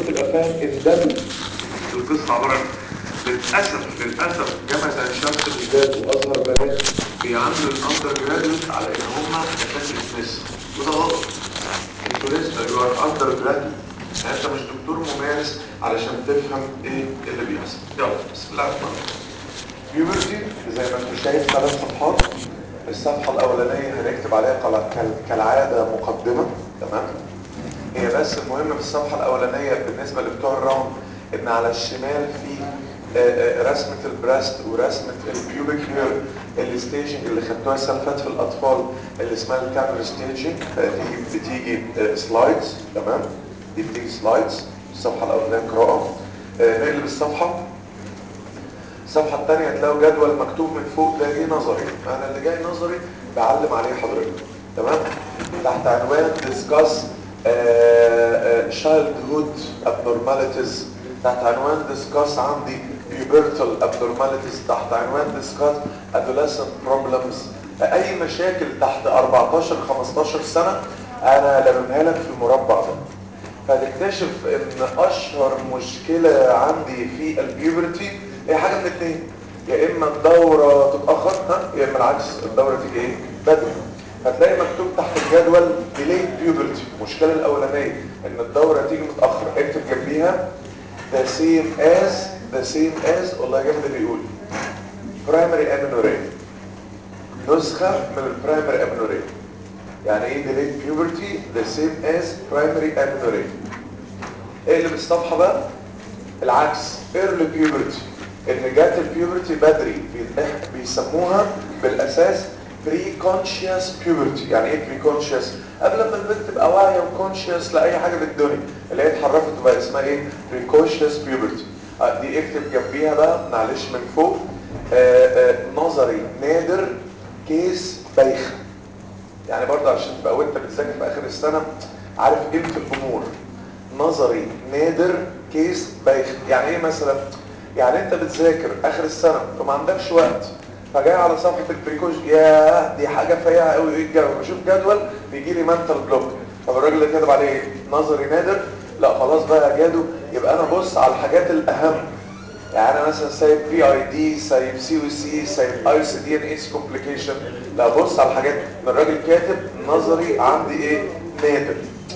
المفروض تبقى فاهم ان ده القصه عباره عن للاسف للاسف جامعه عين شمس الجداد وازهر بنات بيعاملوا الاندر جراديوت على ان هم دكاتره سميث وده غلط انتوا لسه يو ار اندر جراديوت يعني انت مش دكتور ممارس علشان تفهم ايه اللي بيحصل يلا بسم الله الرحمن الرحيم بيوبرتي زي ما انت شايف ثلاث صفحات الصفحه الاولانيه هنكتب عليها قل- كال- كالعاده مقدمه تمام هي بس المهم في الصفحه الاولانيه بالنسبه لبتوع الراوند ان على الشمال في آه، آه، رسمه البراست ورسمه البيوبيك هير الستيجنج اللي خدتوها السنه اللي فاتت في الاطفال اللي اسمها الكاميرا ستيجنج دي بتيجي سلايدز تمام دي بتيجي سلايدز الصفحه الاولانيه قراءه آه، نقلب الصفحه الصفحة الثانية هتلاقوا جدول مكتوب من فوق ده جه نظري أنا اللي جاي نظري بعلم عليه حضرتك تمام تحت عنوان discuss uh, uh, childhood abnormalities تحت عنوان discuss عندي pubertal abnormalities تحت عنوان discuss adolescent problems أي مشاكل تحت 14 15 سنة أنا لممها لك في المربع ده فتكتشف ان اشهر مشكلة عندي في البيوبرتي هي حاجة من اتنين يا اما الدورة تتأخر ها يا اما العكس الدورة تيجي ايه بدري هتلاقي مكتوب تحت الجدول delayed puberty المشكلة الاولانية ان الدورة تيجي متأخر اكتب جنبيها the same as the same as والله جنب اللي بيقول primary amenorrhea نسخة من البرايمري amenorrhea يعني ايه delayed puberty the same as primary amenorrhea اقلب الصفحة بقى العكس early puberty ان جات البيوبرتي بدري بي- بيسموها بالاساس pre-conscious puberty يعني ايه pre-conscious قبل ما البنت تبقى واعية وكونشيوس لأي حاجة في الدنيا اللي هي اتحرفت وبقى اسمها ايه pre-conscious puberty آه، دي اكتب جنبيها بقى معلش من فوق آه، آه، نظري نادر كيس بايخه يعني برضه عشان تبقى وانت بتذاكر في اخر السنه عارف قيمه الامور نظري نادر كيس بايخ يعني ايه مثلا يعني انت بتذاكر اخر السنه فما عندكش وقت فجاي على صفحه البريكوش يا دي حاجه فيها قوي ايه الجو بشوف جدول بيجي لي منتال بلوك طب الراجل اللي كاتب عليه ايه نظري نادر لا خلاص بقى يا جادو يبقى انا بص على الحاجات الاهم يعني انا مثلا سايب في اي دي سايب سي او سي سايب اي سي دي ان اس كومبليكيشن لا بص على الحاجات ان الراجل كاتب نظري عندي ايه نادر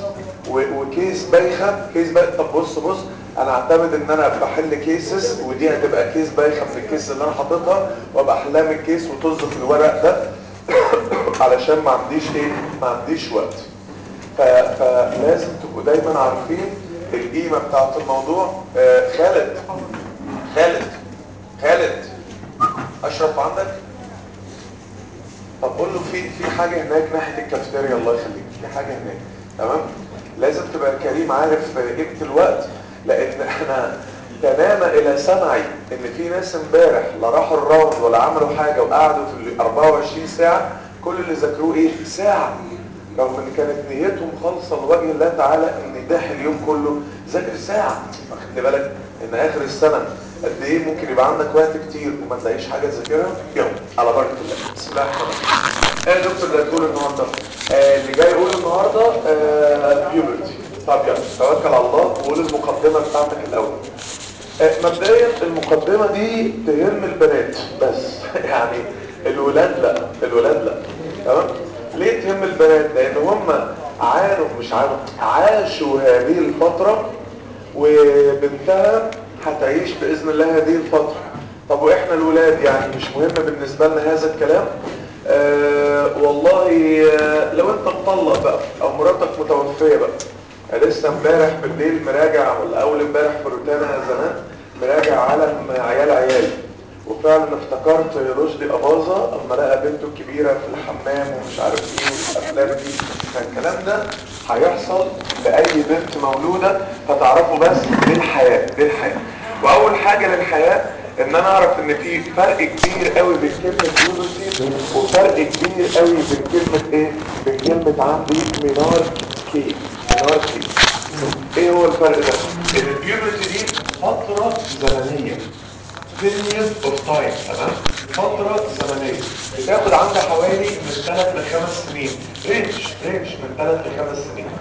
و- وكيس بايخه كيس بايخه طب بص بص انا اعتمد ان انا بحل كيسز ودي هتبقى كيس بايخه من الكيس اللي انا حاططها وابقى احلها من الكيس وطز في الورق ده علشان ما عنديش ايه ما عنديش وقت ف... فلازم تبقوا دايما عارفين القيمه بتاعت الموضوع آه خالد خالد خالد اشرف عندك طب قول له في في حاجه هناك ناحيه الكافيتيريا الله يخليك في حاجه هناك تمام لازم تبقى كريم عارف قيمه الوقت لان احنا تنام الى سمعي ان في ناس امبارح لا راحوا الراوند ولا عملوا حاجه وقعدوا في ال 24 ساعه كل اللي ذاكروه ايه ساعه رغم ان كانت نيتهم خالصه لوجه الله تعالى ان يضحي اليوم كله ذاكر ساعه واخد بالك ان اخر السنه قد ايه ممكن يبقى عندك وقت كتير وما تلاقيش حاجه تذاكرها يلا على بركه الله بسم الله الرحمن الرحيم ايه يا دكتور اللي هتقول النهارده آه اللي جاي يقول النهارده آه بيوبرتي طب يلا توكل على الله وقول المقدمه بتاعتك الاول آه، مبدئيا المقدمة دي تهم البنات بس يعني الولاد لا الولاد لا تمام ليه تهم البنات لان هم عانوا مش عانوا عاشوا هذه الفترة وبنتها هتعيش باذن الله هذه الفترة طب واحنا الولاد يعني مش مهم بالنسبة لنا هذا الكلام آه والله آه لو انت مطلق بقى او مراتك متوفية بقى لسه امبارح بالليل مراجع ولا اول امبارح في روتانا زمان مراجع عالم عيال عيالي وفعلا افتكرت رشدي اباظه اما لقى بنته الكبيره في الحمام ومش عارف ايه والافلام دي فالكلام ده هيحصل لاي بنت مولوده فتعرفوا بس دي الحياه دي الحياه واول حاجه للحياه ان انا اعرف ان في فرق كبير قوي بين كلمه بيوبرتي وفرق كبير قوي بين كلمه ايه بين كلمه عندي مينار كي مينار كي ايه هو الفرق ده ان البيوبرتي دي فتره زمنيه period of time تمام فترة زمنية بتاخد عندها حوالي من 3 ل 5 سنين رينج رينج من 3 ل 5 سنين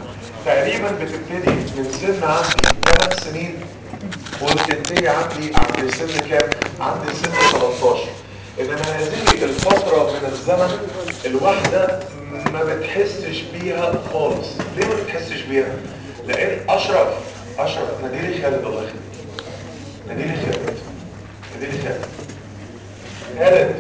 تقريبا بتبتدي من سن عندي 8 سنين وبتنتهي عندي عند سن كام؟ عند سن 13 انما هذه الفترة من الزمن الواحدة ما بتحسش بيها خالص ليه ما بتحسش بيها؟ لان اشرف اشرف ناديلي خالد الله يخليك ناديلي خالد ناديلي خالد خالد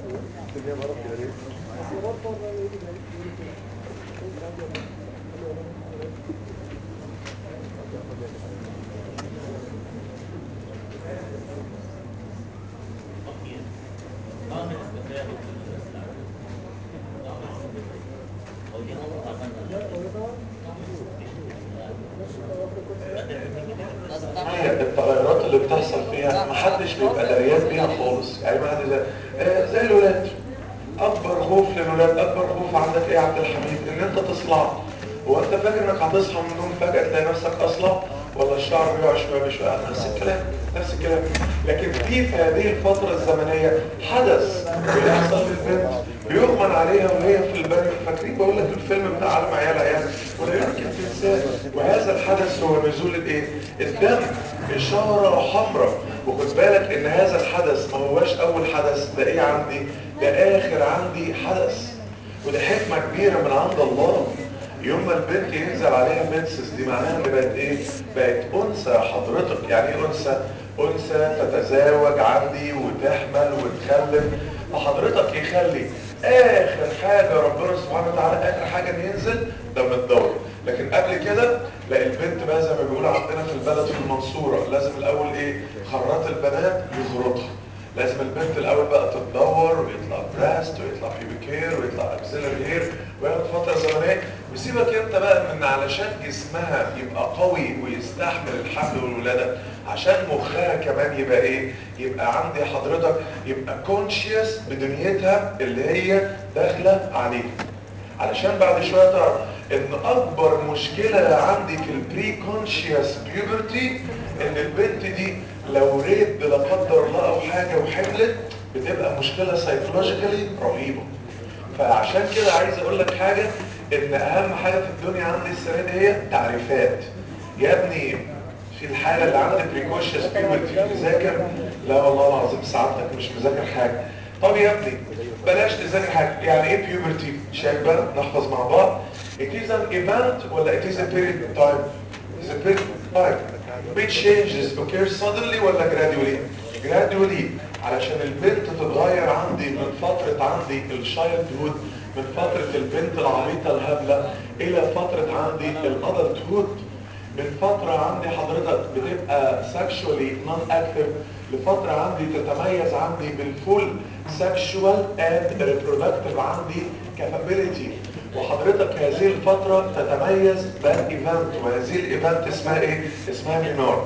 هي التغيرات اللي بتحصل فيها محدش بيبقى دريان بيها خالص يعني ما حد آه زي الولاد اكبر خوف للولاد اكبر خوف عندك ايه يا عبد الحميد ان انت تصلع هو انت فاكر انك هتصحى من النوم فجاه تلاقي نفسك اصلع ولا الشعر بيقع شويه بشويه نفس الكلام نفس الكلام لكن في في هذه الفتره الزمنيه حدث بيحصل للبنت بيغمن عليها وهي في البنك فاكرين بقول لك الفيلم بتاع عالم عيال عيال ولا يمكن تنساه وهذا الحدث هو نزول الايه الدم اشاره حمراء وخد بالك ان هذا الحدث ما هواش اول حدث ده ايه عندي ده اخر عندي حدث وده حكمه كبيره من عند الله يوم ما البنت ينزل عليها منسس دي معناها ان بقت ايه بقت انثى حضرتك يعني ايه انثى انثى تتزاوج عندي وتحمل وتخلف فحضرتك يخلي اخر حاجه ربنا سبحانه وتعالى اخر حاجه ان ينزل دم الدوره لكن قبل كده لا البنت بقى زي ما بيقولوا عندنا في البلد في المنصوره لازم الاول ايه خرات البنات يخرطها لازم البنت الاول بقى تتدور ويطلع براست ويطلع بيبيكير ويطلع اكسلري هير وياخد فتره زمنيه وسيبك انت بقى من علشان جسمها يبقى قوي ويستحمل الحمل والولاده عشان مخها كمان يبقى ايه يبقى عندي حضرتك يبقى كونشيوس بدنيتها اللي هي داخله عليه علشان بعد شويه تعرف ان اكبر مشكله عندي في البري كونشيوس بيوبرتي ان البنت دي لو ريد لا قدر الله او حاجه وحملت بتبقى مشكله سايكولوجيكالي رهيبه فعشان كده عايز اقول لك حاجه ان اهم حاجه في الدنيا عندي السنه دي هي تعريفات يا ابني في الحاله اللي عندك بريكوشيوس بيوبرتي مذاكر لا والله العظيم سعادتك مش مذاكر حاجه طب يا ابني بلاش تذاكر حاجه يعني ايه بيوبرتي شايف بقى نحفظ مع بعض it is an event ولا it is a period of time it is a period of time which changes occur suddenly ولا gradually gradually علشان البنت تتغير عندي من فترة عندي الشايلد هود من فترة البنت العبيطة الهبلة الى فترة عندي الادلت هود من فترة عندي حضرتك بتبقى sexually non active لفترة عندي تتميز عندي بالفول sexual and reproductive عندي capability وحضرتك هذه الفترة تتميز بالايفنت وهذه الايفنت اسمها ايه؟ اسمها مينارك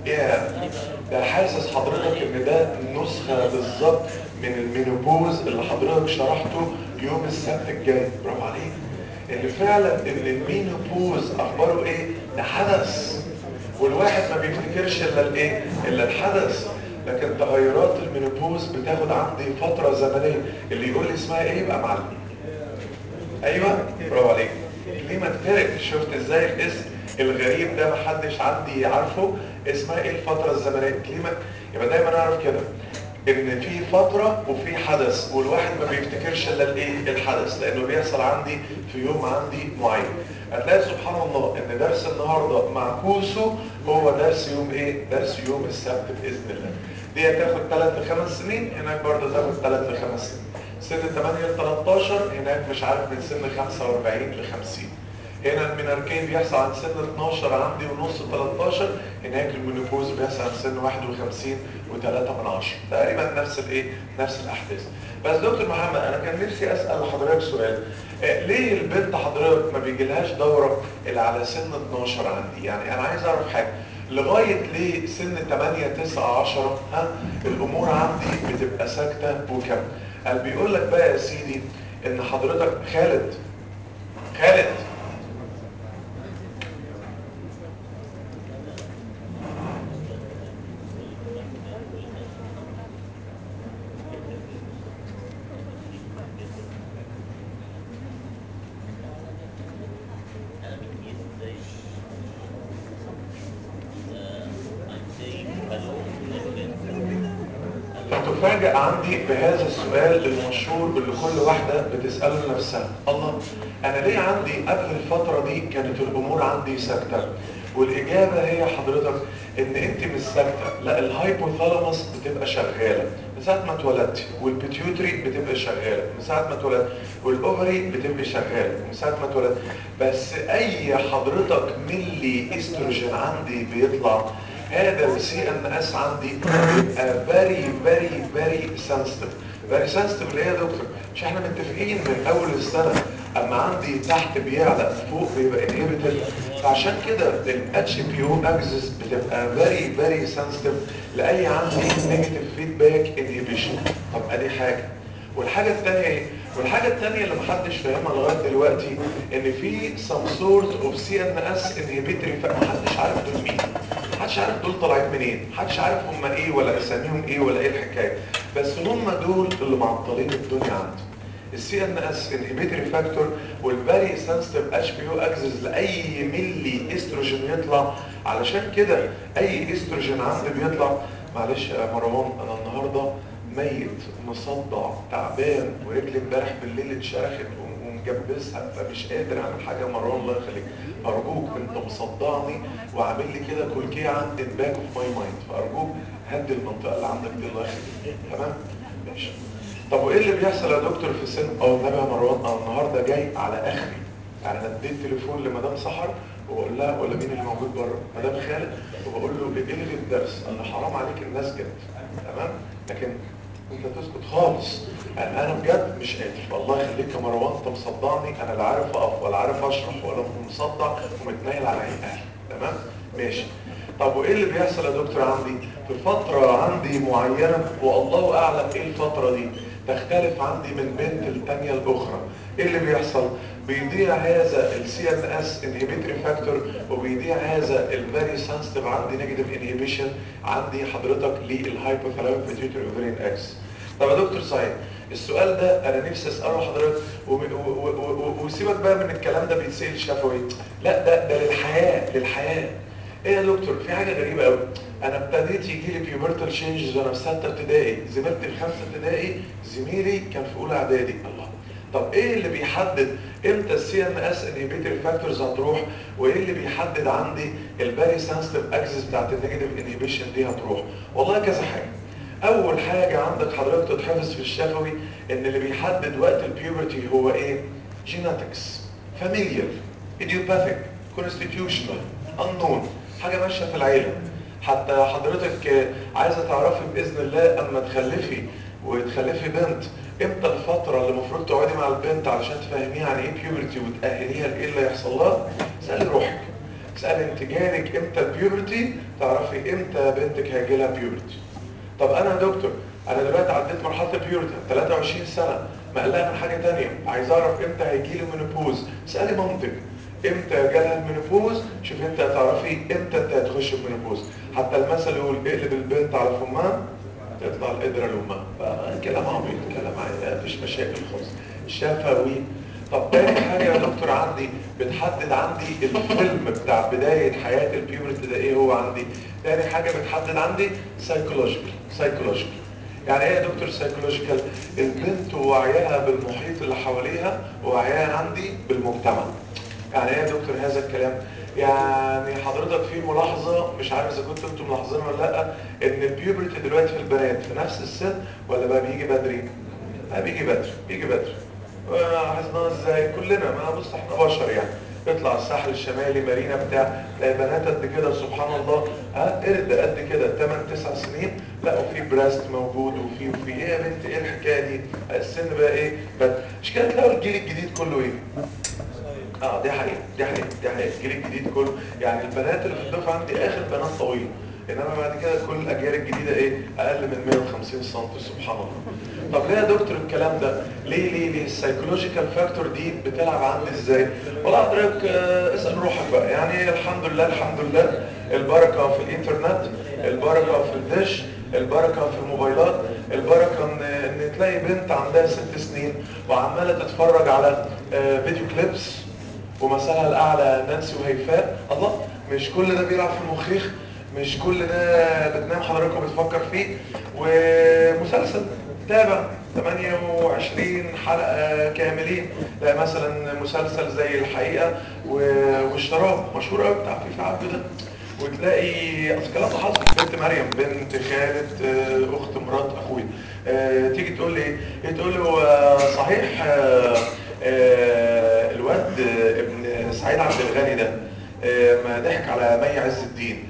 يا ده حاسس حضرتك ان ده نسخة بالظبط من المينوبوز اللي حضرتك شرحته يوم السبت الجاي برافو عليك ان فعلا ان المينوبوز اخباره ايه ده حدث والواحد ما بيفتكرش الا الايه الا الحدث لكن تغيرات المينوبوز بتاخد عندي فترة زمنية اللي يقول لي اسمها ايه يبقى معلم ايوه برافو عليك كليماتيريك شفت ازاي الاسم الغريب ده محدش عندي عارفه اسمها ايه الفترة الزمنية كليمات يبقى دايما اعرف كده ان في فترة وفي حدث والواحد ما بيفتكرش الا الايه الحدث لانه بيحصل عندي في يوم عندي معين هتلاقي سبحان الله ان درس النهاردة مع كوسو هو درس يوم ايه درس يوم السبت باذن الله دي هتاخد 3 ل 5 سنين هناك برضه تاخد 3 ل 5 سنين سن 8 ل 13 هناك مش عارف من سن 45 ل 50 هنا الميناركين بيحصل عن سن 12 عندي ونص 13 هناك المينوبوز بيحصل عن سن 51 و3 من 10 تقريبا نفس الايه نفس الاحداث بس دكتور محمد انا كان نفسي اسال حضرتك سؤال آه ليه البنت حضرتك ما بيجيلهاش دوره الا على سن 12 عندي يعني انا عايز اعرف حاجه لغايه ليه سن 8 9 10 ها الامور عندي بتبقى ساكته وكم قال بيقول لك بقى يا سيدي ان حضرتك خالد خالد فتفاجأ عندي بهذا السؤال المشهور اللي كل واحدة بتسأله لنفسها الله أنا ليه عندي قبل الفترة دي كانت الأمور عندي ساكتة والإجابة هي حضرتك إن أنت مش ساكتة لا الهايبوثالاموس بتبقى شغالة من ساعة ما اتولدتي والبيتيوتري بتبقى شغالة من ساعة ما اتولدت والأوفري بتبقى شغالة من ساعة ما اتولدت بس أي حضرتك ملي استروجين عندي بيطلع هذا السي ان اس عندي بيبقى فيري فيري فيري سنسيتيف فيري سنسيتيف ليه يا دكتور مش احنا متفقين من اول السنه اما عندي تحت بيعلى فوق بيبقى انهبيتد فعشان كده الاتش بي او اكسس بتبقى فيري فيري سنسيتيف لاي عندي نيجاتيف فيدباك انهبيشن طب ادي حاجه والحاجه الثانيه ايه والحاجه الثانيه اللي محدش فاهمها لغايه دلوقتي ان في some sort of CNS inhibitory فمحدش عارف دول مين محدش عارف دول طالعين منين محدش عارف هم ايه ولا اساميهم ايه ولا ايه الحكايه بس هم دول اللي معطلين الدنيا عندي السي ان اس انهبيتوري فاكتور والفيري سنسيتيف اتش بي او اكسس لاي ملي استروجين يطلع علشان كده اي استروجين عندي بيطلع معلش يا مروان انا النهارده ميت مصدع تعبان ورجلي امبارح بالليل اتشرخت ومجبسها فمش قادر اعمل حاجه مروان الله يخليك ارجوك انت مصدعني وعامل لي كده كلكيعه ان باك اوف ماي مايند فارجوك هدي المنطقه اللي عندك دي الله يخليك تمام ماشي طب وايه اللي بيحصل يا دكتور في سن اه النبي يا مروان انا النهارده جاي على اخري يعني انا اديت تليفون لمدام سحر وبقول لها ولا مين اللي موجود بره مدام خالد وبقول له الغي الدرس انا حرام عليك الناس جت تمام لكن انت تسكت خالص يعني انا بجد مش قادر الله يخليك يا مروان انت مصدعني انا لا عارف اقف ولا عارف اشرح ولا مصدع ومتنيل على عين اهلي تمام ماشي طب وايه اللي بيحصل يا دكتور عندي في فترة عندي معينة والله اعلم ايه الفترة دي تختلف عندي من بنت التانية الاخرى ايه اللي بيحصل بيضيع هذا السي ان اس انهبيتوري فاكتور وبيضيع هذا الفيري سنسيتيف عندي نيجاتيف انهبيشن عندي حضرتك للهايبوثالاميك بيتيوتري اوفرين اكس طب يا دكتور صحيح السؤال ده انا نفسي اساله حضرتك وسيبك بقى من الكلام ده بيتسال شفوي لا ده ده للحياه للحياه ايه يا دكتور في حاجه غريبه قوي انا ابتديت يجي لي بيوبرتال تشينجز وانا في سته ابتدائي زميلتي في خمسه ابتدائي زميلي كان في اولى اعدادي الله طب ايه اللي بيحدد امتى السي ان اس انهبيتوري فاكتورز هتروح وايه اللي بيحدد عندي الفيري سنسيتيف اكسس بتاعت النيجاتيف انهبيشن دي هتروح والله كذا حاجه اول حاجه عندك حضرتك تتحفظ في الشفوي ان اللي بيحدد وقت البيوبرتي هو ايه جيناتكس فاميليال ايديوباثيك كونستيتيوشنال unknown حاجه ماشيه في العيله حتى حضرتك عايزه تعرفي باذن الله اما تخلفي وتخلفي بنت امتى الفترة اللي المفروض تقعدي مع البنت علشان تفهميها عن ايه بيوبرتي وتأهليها لايه اللي هيحصل لها اسألي روحك اسألي انت جالك امتى البيوبرتي تعرفي امتى بنتك هيجي لها بيوبرتي طب انا يا دكتور انا دلوقتي عديت مرحلة البيوبرتي 23 سنة مقلقة من حاجة تانية عايز اعرف امتى هيجي لي مينوبوز اسألي مامتك امتى جالها المينوبوز شوف انت هتعرفي امتى انت هتخش المينوبوز حتى المثل يقول اقلب البنت على فمها تطلع القدرة لأمها كلام عبيط كلام عادي مفيش مشاكل خالص شفوي طب تاني حاجة يا دكتور عندي بتحدد عندي الفيلم بتاع بداية حياة البيوبرتي ده ايه هو عندي تاني حاجة بتحدد عندي سايكولوجيكال سايكولوجيكال يعني ايه يا دكتور سايكولوجيكال البنت ووعيها بالمحيط اللي حواليها ووعيها عندي بالمجتمع يعني ايه يا دكتور هذا الكلام يعني حضرتك في ملاحظة مش عارف اذا كنتوا انتم ملاحظين ولا لا ان البيوبرتي دلوقتي في البنات في نفس السن ولا بقى بيجي بدري لا بيجي بدري بيجي بدري حسنا ازاي كلنا ما بص احنا بشر يعني يطلع الساحل الشمالي مارينا بتاع تلاقي بنات قد كده سبحان الله ها قرد قد كده 8 9 سنين لا وفي براست موجود وفي وفي ايه يا بنت ايه الحكايه دي السن بقى ايه بس مش كده تلاقوا الجيل الجديد كله ايه اه دي حقيقة دي حقيقة دي حقيقة الجيل الجديد كله يعني البنات اللي في الدفعة عندي اخر بنات طويلة انما بعد كده كل الاجيال الجديدة ايه اقل من 150 سم سبحان الله طب ليه يا دكتور الكلام ده ليه ليه ليه السايكولوجيكال فاكتور دي بتلعب عندي ازاي والله حضرتك آه اسال روحك بقى يعني الحمد لله الحمد لله البركة في الانترنت البركة في الدش البركة في الموبايلات البركة ان, إن تلاقي بنت عندها ست سنين وعمالة تتفرج على آه فيديو كليبس ومثلها الاعلى نانسي وهيفاء الله مش كل ده بيلعب في المخيخ مش كل ده بتنام حضرتك وبتفكر فيه ومسلسل تابع 28 حلقة كاملين لا مثلا مسلسل زي الحقيقة و- والشراب مشهور قوي بتاع فيفا عبده ده وتلاقي اصل كلام ده حصل بنت مريم بنت خالة آه، اخت مرات اخويا آه، تيجي تقول لي ايه تقول له آه، صحيح آه، آه، الواد آه، ابن سعيد عبد الغني ده آه، ما ضحك على مي عز الدين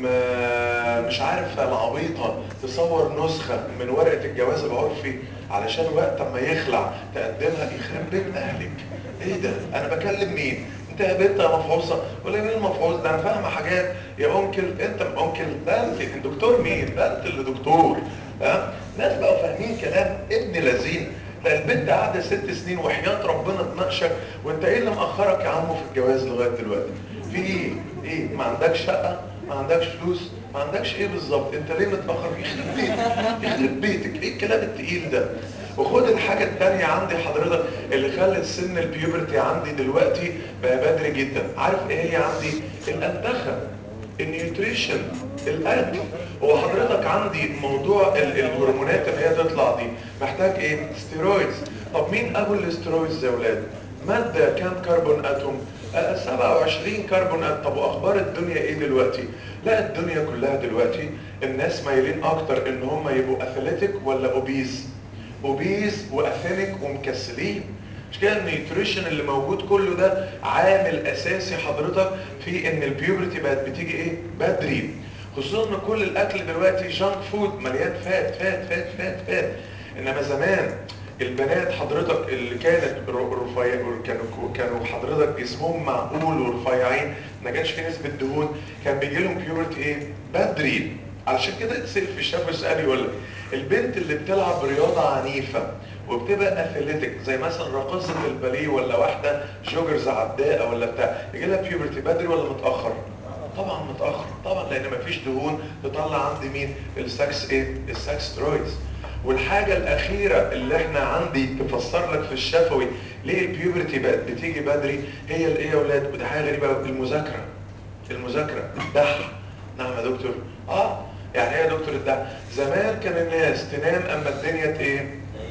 ما مش عارف العبيطة تصور نسخة من ورقة الجواز العرفي علشان وقت ما يخلع تقدمها يخرب بيت اهلك ايه ده انا بكلم مين انت يا بنت يا مفعوصة ولا مين المفعوص ده انا فاهمة حاجات يا انكل انت انكل ده انت الدكتور مين ده انت اللي دكتور ها ناس بقوا فاهمين كلام ابن لذين ده البنت قاعدة ست سنين وحياة ربنا تناقشك وانت ايه اللي مأخرك يا عمو في الجواز لغاية دلوقتي في ايه ايه ما عندكش شقة ما عندكش فلوس ما عندكش ايه بالظبط انت ليه متأخر يخرب بيتك يخرب بيتك ايه الكلام التقيل ده وخد الحاجة التانية عندي حضرتك اللي خلت سن البيوبرتي عندي دلوقتي بقى بدري جدا عارف ايه هي عندي الانتخة النيوتريشن الاكل هو حضرتك عندي موضوع ال- الهرمونات اللي هي تطلع دي محتاج ايه ستيرويدز طب مين ابو الاستيرويدز يا ولاد مادة كام كربون اتوم آه، 27 كربون اتوم طب واخبار الدنيا ايه دلوقتي لا الدنيا كلها دلوقتي الناس مايلين اكتر ان هم يبقوا اثليتيك ولا اوبيز اوبيز واثينيك ومكسلين مش كده النيوتريشن اللي موجود كله ده عامل اساسي حضرتك في ان البيوبرتي بقت بتيجي ايه بدري خصوصا ان كل الاكل دلوقتي جانك فود مليان فات فات فات فات فات انما زمان البنات حضرتك اللي كانت ر- رفيع كانوا كانوا حضرتك جسمهم معقول ورفيعين ما كانش في نسبه دهون كان بيجي لهم بيوبرتي ايه بدري علشان كده تسال في الشاب يسال يقول لك البنت اللي بتلعب رياضه عنيفه وبتبقى اثليتيك زي مثلا راقصه الباليه ولا واحده جوجرز عداءه ولا بتاع يجي لها بيوبرتي بدري ولا متاخر طبعا متاخر طبعا لان مفيش دهون تطلع عندي مين السكس ايه السكس سترويدز والحاجة الأخيرة اللي احنا عندي تفسر لك في الشفوي ليه البيوبرتي بقت بتيجي بدري هي الايه يا ولاد وده حاجة غريبة أوي، المذاكرة المذاكرة الدح نعم يا دكتور اه يعني ايه يا دكتور الدح زمان كان الناس تنام اما الدنيا ايه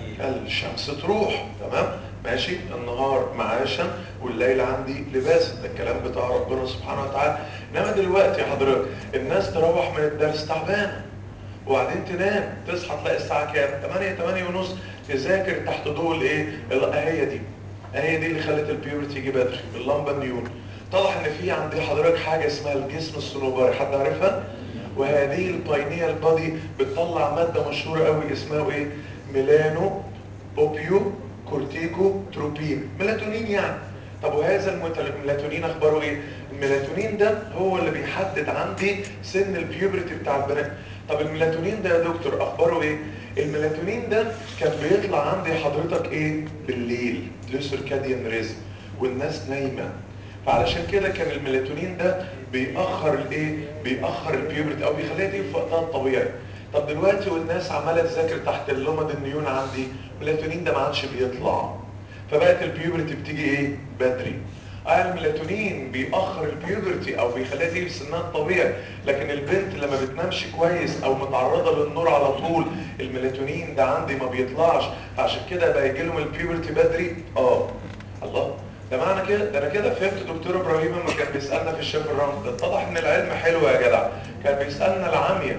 الشمس تروح تمام ماشي النهار معاشا والليل عندي لباسا ده الكلام بتاع ربنا سبحانه وتعالى انما دلوقتي حضرتك الناس تروح من الدرس تعبانه وبعدين تنام تصحى تلاقي الساعه كام 8 8 ونص تذاكر تحت ضوء الايه الاهيه دي اهي دي اللي خلت البيوبرتي يجي بدري اللمبه النيون طلع ان في عندي حضرتك حاجه اسمها الجسم الصنوبري حد عارفها وهذه الباينيال بادي بتطلع ماده مشهوره قوي اسمها ايه ميلانو اوبيو كورتيكو تروبين ميلاتونين يعني طب وهذا المت- الميلاتونين اخباره ايه الميلاتونين ده هو اللي بيحدد عندي سن البيوبرتي بتاع البنات طب الميلاتونين ده يا دكتور اخباره ايه الميلاتونين ده كان بيطلع عندي حضرتك ايه بالليل له سيركاديان ريزم والناس نايمه فعلشان كده كان الميلاتونين ده بيأخر الايه بيأخر البيوبرتي او بيخليها تيجي في وقتها الطبيعي طب دلوقتي والناس عماله تذاكر تحت اللمض النيون عندي الميلاتونين ده ما عادش بيطلع فبقت البيوبرتي بتيجي ايه بدري اه الميلاتونين بيأخر البيوبرتي او بيخليها تيجي في سنها الطبيعي لكن البنت لما بتنامش كويس او متعرضه للنور على طول الميلاتونين ده عندي ما بيطلعش فعشان كده بقى يجي لهم البيوبرتي بدري اه الله ده معنى كده ده انا كده فهمت دكتور ابراهيم لما كان بيسالنا في الشيف الراوند ده اتضح ان العلم حلو يا جدع كان بيسالنا العاميه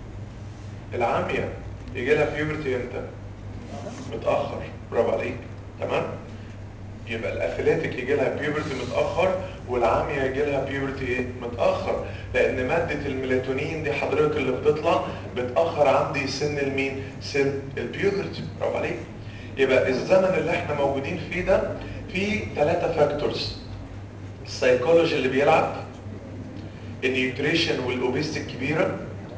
العاميه يجي لها بيوبرتي امتى متاخر برافو عليك تمام يبقى الاثليتيك يجي لها بيوبرتي متاخر والعاميه يجي لها بيوبرتي ايه متاخر لان ماده الميلاتونين دي حضرتك اللي بتطلع بتاخر عندي سن المين سن البيوبرتي برافو عليك يبقى الزمن اللي احنا موجودين فيه ده فيه ثلاثه فاكتورز السيكولوجي اللي بيلعب النيوتريشن والاوبيستي الكبيره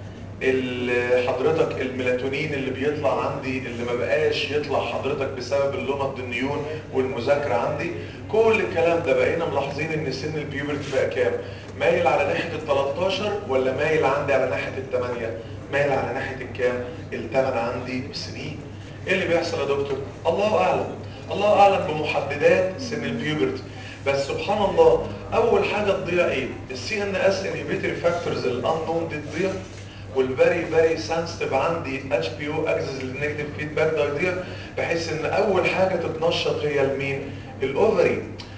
ال- حضرتك الميلاتونين اللي بيطلع عندي اللي ما بقاش يطلع حضرتك بسبب اللمض النيون والمذاكره عندي كل الكلام ده بقينا ملاحظين ان سن البيوبرتي بقى كام مايل على ناحيه ال 13 ولا مايل عندي على ناحيه الثمانيه مايل على ناحيه الكام الثمان عندي سنين ايه اللي بيحصل يا دكتور الله اعلم الله اعلم بمحددات سن البيوبرتي بس سبحان الله اول حاجه تضيع ايه السي ان اس انهبيتوري فاكتورز الانون دي تضيع والفيري فيري سنسيتيف عندي اتش بي او اكسس للنيجاتيف فيدباك ده يضيع بحيث ان اول حاجه تتنشط هي المين الاوفري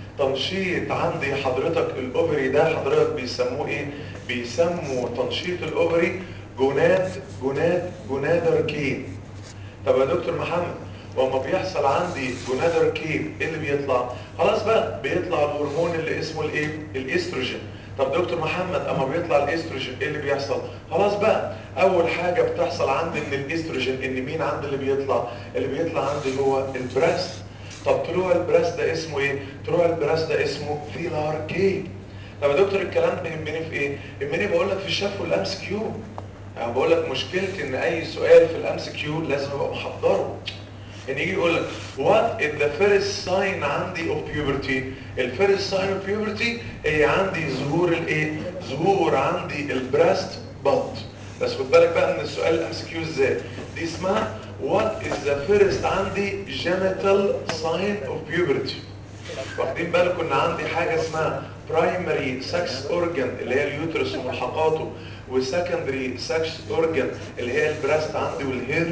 تنشيط عندي حضرتك الاوفري ده حضرتك بيسموه ايه بيسموا تنشيط الاوفري جوناد جوناد جونادركين طب يا دكتور محمد وما بيحصل عندي جونادر كيب ايه اللي بيطلع خلاص بقى بيطلع الهرمون اللي اسمه الايه الاستروجين طب دكتور محمد اما بيطلع الاستروجين ايه اللي بيحصل خلاص بقى اول حاجه بتحصل عندي من الاستروجين ان مين عندي اللي بيطلع اللي بيطلع عندي هو البريست طب طلوع البريست ده اسمه ايه طلوع البريست ده اسمه فيلار كي طب يا دكتور الكلام ده يهمني في ايه يهمني بقول لك في الشف والامس كيو يعني بقول لك مشكلتي ان اي سؤال في الامس كيو لازم ابقى محضره ان يجي يقول لك what is the first sign عندي of puberty الفيرست sign of puberty هي عندي ظهور الايه ظهور عندي البريست بط بس خد بالك بقى من السؤال الامس كيو ازاي دي اسمها what is the first عندي genital sign of puberty واخدين بالكم ان عندي حاجه اسمها برايمري سكس اورجان اللي هي اليوترس وملحقاته وسكندري سكس اورجان اللي هي البراست عندي والهير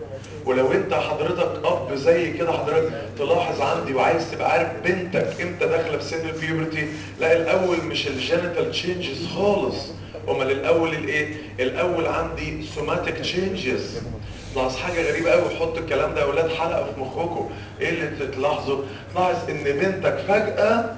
ولو انت حضرتك اب زي كده حضرتك تلاحظ عندي وعايز تبقى عارف بنتك امتى داخله في سن البيوبرتي لا الاول مش الجينيتال تشينجز خالص امال الاول الايه الاول عندي سوماتيك تشينجز تلاحظ حاجة غريبة قوي حط الكلام ده يا اولاد حلقة في مخكم ايه اللي تلاحظوا تلاحظ ان بنتك فجأة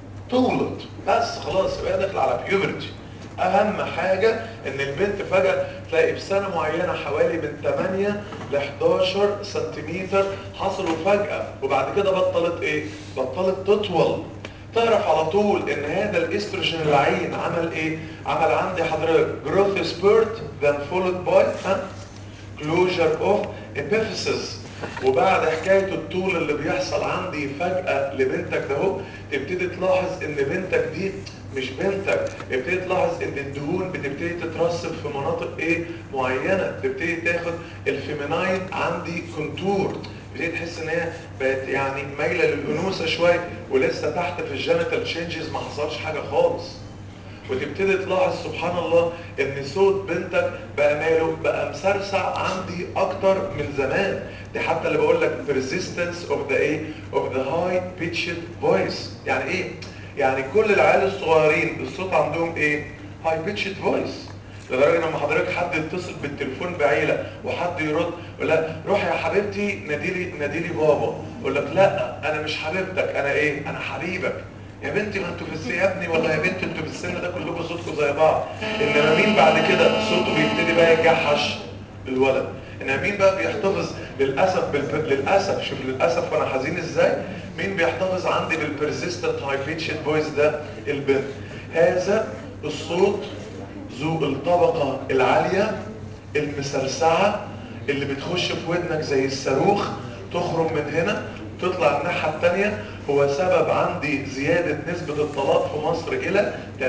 طولت بس خلاص يبقى داخل على بيوبرتي اهم حاجة ان البنت فجأة تلاقي في سنة معينة حوالي من 8 ل 11 سنتيمتر حصلوا فجأة وبعد كده بطلت ايه بطلت تطول تعرف على طول ان هذا الاستروجين العين عمل ايه عمل عندي حضرتك growth spurt then followed by ها closure of epiphysis وبعد حكاية الطول اللي بيحصل عندي فجأة لبنتك ده هو تبتدي تلاحظ ان بنتك دي مش بنتك تبتدي تلاحظ ان الدهون بتبتدي تترسب في مناطق ايه معينة تبتدي تاخد الفيميناين عندي كونتور بتبتدي تحس ان هي بقت يعني مايلة للانوثة شوية ولسه تحت في الجينيتال تشينجز ما حصلش حاجة خالص وتبتدي تلاحظ سبحان الله ان صوت بنتك بقى ماله بقى مسرسع عندي اكتر من زمان دي حتى اللي بقول لك persistence of the ايه of the high pitched voice يعني ايه يعني كل العيال الصغيرين الصوت عندهم ايه high pitched voice لدرجه لما حضرتك حد يتصل بالتليفون بعيله وحد يرد يقول لها روح يا حبيبتي ناديلي ناديلي بابا يقول لك لا انا مش حبيبتك انا ايه انا حبيبك يا بنتي ما انتوا في السن يا ابني ولا يا بنتي انتوا في السن ده كلكم صوتكم زي بعض انما مين بعد كده صوته بيبتدي بقى يجحش الولد انما مين بقى بيحتفظ للاسف بالب... للاسف شوف للاسف وانا حزين ازاي مين بيحتفظ عندي بالبرزيستنت هاي بيتشد فويس ده البنت هذا الصوت ذو الطبقه العاليه المسرسعه اللي بتخش في ودنك زي الصاروخ تخرج من هنا تطلع الناحية التانية هو سبب عندي زيادة نسبة الطلاق في مصر إلى 33%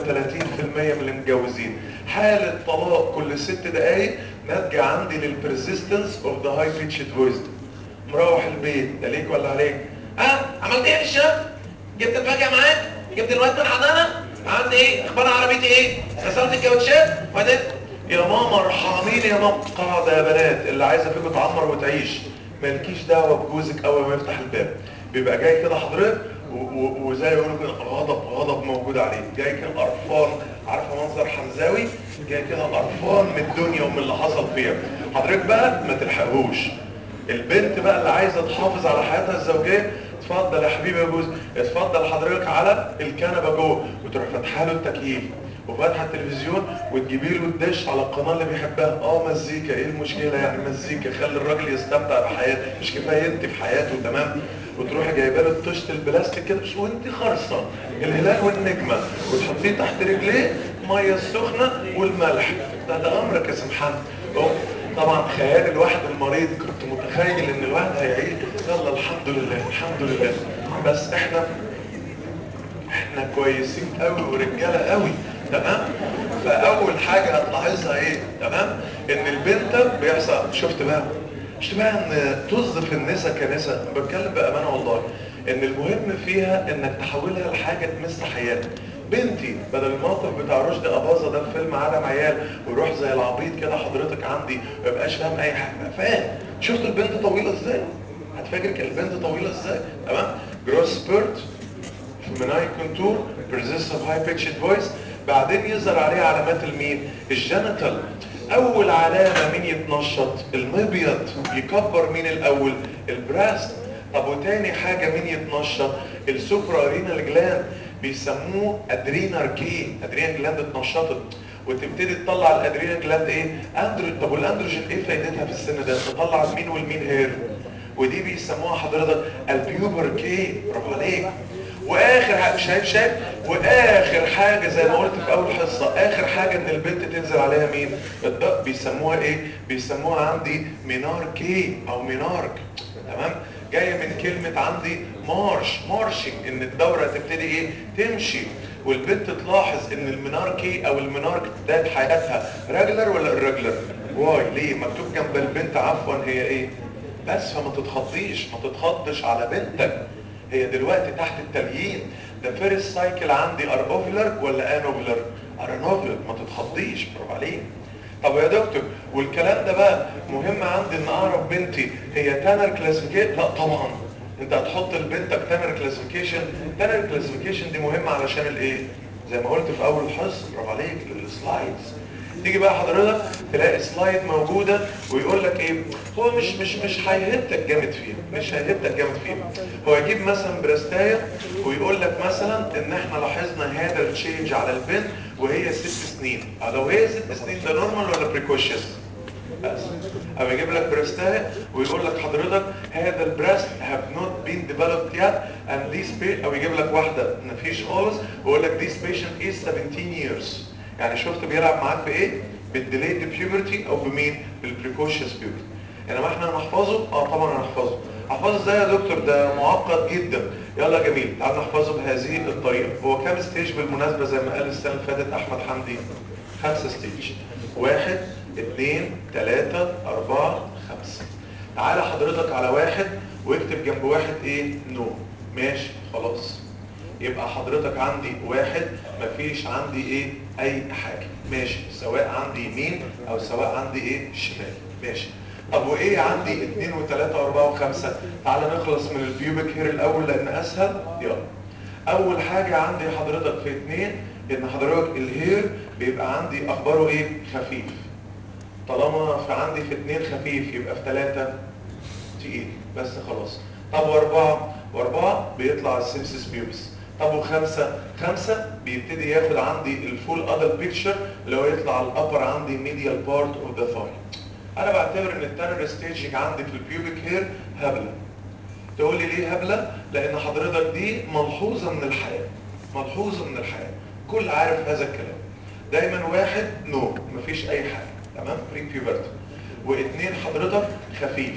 من المتجوزين حالة طلاق كل ست دقايق ناتجة عندي للبرزيستنس اوف ذا هاي بيتشد فويس مروح البيت ده ليك ولا عليك؟ ها عملت ايه في الشهر؟ جبت الفاكهه معاك؟ جبت الواد من الحضانه؟ عملت ايه؟ اخبار عربيتي ايه؟ غسلت الكاوتشات؟ وبعدين يا ماما ارحميني يا ماما قاعدة يا بنات اللي عايزة فيكم تعمر وتعيش مالكيش دعوة بجوزك اول ما يفتح الباب بيبقى جاي كده حضرتك وزي يقولوا كده غضب غضب موجود عليه جاي كده قرفان عارفه منظر حمزاوي جاي كده قرفان من الدنيا ومن اللي حصل فيها حضرتك بقى ما تلحقهوش البنت بقى اللي عايزه تحافظ على حياتها الزوجيه اتفضل يا حبيبي يا جوز اتفضل حضرتك على الكنبه جوه وتروح فاتحه له التكييف وفاتحه التلفزيون وتجيبي له الدش على القناه اللي بيحبها اه مزيكا ايه المشكله يعني مزيكا خلي الراجل يستمتع بحياته مش كفايه انت في حياته تمام وتروحي جايبه له الطشت البلاستيك كده مش وانت خرصه الهلال والنجمه وتحطيه تحت رجليه ميه السخنه والملح ده ده امرك يا سمحان طبعا خيال الواحد المريض كنت متخيل ان الواحد هيعيش يلا الحمد لله الحمد لله بس احنا احنا كويسين قوي ورجاله قوي تمام فاول حاجه هتلاحظها ايه تمام ان البنت بيحصل شفت بقى شفت بقى ان طز في النساء كنساء بتكلم بامانه والله ان المهم فيها انك تحولها لحاجه تمس حياتك بنتي بدل الموقف بتاع رشدي اباظه ده في فيلم عالم عيال ويروح زي العبيط كده حضرتك عندي ما يبقاش فاهم اي حاجه فاهم شفت البنت طويله ازاي هتفاجئك البنت طويله ازاي تمام جروس سبيرت فيميناين كونتور بيرزيستنت هاي بيتشد فويس بعدين يظهر عليه علامات المين الجينيتال اول علامه مين يتنشط المبيض يكبر مين الاول البراست طب وتاني حاجه مين يتنشط السوبرا رينال جلاند بيسموه ادرينال كي ادرينال جلاند اتنشطت وتبتدي تطلع الادرينال جلاند ايه اندروجين طب والاندروجين ايه فايدتها في السن ده تطلع المين والمين هير ودي بيسموها حضرتك البيوبر كي برافو عليك واخر حاجه شايف شايف واخر حاجه زي ما قلت في اول حصه اخر حاجه ان البنت تنزل عليها مين الضغط بيسموها ايه بيسموها عندي مينار كي او مينارك تمام جايه من كلمه عندي مارش مارشنج ان الدوره تبتدي ايه تمشي والبنت تلاحظ ان المينار كي او المينارك ده حياتها رجلر ولا الرجلر واي ليه مكتوب جنب البنت عفوا هي ايه بس فما تتخضيش ما تتخضش على بنتك هي دلوقتي تحت التليين ده فيرست سايكل عندي ار اوفلر ولا ان اوفلر ار ان اوفلر ما تتخضيش برافو عليك طب يا دكتور والكلام ده بقى مهم عندي ان اعرف بنتي هي تانر كلاسيفيكيشن لا طبعا انت هتحط لبنتك تانر كلاسيفيكيشن تانر كلاسيفيكيشن دي مهمه علشان الايه زي ما قلت في اول الحصه برافو عليك السلايدز تيجي بقى حضرتك تلاقي سلايد موجوده ويقول لك ايه هو مش مش مش هيهتك جامد فيها مش هيهتك جامد فيها هو يجيب مثلا برستايه ويقول لك مثلا ان احنا لاحظنا هذا التشينج على البنت وهي ست سنين لو هي ست سنين ده نورمال ولا بريكوشس بس او يجيب لك بريستايه ويقول لك حضرتك هذا البريست هاف نوت بين ديفلوبد يet and this patient او يجيب لك واحده مفيش خالص ويقول لك this patient is 17 years يعني شفت بيلعب معاك بايه بالديليد بيوبرتي او بمين بالبريكوشس بيوبرتي انما احنا هنحفظه اه طبعا هنحفظه احفظه ازاي يا دكتور ده معقد جدا يلا جميل تعال نحفظه بهذه الطريقه هو كام ستيج بالمناسبه زي ما قال السنه اللي فاتت احمد حمدي خمسه ستيج واحد اثنين ثلاثة أربعة خمسة تعالى حضرتك على واحد واكتب جنب واحد ايه نو ماشي خلاص يبقى حضرتك عندي واحد مفيش عندي ايه اي حاجة ماشي سواء عندي يمين او سواء عندي ايه شمال ماشي طب وايه عندي اتنين وتلاتة واربعة وخمسة تعالى نخلص من البيوبك هير الاول لان اسهل يلا اول حاجة عندي حضرتك في اتنين ان حضرتك الهير بيبقى عندي اخباره ايه خفيف طالما في عندي في اتنين خفيف يبقى في تلاتة تقيل بس خلاص طب واربعة واربعة بيطلع السيبسيس بيوبس طب وخمسة خمسة بيبتدي ياخد عندي الفول ادل بيكتشر اللي هو يطلع الابر عندي ميديال بارت اوف ذا ثاي انا بعتبر ان التانر ستيجنج عندي في البيوبيك هير هبلة تقول لي ليه هبلة لان حضرتك دي ملحوظة من الحياة ملحوظة من الحياة كل عارف هذا الكلام دايما واحد نو مفيش اي حاجة تمام بري بيوبرتي واثنين حضرتك خفيف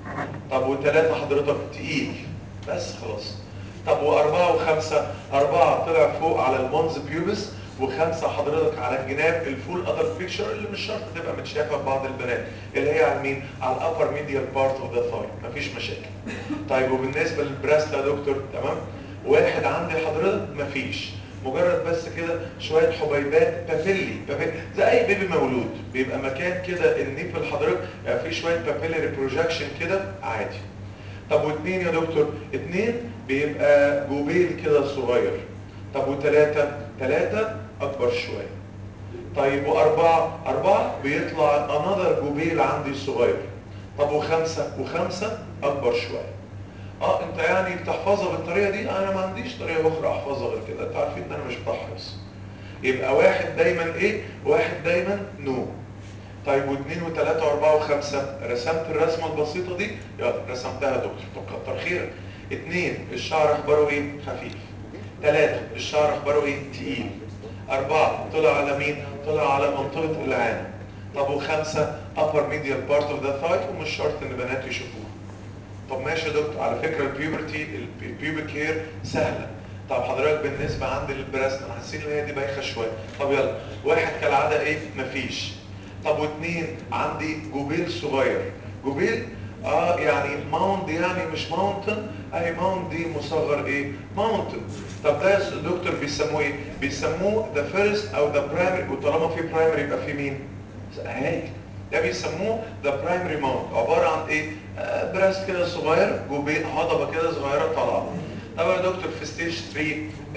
طب وثلاثة حضرتك تقيل بس خلاص طب واربعة وخمسة اربعة طلع فوق على المونز بيوبس وخمسة حضرتك على الجناب الفول ادر بيكتشر اللي مش شرط تبقى متشافة في بعض البنات اللي هي على مين على الابر ميديال بارت اوف ذا ثاي مفيش مشاكل طيب وبالنسبة للبراست يا دكتور تمام واحد عندي حضرتك مفيش مجرد بس كده شوية حبيبات بابيلي بابيلي زي اي بيبي مولود بيبقى مكان كده النيبل حضرتك يعني فيه شوية بابيلي بروجكشن كده عادي طب واثنين يا دكتور اثنين بيبقى جوبيل كده صغير طب وثلاثة ثلاثة اكبر شوية طيب واربعة اربعة بيطلع انذر جوبيل عندي صغير طب وخمسة وخمسة اكبر شوية اه انت يعني بتحفظها بالطريقه دي انا ما عنديش طريقه اخرى احفظها غير كده انتوا عارفين ان انا مش بحفظ يبقى واحد دايما ايه واحد دايما نو طيب واثنين وثلاثة واربعة وخمسة رسمت الرسمة البسيطة دي يلا رسمتها يا دكتور طب كتر خيرك اثنين الشعر اخباره ايه خفيف ثلاثة الشعر اخباره ايه تقيل اربعة طلع على مين طلع على منطقة العانة طب وخمسة upper medial part of the thigh ومش شرط ان بنات يشوفوها طب ماشي يا دكتور على فكرة البيوبرتي البيوبك هير سهلة طب حضرتك بالنسبة عندي للبراست انا حسيت ان هي دي بايخة شوية طب يلا واحد كالعادة ايه مفيش طب واثنين عندي جوبيل صغير جوبيل اه يعني ماونت يعني مش ماونتن اهي ماونت دي مصغر ايه ماونتن طب ده يا دكتور بيسموه ايه بيسموه ذا فيرست او ذا برايمري وطالما في برايمري يبقى في مين اهي ده بيسموه ذا برايمري ماونت عباره عن ايه آه براست كده صغير جوبين هضبه كده صغيره طالعه طب يا دكتور في ستيج 3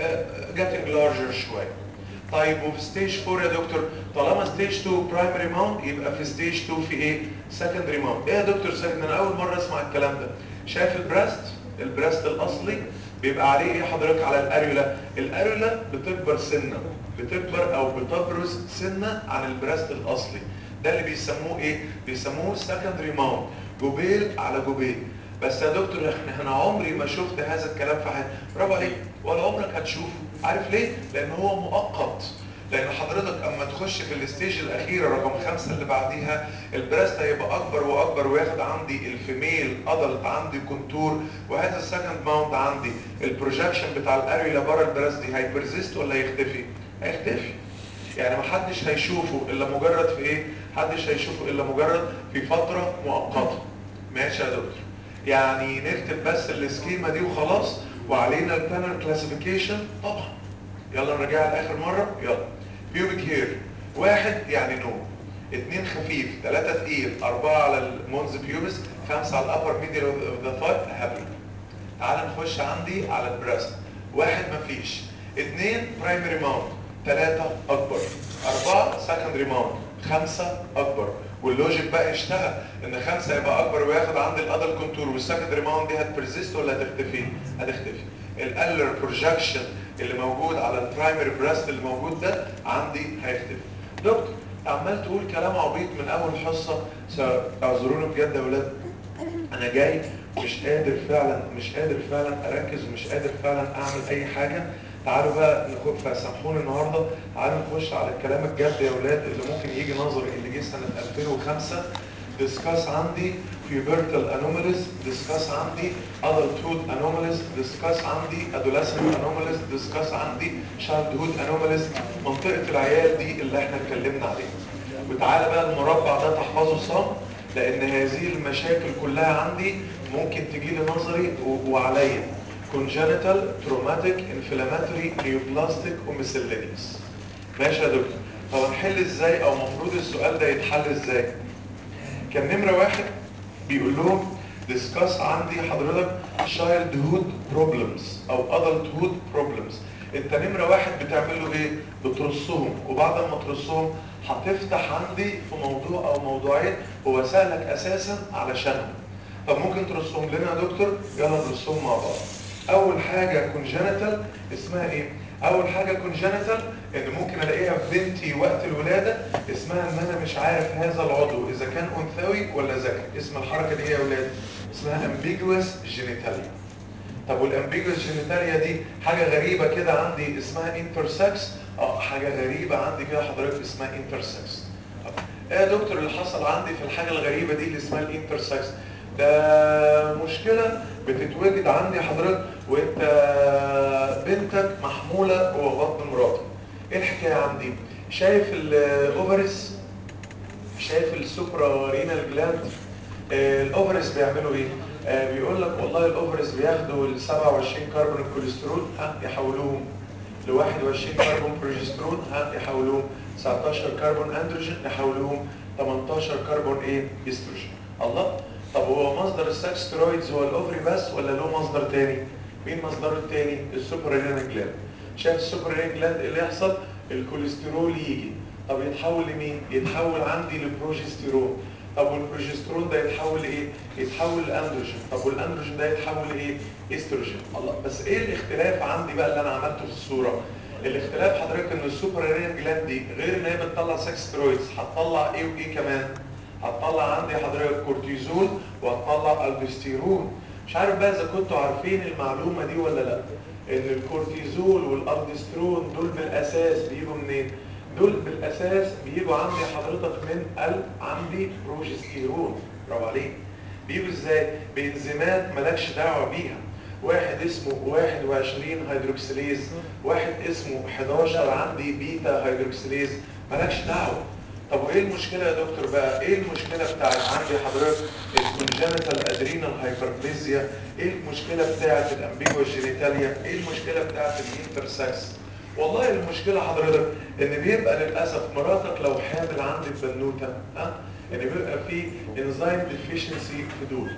جاتنج لارجر شويه طيب وفي ستيج 4 يا دكتور طالما ستيج 2 برايمري ماونت يبقى في ستيج 2 في ايه سكندري ماونت ايه يا دكتور سكندري انا اول مره اسمع الكلام ده شايف البراست البراست الاصلي بيبقى عليه ايه حضرتك على الاريولا الاريولا بتكبر سنه بتكبر او بتبرز سنه عن البراست الاصلي ده اللي بيسموه ايه بيسموه سكندري ماونت جوبيل على جوبيل بس يا دكتور انا عمري ما شفت هذا الكلام في حياتي برافو عليك ولا عمرك هتشوفه عارف ليه لان هو مؤقت لان حضرتك اما تخش في الستيج الاخيره رقم خمسة اللي بعديها البراست هيبقى اكبر واكبر وياخد عندي الفيميل ادلت عندي كونتور وهذا السكند ماونت عندي البروجكشن بتاع الاريولا بره البراست دي هيبرزيست ولا هيختفي هيختفي يعني محدش هيشوفه الا مجرد في ايه محدش هيشوفه الا مجرد في فتره مؤقته ماشي يا دكتور يعني نكتب بس السكيما دي وخلاص وعلينا البلانر كلاسيفيكيشن طبعا يلا نرجع لاخر مره يلا بيوبيك هير واحد يعني نو اثنين خفيف ثلاثة تقيل أربعة على المونز بيوبس خمسة على الأبر ميديال اوف ذا ثاي هابي تعال نخش عندي على البراست واحد مفيش اثنين برايمري ماونت ثلاثة أكبر أربعة سكندري ماونت خمسة أكبر واللوجيك بقى اشتغل ان خمسة يبقى اكبر وياخد عند الادل كونتور والسكندري ماونت دي هتبرزيست ولا هتختفي هتختفي الالر بروجكشن اللي موجود على البرايمري بريست اللي موجود ده عندي هيختفي دكتور عمال تقول كلام عبيط من اول حصه اعذروني بجد يا اولاد انا جاي مش قادر فعلا مش قادر فعلا اركز ومش قادر فعلا اعمل اي حاجه تعالوا بقى نخش فسامحوني النهارده تعالوا نخش على الكلام الجد يا اولاد اللي ممكن يجي نظري اللي جه سنه 2005 ديسكاس عندي pubertal anomalies ديسكاس عندي adulthood anomalies ديسكاس عندي adolescent anomalies ديسكاس عندي childhood anomalies منطقه العيال دي اللي احنا اتكلمنا عليها وتعالى بقى المربع ده تحفظه صم لان هذه المشاكل كلها عندي ممكن تجي لي نظري وعليا congenital traumatic inflammatory neoplastic وميسلينيوس ماشي يا دكتور طب هنحل ازاي او المفروض السؤال ده يتحل ازاي كان نمرة واحد بيقول لهم discuss عندي حضرتك childhood problems او adulthood problems انت نمرة واحد بتعمل له ايه بترصهم وبعد ما ترصهم هتفتح عندي في موضوع او موضوعين هو سألك اساسا علشانهم طب ممكن ترصهم لنا يا دكتور يلا نرصهم مع بعض اول حاجة كونجنتال اسمها ايه اول حاجة كونجنتال ان ممكن الاقيها في بنتي وقت الولادة اسمها ان انا مش عارف هذا العضو اذا كان انثوي ولا ذكري اسم الحركة دي ايه يا اولاد اسمها ambiguous genitalia طب والامبيجوس جينيتاليا دي حاجة غريبة كده عندي اسمها انترسكس اه حاجة غريبة عندي كده حضرتك اسمها انترسكس ايه يا دكتور اللي حصل عندي في الحاجة الغريبة دي اللي اسمها الانترسكس ده مشكلة بتتوجد عندي حضرتك وانت بنتك محمولة جوه بطن مراتك ايه الحكاية عندي شايف الاوفرس شايف السوبرا رينال جلاند آه الاوفرس بيعملوا ايه آه بيقول لك والله الاوفرس بياخدوا ال 27 كربون الكوليسترول ها يحولوهم ل 21 كربون بروجسترون ها يحولوهم 19 كربون اندروجين يحولوهم 18 كربون ايه استروجين الله طب هو مصدر السكس ستيرويدز هو الاوفري بس ولا له مصدر تاني مين مصدره التاني السوبر رينال جلاند شايف السوبر رينال جلاند اللي يحصل الكوليسترول يجي طب يتحول لمين يتحول عندي لبروجستيرون طب والبروجسترون ده يتحول لايه يتحول لاندروجين طب والاندروجين ده يتحول لايه استروجين الله بس ايه الاختلاف عندي بقى اللي انا عملته في الصوره الاختلاف حضرتك ان السوبر رينال جلاند دي غير ان هي بتطلع سكس ستيرويدز هتطلع ايه وايه كمان هتطلع عندي حضرتك كورتيزول وهتطلع الدوستيرون مش عارف بقى اذا كنتوا عارفين المعلومه دي ولا لا ان الكورتيزول والالدوستيرون دول بالاساس بيجوا منين دول بالاساس بيجوا عندي حضرتك من ال عندي بروجستيرون برافو عليك بيجوا ازاي بانزيمات مالكش دعوه بيها واحد اسمه 21 هيدروكسيليز واحد اسمه 11 عندي بيتا هيدروكسيليز مالكش دعوه طب وايه المشكله يا دكتور بقى ايه المشكله بتاعت عندي حضرتك الكونجنتال ادرينال هايبربليزيا ايه المشكله بتاعت الامبيجو جينيتاليا ايه المشكله بتاعت الانترسكس والله المشكله حضرتك ان بيبقى للاسف مراتك لو حامل عندك بنوته ها ان بيبقى في انزيم ديفيشنسي في دول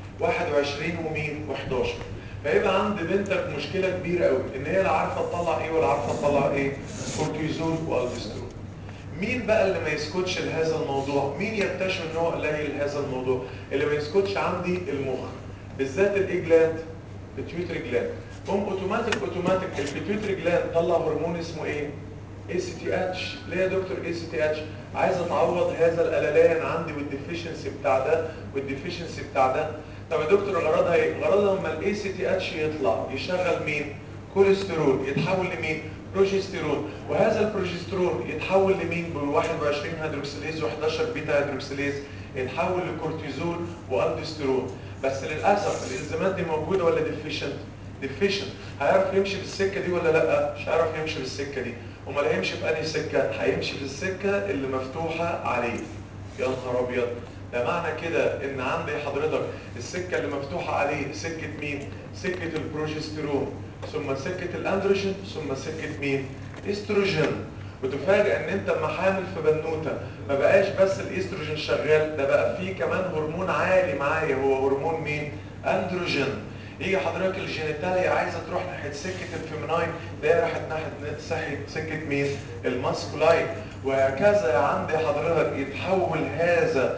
21 ومين و11 فيبقى عند بنتك مشكله كبيره قوي ان هي لا عارفه تطلع ايه ولا عارفه تطلع ايه كورتيزول والدسترون مين بقى اللي ما يسكتش لهذا الموضوع مين يكتشف ان هو قليل هذا الموضوع اللي ما يسكتش عندي المخ بالذات الايه جلاند البيتيوتري جلاند هم اوتوماتيك اوتوماتيك البيتيوتري جلاند طلع هرمون اسمه ايه اي سي تي اتش ليه يا دكتور اي سي تي اتش عايزه تعوض هذا القللان عندي والديفيشنسي بتاع ده والديفيشنسي بتاع ده طب يا دكتور غرضها ايه غرضها لما الاي سي تي اتش يطلع يشغل مين كوليسترول يتحول لمين بروجستيرون وهذا البروجستيرون يتحول لمين ب 21 هيدروكسيليز و11 بيتا هيدروكسيليز يتحول لكورتيزول والدوستيرون بس للاسف الانزيمات دي موجوده ولا ديفيشنت ديفيشنت هيعرف يمشي في السكه دي ولا لا مش هيعرف يمشي في السكه دي امال هيمشي في انهي سكه هيمشي في السكه اللي مفتوحه عليه يا نهار ابيض ده معنى كده ان عندي حضرتك السكه اللي مفتوحه عليه سكه مين سكه البروجستيرون ثم سكه الاندروجين ثم سكه مين استروجين وتفاجئ ان انت اما حامل في بنوته ما بقاش بس الاستروجين شغال ده بقى فيه كمان هرمون عالي معايا هو هرمون مين اندروجين يجي حضرتك الجينيتاليا عايزه تروح ناحيه سكه الفيميناين ده راحت ناحيه سكه سكه مين الماسكولاين وهكذا عندي حضرتك يتحول هذا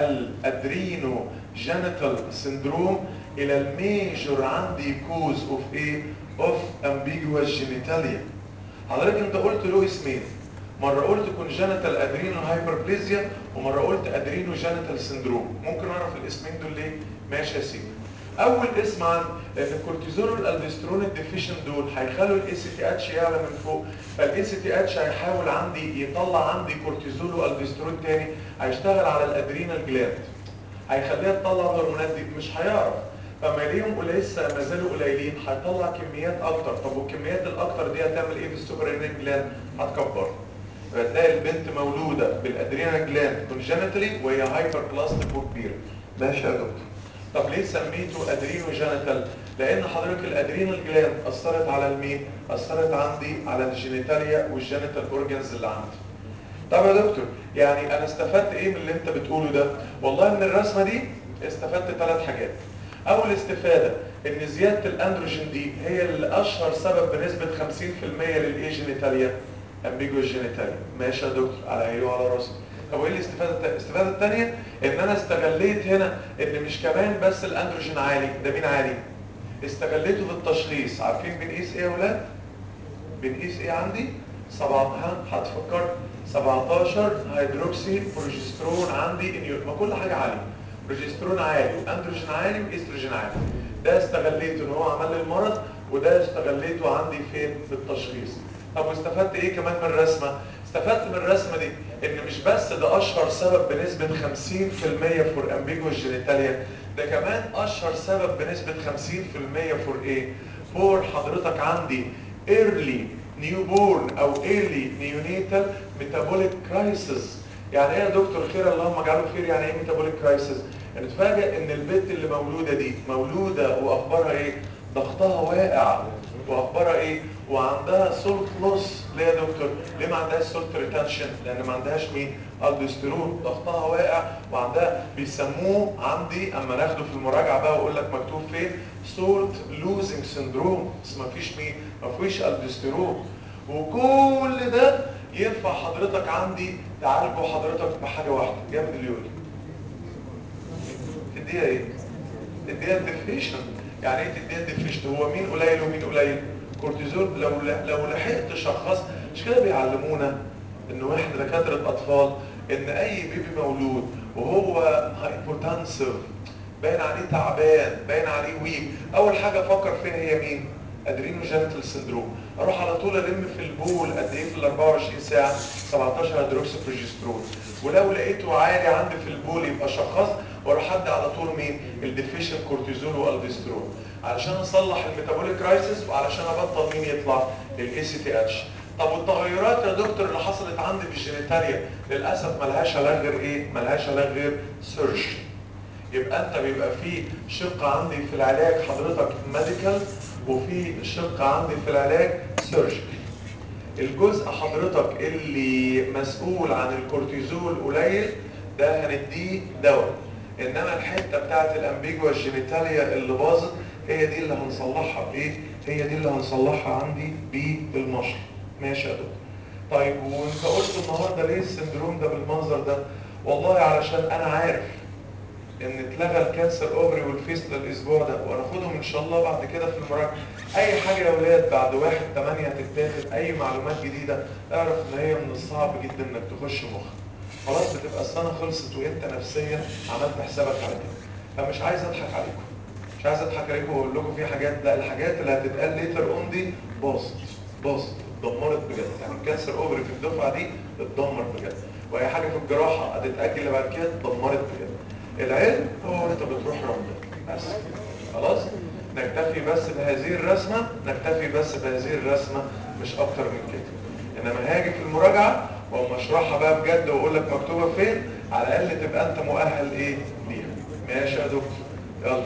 الادرينو جينيتال سندروم الى الميجور عندي كوز اوف ايه اوف امبيجوس جينيتاليا حضرتك انت قلت له اسمين مرة قلت كونجنتال ادرينو هايبربليزيا ومرة قلت ادرينو جينيتال سندروم ممكن اعرف الاسمين دول ليه ماشي يا سيدي اول اسم عن ان الكورتيزول والالدسترون الديفيشن دول هيخلوا الاي سي تي اتش يعلى من فوق فالاي سي تي اتش هيحاول عندي يطلع عندي كورتيزول والدسترون تاني هيشتغل على الادرينال جلاند هيخليها تطلع الهرمونات دي مش هيعرف فما يلاقيهم لسه ما زالوا قليلين هيطلع كميات اكتر طب والكميات الاكتر دي هتعمل ايه في السوبر انين جلاند هتكبر فتلاقي البنت مولوده بالادرينال جلاند كونجنتالي وهي هايبر بلاستيك وكبيره ماشي يا دكتور طب ليه سميته ادرينو جينيتال لان حضرتك الادرينال جلاند اثرت على المين اثرت عندي على الجينيتاليا والجينيتال اورجانز اللي عندي طب يا دكتور يعني انا استفدت ايه من اللي انت بتقوله ده والله من الرسمه دي استفدت ثلاث حاجات اول استفاده ان زياده الاندروجين دي هي اللي اشهر سبب بنسبه 50% للايه جينيتاليا امبيجو جينيتاليا ماشي يا دكتور على عيني وعلى راسي طب وايه الاستفاده الثانيه الاستفاده الثانيه ان انا استغليت هنا ان مش كمان بس الاندروجين عالي ده مين عالي استغليته في التشخيص عارفين بنقيس ايه يا اولاد بنقيس ايه عندي سبعة هتفكر 17 هيدروكسي بروجسترون عندي انيو ما كل حاجه عاليه بروجسترون عالي واندروجين عالي واستروجين عالي ده استغليته ان هو عمل لي المرض وده استغليته عندي فين في التشخيص طب واستفدت ايه كمان من الرسمه استفدت من الرسمه دي ان مش بس ده اشهر سبب بنسبه 50% فور امبيجوس جينيتاليا ده كمان اشهر سبب بنسبه 50% فور ايه فور حضرتك عندي early newborn او early neonatal metabolic crisis يعني ايه يا دكتور خير اللهم اجعله خير يعني ايه ميتابوليك كرايسيس نتفاجئ ان البنت اللي مولوده دي مولوده واخبارها ايه ضغطها واقع واخبارها ايه وعندها سولت لوس ليه يا دكتور ليه ما عندهاش سولت ريتنشن لان ما عندهاش مين الدوستيرون ضغطها واقع وعندها بيسموه عندي اما ناخده في المراجعه بقى واقول لك مكتوب فين سولت لوزنج سندروم بس ما فيش مين ما فيش الدوستيرون وكل ده ينفع حضرتك عندي تعالجه حضرتك بحاجه واحده جنب اليوري تديها ايه تديها الديفيشن يعني ايه تديها الديفيشن هو مين قليل ومين قليل كورتيزول لو لو لحقت شخص مش كده بيعلمونا انه احنا دكاتره اطفال ان اي بيبي مولود وهو هايبوتنسيف باين عليه تعبان باين عليه ويك اول حاجه افكر فيها هي مين ادرينو جينيتال سندروم اروح على طول الم في البول قد ايه في ال 24 ساعه 17 هيدروكسي بروجسترون ولو لقيته عالي عندي في البول يبقى شخص واروح ادي على طول مين الديفيشن كورتيزول والدسترون علشان اصلح الميتابوليك كرايسيس وعلشان ابطل مين يطلع الاي سي تي اتش طب والتغيرات يا دكتور اللي حصلت عندي في الجينيتاليا للاسف ملهاش علاج غير ايه ملهاش علاج غير سيرش يبقى انت بيبقى في شق عندي في العلاج حضرتك ميديكال وفي شق عندي في العلاج سيرجري الجزء حضرتك اللي مسؤول عن الكورتيزول قليل ده هنديه دواء انما الحته بتاعت الامبيجوا الجينيتاليا اللي باظت هي دي اللي هنصلحها بايه هي دي اللي هنصلحها عندي بالمشط ماشي يا دكتور طيب وانت قلت النهارده ليه السندروم ده بالمنظر ده والله علشان انا عارف ان اتلغى الكانسر اوفري والفيستلا الاسبوع ده وهناخدهم ان شاء الله بعد كده في المراجعه اي حاجه يا ولاد بعد واحد 8 هتتاخد اي معلومات جديده اعرف ان هي من الصعب جدا انك تخش مخك خلاص بتبقى السنه خلصت وانت نفسيا عملت حسابك على كده فمش عايز اضحك عليكم مش عايز اضحك عليكم واقول لكم في حاجات لا الحاجات اللي هتتقال ليتر اون دي باظت باظت اتدمرت بجد يعني الكانسر اوفري في الدفعه دي اتدمر بجد واي حاجه في الجراحه هتتاجل بعد كده اتدمرت بجد العلم هو انت بتروح رمضان بس خلاص نكتفي بس بهذه الرسمه نكتفي بس بهذه الرسمه مش اكتر من كده انما هاجي في المراجعه واقوم اشرحها بقى بجد واقول لك مكتوبه فين على الاقل تبقى انت مؤهل ايه ليها ماشي يا دكتور يلا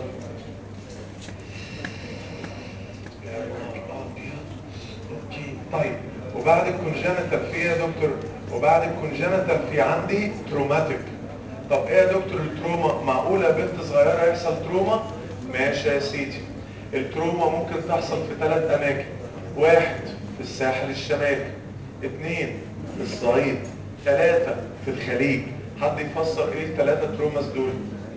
اوكي طيب وبعد الكونجنتال في ايه يا دكتور وبعد الكونجنتال في عندي تروماتيك طب ايه يا دكتور التروما معقوله بنت صغيره يحصل تروما ماشي يا سيدي التروما ممكن تحصل في ثلاث اماكن واحد في الساحل الشمالي اثنين في الصعيد ثلاثة في الخليج حد يفسر ايه الثلاثة تروماس دول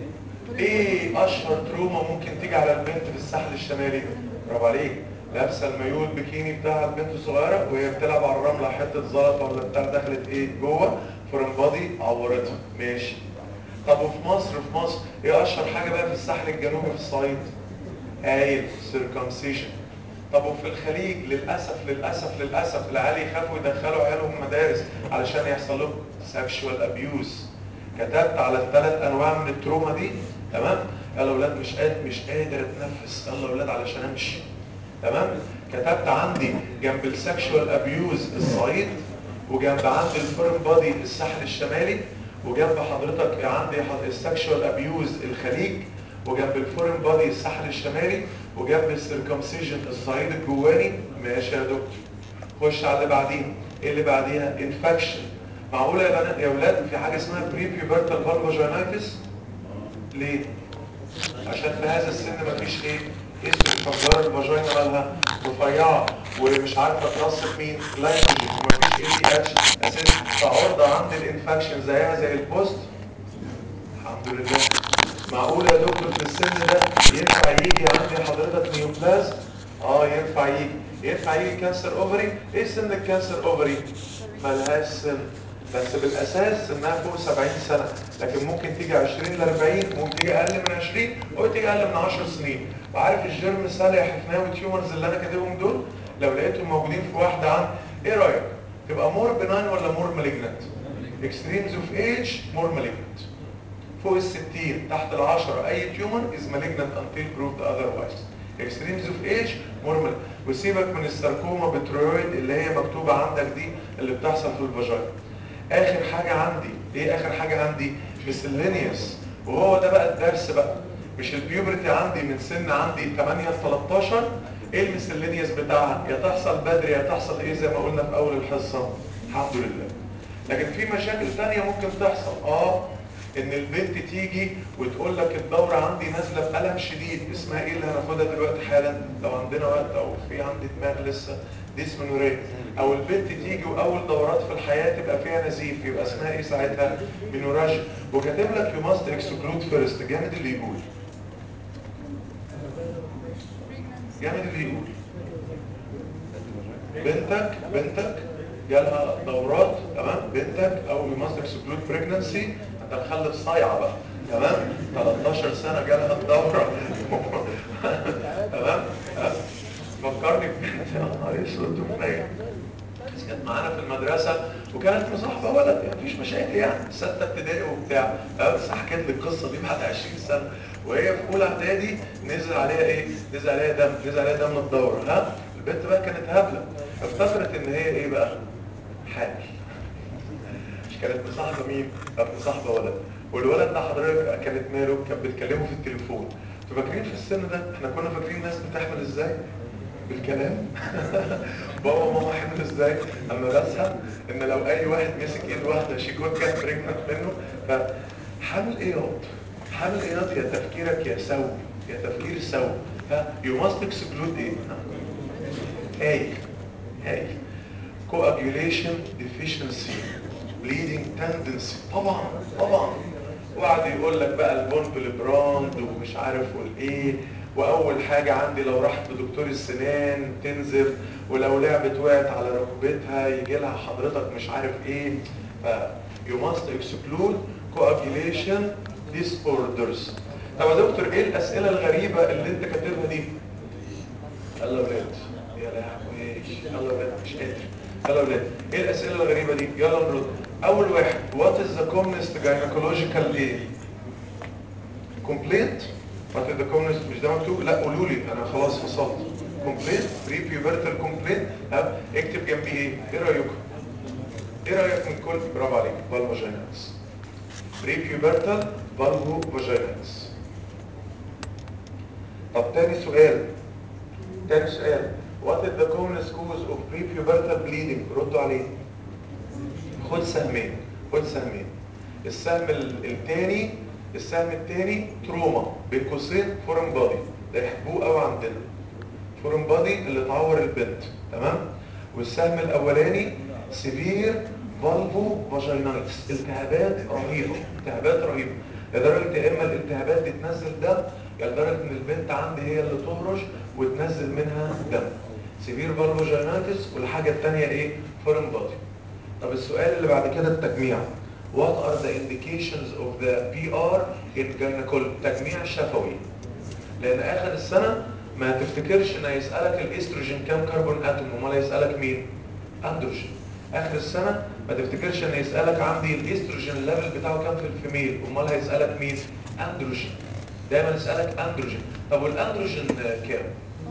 ايه اشهر تروما ممكن تيجي على البنت في الساحل الشمالي برافو عليك لابسه المايو البكيني بتاع البنت الصغيره وهي بتلعب على الرمله حته زلطه ولا بتاع دخلت ايه جوه فورم بادي عورتها ماشي طب وفي مصر في مصر ايه اشهر حاجه بقى في الساحل الجنوبي في الصعيد هايل سيركمسيشن طب وفي الخليج للاسف للاسف للاسف العيال يخافوا يدخلوا عيالهم مدارس علشان يحصل لهم سكشوال ابيوز كتبت على الثلاث انواع من التروما دي تمام يلا اولاد مش قادر مش قادر اتنفس يلا اولاد علشان امشي تمام كتبت عندي جنب السكشوال ابيوز الصعيد وجنب عندي الفورن بادي الساحل الشمالي وجنب حضرتك عندي السكشوال ابيوز الخليج وجنب الفورن بادي الساحل الشمالي وجنب السيركمسيجن الصعيد الجواني ماشي يا دكتور خش على اللي بعديها ايه اللي بعديها انفكشن معقوله يا بنات يا اولاد في حاجه اسمها بري بيبرتال فالفاجينايتس ليه عشان في هذا السن مفيش ايه اسم فجار الفاجينا مالها رفيعه ومش عارفه ترصف مين لايكوجين ومفيش اي دي اتش اساس فعرضه عند الانفكشن زيها زي البوست الحمد لله معقول يا دكتور في السن ده ينفع يجي عندي حضرتك نيوبلاز اه ينفع يجي ينفع يجي كانسر اوفري ايه سن الكانسر اوفري ملهاش سن بس بالاساس انها فوق 70 سنه لكن ممكن تيجي 20 ل 40 ممكن تيجي اقل من 20 او تيجي اقل من 10 سنين وعارف الجيرم سال يا حفناوي تيومرز اللي انا كاتبهم دول لو لقيتهم موجودين في واحده عن ايه رايك تبقى مور بناين ولا مور مالجنت اكستريمز اوف ايج مور مالجنت فوق ال 60 تحت ال 10 اي تيومر از مالجنت انتل بروفد اذروايز اكستريمز اوف ايج مور وسيبك من الساركوما بترويد اللي هي مكتوبه عندك دي اللي بتحصل في الفاجينا اخر حاجه عندي ايه اخر حاجه عندي مسلينيوس وهو ده بقى الدرس بقى مش البيوبرتي عندي من سن عندي 8 ل 13 ايه المسلينيوس بتاعها يا تحصل بدري يا تحصل ايه زي ما قلنا في اول الحصه الحمد لله لكن في مشاكل ثانيه ممكن تحصل اه ان البنت تيجي وتقول لك الدورة عندي نازلة بألم شديد اسمها ايه اللي هناخدها دلوقتي حالا لو عندنا وقت او في عندي دماغ لسه ديسمنوريا او البنت تيجي واول دورات في الحياة تبقى فيها نزيف يبقى اسمها ايه ساعتها منوراجيا وكاتب لك يو ماست اكسكلود فيرست جامد اللي يقول جامد اللي يقول بنتك بنتك جالها دورات تمام بنتك او يو ماست اكسكلود بريجنسي انت مخلف صايعه بقى تمام 13 سنه جالها الدوره تمام فكرني ببنت يا نهار اسود وفنيه كانت معانا في المدرسه وكانت مصاحبه ولد يعني مفيش مشاكل يعني سته ابتدائي وبتاع بس حكيت لي القصه دي بعد 20 سنه وهي في اولى اعدادي نزل عليها ايه؟ نزل عليها دم نزل عليها دم الدوره ها البنت بقى كانت هبله افتكرت ان هي ايه بقى حامل مش كانت مصاحبه مين كانت مصاحبه ولد والولد ده حضرتك كانت ماله كانت بتكلمه في التليفون انتوا فاكرين في السن ده احنا كنا فاكرين الناس بتحمل ازاي بالكلام بابا وماما حمل ازاي اما بسأل ان لو اي واحد مسك ايد واحده شي كود كانت بريجننت منه فحمل ايه ياض حمل ايه ياض يا تفكيرك يا سو يا تفكير سو ها يو ماست اكسكلود ايه هاي هاي coagulation deficiency bleeding tendency طبعا طبعا وقعد يقول لك بقى البون براند ومش عارف والايه واول حاجة عندي لو راحت لدكتور السنان تنزف ولو لعبت وقعت على ركبتها يجي لها حضرتك مش عارف ايه ف you must exclude coagulation disorders طب يا دكتور ايه الاسئلة الغريبة اللي انت كاتبها دي يلا يا ولاد يا لهوي يلا يا ولاد مش قادر يلا يا ولاد ايه الاسئلة الغريبة دي يلا نرد اول واحد what is the commonest gynecological ايه complaint what is the commonest مش ده مكتوب لا قولوا لي انا خلاص فصلت complaint pre pubertal complaint ها اكتب جنبي ايه ايه رايكم ايه رايك من كل برافو عليك فالفاجينالز pre pubertal vulvovaginals طب تاني سؤال تاني سؤال what is the commonest cause of pre-pubertal bleeding ردوا عليه خد سهمين خد سهمين السهم الثاني السهم الثاني تروما بين قوسين فورم بادي ده يحبوه قوي عندنا فورم بادي اللي تعور البنت تمام والسهم الاولاني سيفير فالفو فاجينايتس التهابات رهيبه التهابات رهيبه لدرجه يا اما الالتهابات دي تنزل دم يا لدرجه ان البنت عندي هي اللي تهرش وتنزل منها دم سيفير فالفو فاجينايتس والحاجه الثانيه ايه فورم بادي طب السؤال اللي بعد كده التجميع What are the indications of the PR in gynecology تجميع شفوي لان اخر السنة ما تفتكرش ان هيسألك الاستروجين كام كربون اتوم امال هيسألك مين اندروجين اخر السنة ما تفتكرش ان يسألك عندي الاستروجين الليفل بتاعه كام في الفيميل امال هيسألك مين اندروجين دايما يسألك اندروجين طب والاندروجين كام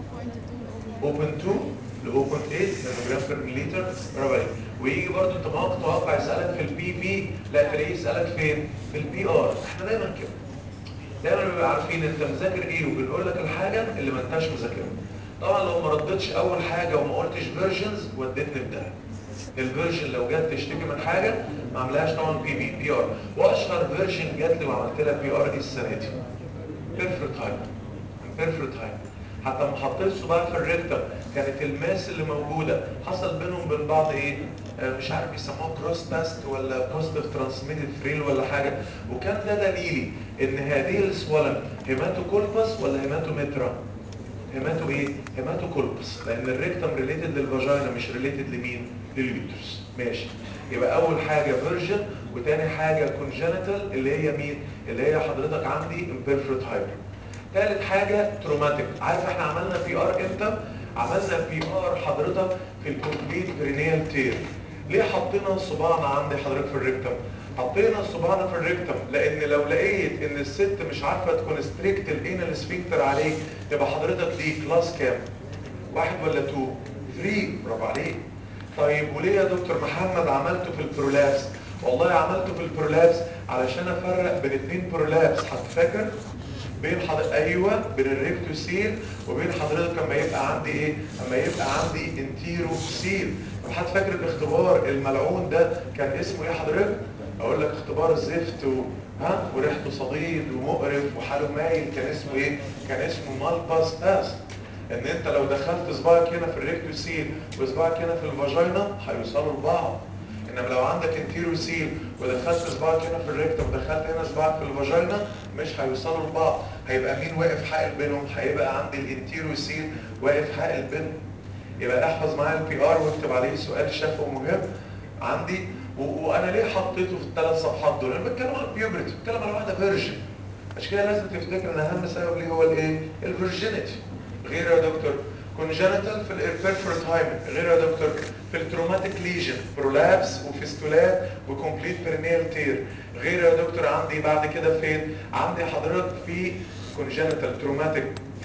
0.2 ل 0.8 نانوجرام بير مليتر برافو عليك ويجي برضه انت ما تتوقع يسالك في البي بي لا تلاقيه يسالك فين في البي ار احنا دايما كده دايما بنبقى عارفين انت مذاكر ايه وبنقول لك الحاجه اللي ما انتش مذاكرها طبعا لو ما ردتش اول حاجه وما قلتش فيرجنز وديتني في ده الفيرجن لو جت تشتكي من حاجه ما عملهاش طبعا بي بي بي ار واشهر فيرجن جات لي وعملت لها بي ار ايه السنه دي بيرفكت هايم بيرفكت هايم حتى لما حطيت صباع في الريكتم كانت الماس اللي موجوده حصل بينهم وبين بعض ايه آه مش عارف بيسموها كروس باست ولا بوزيتيف ترانسميتد فريل ولا حاجه وكان ده دليلي ان هذه السوالن هيماتوكولبس ولا هيماتومترا هيماتو ايه هيماتوكولبس لان الريكتم ريليتد للفاجينا مش ريليتد لمين لليوترس ماشي يبقى اول حاجه فيرجن وتاني حاجه كونجنتال اللي هي مين اللي هي حضرتك عندي امبيرفرت هايبر ثالث حاجة تروماتيك عارف احنا عملنا بي ار امتى عملنا بي ار حضرتك في الكومبليت برينيال تير ليه حطينا صباعنا عندي حضرتك في الريكتم حطينا صباعنا في الريكتم لان لو لقيت ان الست مش عارفه تكونستريكت الانال سفنكتر عليك يبقى حضرتك دي كلاس كام واحد ولا تو 3 برافو عليك طيب وليه يا دكتور محمد عملته في البرولابس والله عملته في البرولابس علشان افرق بين اتنين برولابس هتفاكر بين حضرتك ايوه بين الريكتوسيل وبين حضرتك لما يبقى عندي ايه اما يبقى عندي انتيروسيل طب حد فاكر الاختبار الملعون ده كان اسمه ايه حضرتك اقول لك اختبار زفت و... ها وريحته صديد ومقرف وحاله مايل كان اسمه ايه كان اسمه مالباس باس ان انت لو دخلت صباعك هنا في الريكتوسيل وصباعك هنا في الفاجينا هيوصلوا لبعض انما لو عندك انتيروسيل ودخلت صباعك هنا في الريكتم ودخلت هنا صباعك في الفاجينا مش هيوصلوا لبعض هيبقى مين واقف حائل بينهم هيبقى عندي الانتيروسيل واقف حائل بينهم يبقى احفظ معايا البي ار واكتب عليه سؤال شفوي مهم عندي و... وانا ليه حطيته في الثلاث صفحات دول انا بتكلم عن البيوبرتي بتكلم عن واحده فيرجن عشان كده لازم تفتكر ان اهم سبب ليه هو الايه الفيرجينيتي غير يا دكتور كونجنتال في البيرفورت هايمن غير يا دكتور في التروماتيك ليجن برولابس وفيستولات وكومبليت بيرنيال تير غير يا دكتور عندي بعد كده فين عندي حضرتك في كونجنتال تروماتيك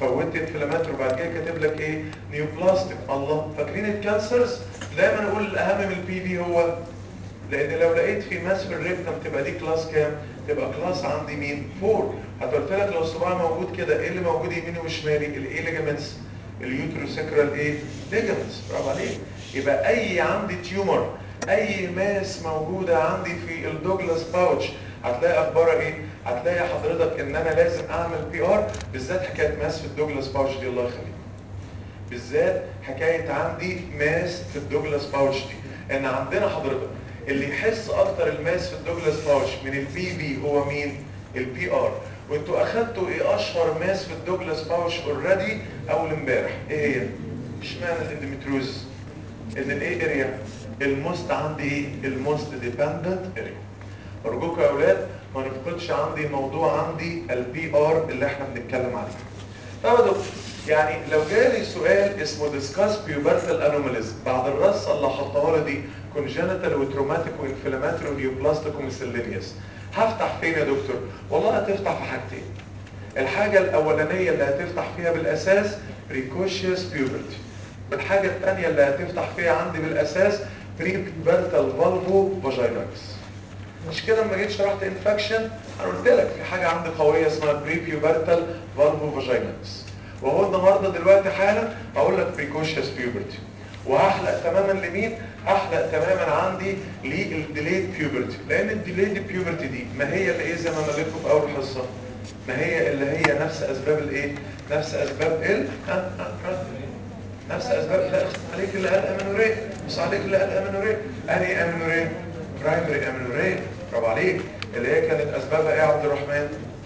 فوتت انفلاماتوري وبعد كده كاتب لك ايه نيوبلاستيك الله فاكرين الكانسرز دايما اقول الاهم من البي في هو لان لو لقيت في ماس في الريكتم تبقى دي كلاس كام تبقى كلاس عندي مين 4 هتقولت لك لو الصباع موجود كده ايه اللي موجود يميني وشمالي الايه ليجامنتس اليوتروسيكرال ايه ليجامنتس برافو عليك يبقى اي عندي تيومر اي ماس موجوده عندي في الدوجلاس باوتش هتلاقي اخبارها ايه هتلاقي حضرتك ان انا لازم اعمل بي ار بالذات حكايه ماس في الدوجلاس باوتش دي الله يخليك بالذات حكايه عندي ماس في الدوجلاس باوتش دي ان عندنا حضرتك اللي يحس اكتر الماس في الدوجلاس باوتش من البي في هو مين البي ار وانتوا اخدتوا ايه اشهر ماس في الدوجلاس باوتش اوريدي اول امبارح ايه هي اشمعنى الاندوميتروز ان الايه اريا الموست عندي ايه الموست ديبندنت اريا ارجوكم يا اولاد ما نفقدش عندي موضوع عندي البي ار اللي احنا بنتكلم عليه طب يا دكتور يعني لو جالي سؤال اسمه ديسكاس بيوبرتال انوماليز بعد الرصه اللي حطها لي دي كونجنتال وتروماتيك وانفلاماتوري ونيوبلاستيك وميسلينيوس هفتح فين يا دكتور والله هتفتح في حاجتين الحاجه الاولانيه اللي هتفتح فيها بالاساس بريكوشيوس بيوبرتي والحاجه الثانيه اللي هتفتح فيها عندي بالاساس بريبرتال فالفو فاجيناكس مش كده لما جيت شرحت انفكشن انا قلت لك في حاجه عندي قويه اسمها بريبيوبرتال فالفو فاجيناكس وهو النهارده دلوقتي حالا اقول لك بريكوشيوس بيوبرتي وهحلق تماما لمين احلق تماما عندي للديليد بيوبرتي لان الديليد بيوبرتي دي ما هي اللي ايه زي ما مليتكم في اول حصه ما هي اللي هي نفس اسباب الايه نفس اسباب ال ها ها ها نفس اسباب لا عليك اللي قال امينوريه بص عليك اللي قال امينوريه انهي امينوريه برايمري امينوريه برافو عليك اللي هي كانت اسبابها ايه يا عبد الرحمن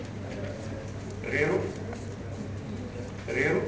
غيره غيره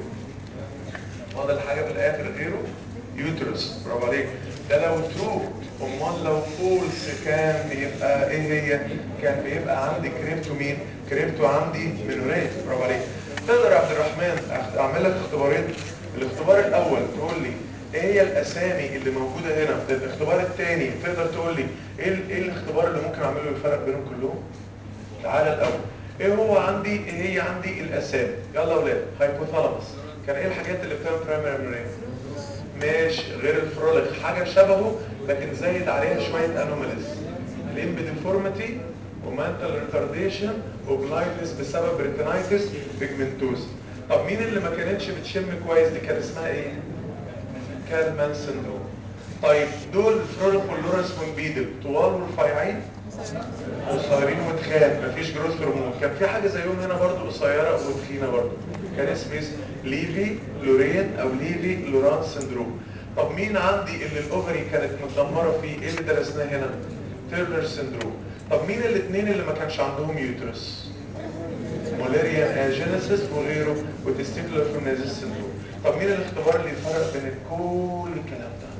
فاضل حاجه في الاخر غيره يوترس برافو عليك ده لو ترو امال لو فولس كان بيبقى ايه هي كان بيبقى عندي كريبتو مين كريبتو عندي مينوريه برافو عليك تقدر يا عبد الرحمن اعمل لك اختبارين الاختبار الاول تقول لي ايه هي الاسامي اللي موجوده هنا الاختبار الثاني تقدر تقول لي ايه ايه الاختبار اللي ممكن اعمله الفرق بينهم كلهم تعالى الاول ايه هو عندي ايه هي عندي الاسامي يلا يا اولاد هايبوثالاموس كان ايه الحاجات اللي بتعمل برايمري امينوريا ماشي غير الفرولك حاجه شبهه لكن زايد عليها شويه انوماليز الامب ديفورميتي ومانتال ريتارديشن وبلايندنس بسبب ريتينايتس بيجمنتوز طب مين اللي ما كانتش بتشم كويس دي كان اسمها ايه كالمان سندروم طيب دول فرولك واللورنس مونبيدل طوال ورفيعين قصيرين وتخان مفيش جروث هرمون كان في حاجه زيهم هنا برضو قصيره وتخينه برضو كان اسمه ليفي لورين او ليفي لوران سندروم طب مين عندي اللي الاوفري كانت متدمره فيه ايه اللي درسناه هنا تيرنر سندروم طب مين الاثنين اللي ما كانش عندهم يوترس مولاريا اجينيسيس وغيره وتستيكولار فيمنيزيس سندروم طب مين الاختبار اللي يفرق بين كل الكلام ده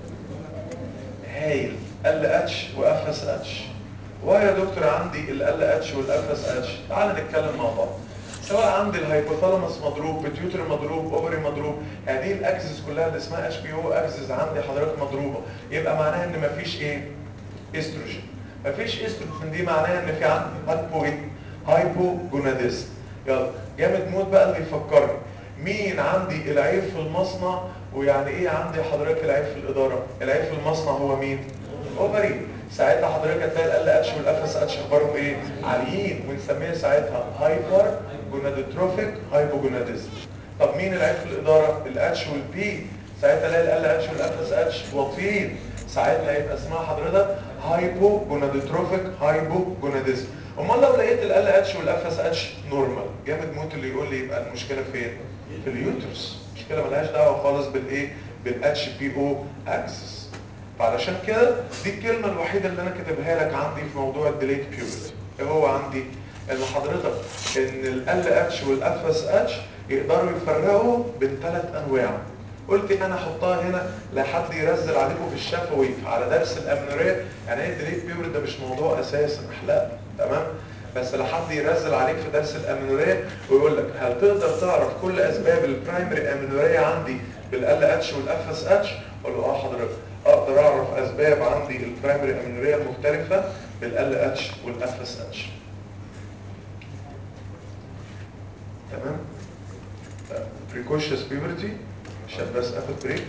هايل ال اتش واف اس اتش ويا دكتور عندي ال ال اتش والاف اس اتش تعال نتكلم مع بعض سواء عندي الهايبوثالاموس مضروب بيتيوتري مضروب اوفري مضروب هذه الاكسس كلها اللي اسمها اتش بي او اكسس عندي حضرتك مضروبه يبقى معناها ان مفيش ايه استروجين مفيش استروجين دي معناها ان في عندي هايبو ايه هايبو جوناديزم يلا جامد موت بقى اللي يفكرني مين عندي العيب في المصنع ويعني ايه عندي حضرتك العيب في الاداره العيب في المصنع هو مين اوفري ساعتها حضرتك هتلاقي ال اتش والاف اس اتش اخبارهم ايه عاليين ونسميها ساعتها هايبر جونادوتروفيك هايبوجوناديزم طب مين العيب في الاداره الاتش والبي ساعتها الاقي ال اتش والاف اس اتش واطيين ساعتها يبقى اسمها حضرتك هايبو جونادوتروفيك هايبوجوناديزم امال لو لقيت ال اتش والاف اس اتش نورمال جامد موت اللي يقول لي يبقى المشكله فين في اليوترس المشكله ملهاش دعوه خالص بالايه بالاتش بي او اكسس فعلشان كده دي الكلمه الوحيده اللي انا كاتبها لك عندي في موضوع الديليت بيوبرتي ايه هو عندي ان حضرتك ان ال اتش والاف اس اتش يقدروا يفرقوا بين ثلاث انواع قلت انا احطها هنا لحد يرزل عليكم في الشفوي على درس الامنوريه يعني ايه الديليت بيوبرتي ده مش موضوع اساسا احلام تمام بس لحد ينزل عليك في درس الامينوريه ويقول لك هل تقدر تعرف كل اسباب البرايمري امينوريه عندي بالال اتش والاف اس اتش اقول له اه حضرتك اقدر اعرف اسباب عندي البرايمري امينوريه المختلفه بالال اتش والاف اس اتش تمام precocious puberty عشان بس اخد بريك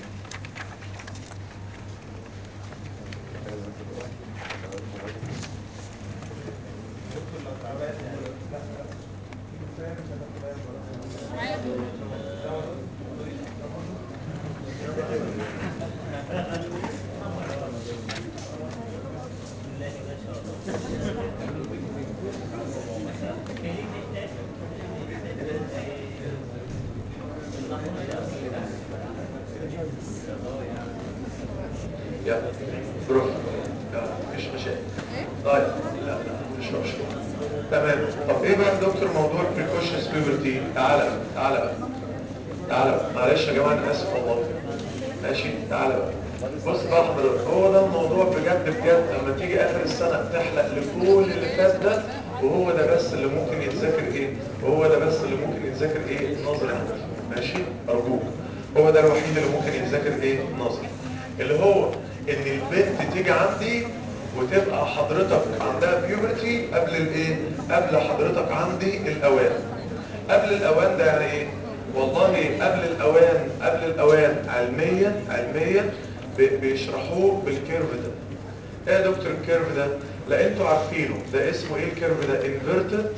يلا روح يلا مفيش مشاكل طيب لا لا مش مشكلة تمام طب ايه بقى يا دكتور موضوع precocious puberty تعالى بقى تعالى بقى تعالى بقى معلش يا جماعه انا اسف والله ماشي تعالى بقى بص بقى حضرتك هو ده الموضوع بجد بجد لما تيجي اخر السنه تحلق لكل اللي فات ده وهو ده بس اللي ممكن يتذاكر ايه وهو ده بس اللي ممكن يتذاكر ايه نظري عندك ماشي ارجوك هو ده الوحيد اللي ممكن يتذاكر ايه نظري اللي هو ان البنت تيجي عندي وتبقى حضرتك عندها بيوبرتي قبل الايه قبل حضرتك عندي الاوان قبل الاوان ده يعني ايه والله قبل الاوان قبل الاوان علميا علميا بي- بيشرحوه بالكيرف ده ايه يا دكتور الكيرف ده لا انتوا عارفينه ده اسمه ايه الكيرف ده انفيرتد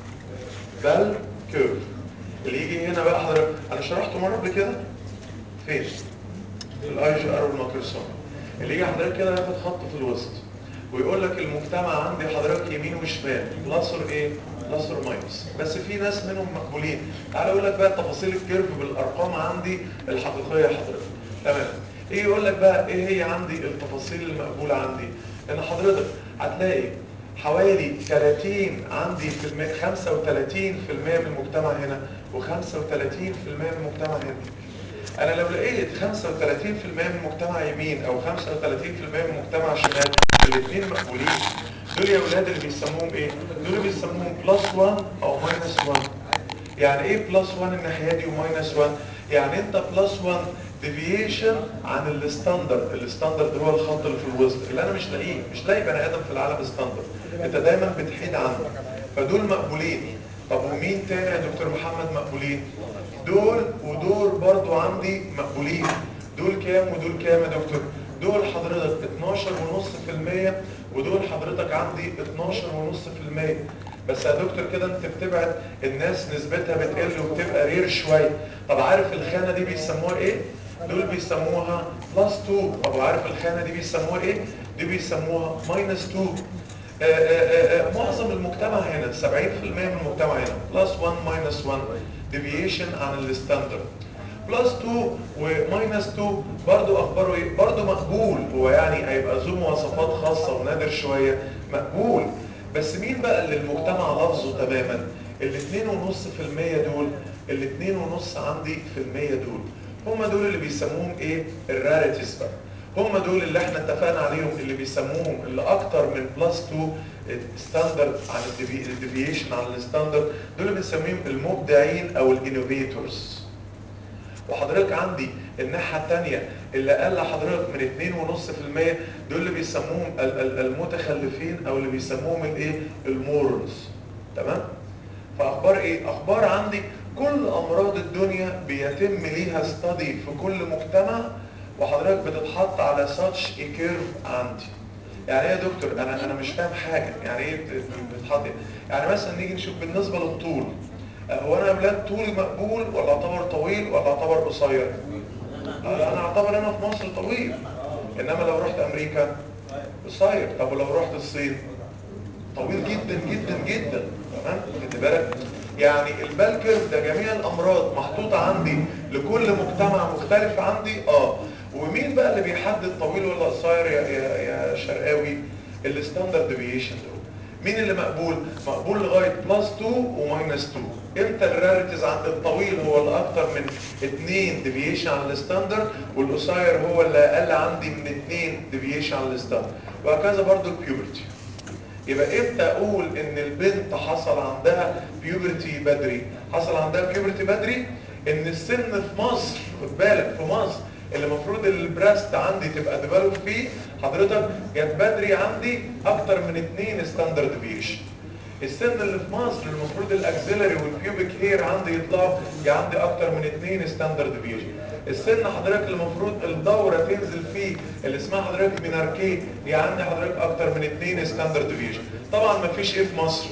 بال كيرف اللي يجي هنا بقى حضرتك انا شرحته مره قبل كده فين في الاي جي ار والماكروسوم اللي يجي حضرتك كده ياخد خط في الوسط ويقول لك المجتمع عندي حضرتك يمين وشمال بلس اور ايه بلس اور ماينس بس في ناس منهم مقبولين تعال اقول لك بقى تفاصيل الكيرف بالارقام عندي الحقيقيه حضرتك تمام ايه يقول لك بقى ايه هي عندي التفاصيل المقبوله عندي ان حضرتك هتلاقي حوالي 30 عندي في المية 35% من المجتمع هنا و35% من المجتمع هنا انا لو لقيت 35% من المجتمع يمين او 35% من المجتمع شمال الاثنين مقبولين دول يا اولاد اللي بيسموهم ايه دول اللي بيسموهم بلس 1 او ماينس 1 يعني ايه بلس 1 الناحيه دي وماينس 1 يعني انت بلس 1 ديفيشن عن الستاندرد الستاندرد هو الخط اللي في الوسط اللي انا مش لاقيه مش لاقي بني ادم في العالم ستاندرد انت دايما بتحيد عنه فدول مقبولين طب ومين تاني يا دكتور محمد مقبولين دول ودول برضو عندي مقبولين دول كام ودول كام يا دكتور دول حضرتك 12.5% ودول حضرتك عندي 12.5% بس يا دكتور كده انت بتبعد الناس نسبتها بتقل وبتبقى رير شويه طب عارف الخانه دي بيسموها ايه دول بيسموها بلس 2 طب عارف الخانه دي بيسموها ايه دي بيسموها ماينس 2 آه، آه، آه، معظم المجتمع هنا 70% من المجتمع هنا بلس 1 ماينس 1 ديفيشن عن الستاندرد بلس 2 وماينس 2 برضو اخباره ايه برضو مقبول هو يعني هيبقى ذو مواصفات خاصه ونادر شويه مقبول بس مين بقى اللي المجتمع لفظه تماما ال 2.5% دول ال 2.5 عندي في المية دول هم دول اللي بيسموهم ايه الراريتيز بقى هم دول اللي احنا اتفقنا عليهم اللي بيسموهم اللي اكتر من بلس 2 ستاندرد عن الديفيشن عن الستاندرد دول اللي بنسميهم المبدعين او الانوفيتورز وحضرتك عندي الناحية التانية اللي قال حضرتك من 2.5% دول اللي بيسموهم ال- ال- المتخلفين او اللي بيسموهم الايه المورلز تمام فاخبار ايه اخبار عندي كل امراض الدنيا بيتم ليها ستادي في كل مجتمع وحضرتك بتتحط على ساتش اي كيرف عندي يعني ايه يا دكتور انا انا مش فاهم حاجه يعني ايه بت- بتتحط يعني مثلا نيجي نشوف بالنسبه للطول هو انا يا اولاد طولي مقبول ولا اعتبر طويل ولا اعتبر قصير لا انا اعتبر انا في مصر طويل انما لو رحت امريكا قصير طب ولو رحت الصين طويل جدا جدا جدا تمام خد بالك يعني البال كيرف ده جميع الامراض محطوطه عندي لكل مجتمع مختلف عندي اه ومين بقى اللي بيحدد طويل ولا قصير يا يا يا شرقاوي الستاندرد ديفيشن دول مين اللي مقبول مقبول لغايه بلس 2 وماينس 2 امتى الراريتيز عند الطويل هو اللي اكتر من 2 ديفيشن عن الستاندرد والقصير هو اللي اقل عندي من 2 ديفيشن عن الستاندرد وهكذا برضو البيوبرتي يبقى امتى اقول ان البنت حصل عندها بيوبرتي بدري حصل عندها بيوبرتي بدري ان السن في مصر خد بالك في مصر اللي المفروض البراست عندي تبقى ديفلوب فيه حضرتك جت بدري عندي اكتر من اتنين ستاندرد ديفيشن السن اللي في مصر المفروض الاكسلري والبيوبيك هير عندي يطلعوا يا عندي اكتر من اثنين ستاندرد ديفيجن السن حضرتك المفروض الدوره تنزل فيه اللي اسمها حضرتك ميناركي هي عندي حضرتك اكتر من اثنين ستاندرد ديفيجن طبعا ما فيش ايه في مصر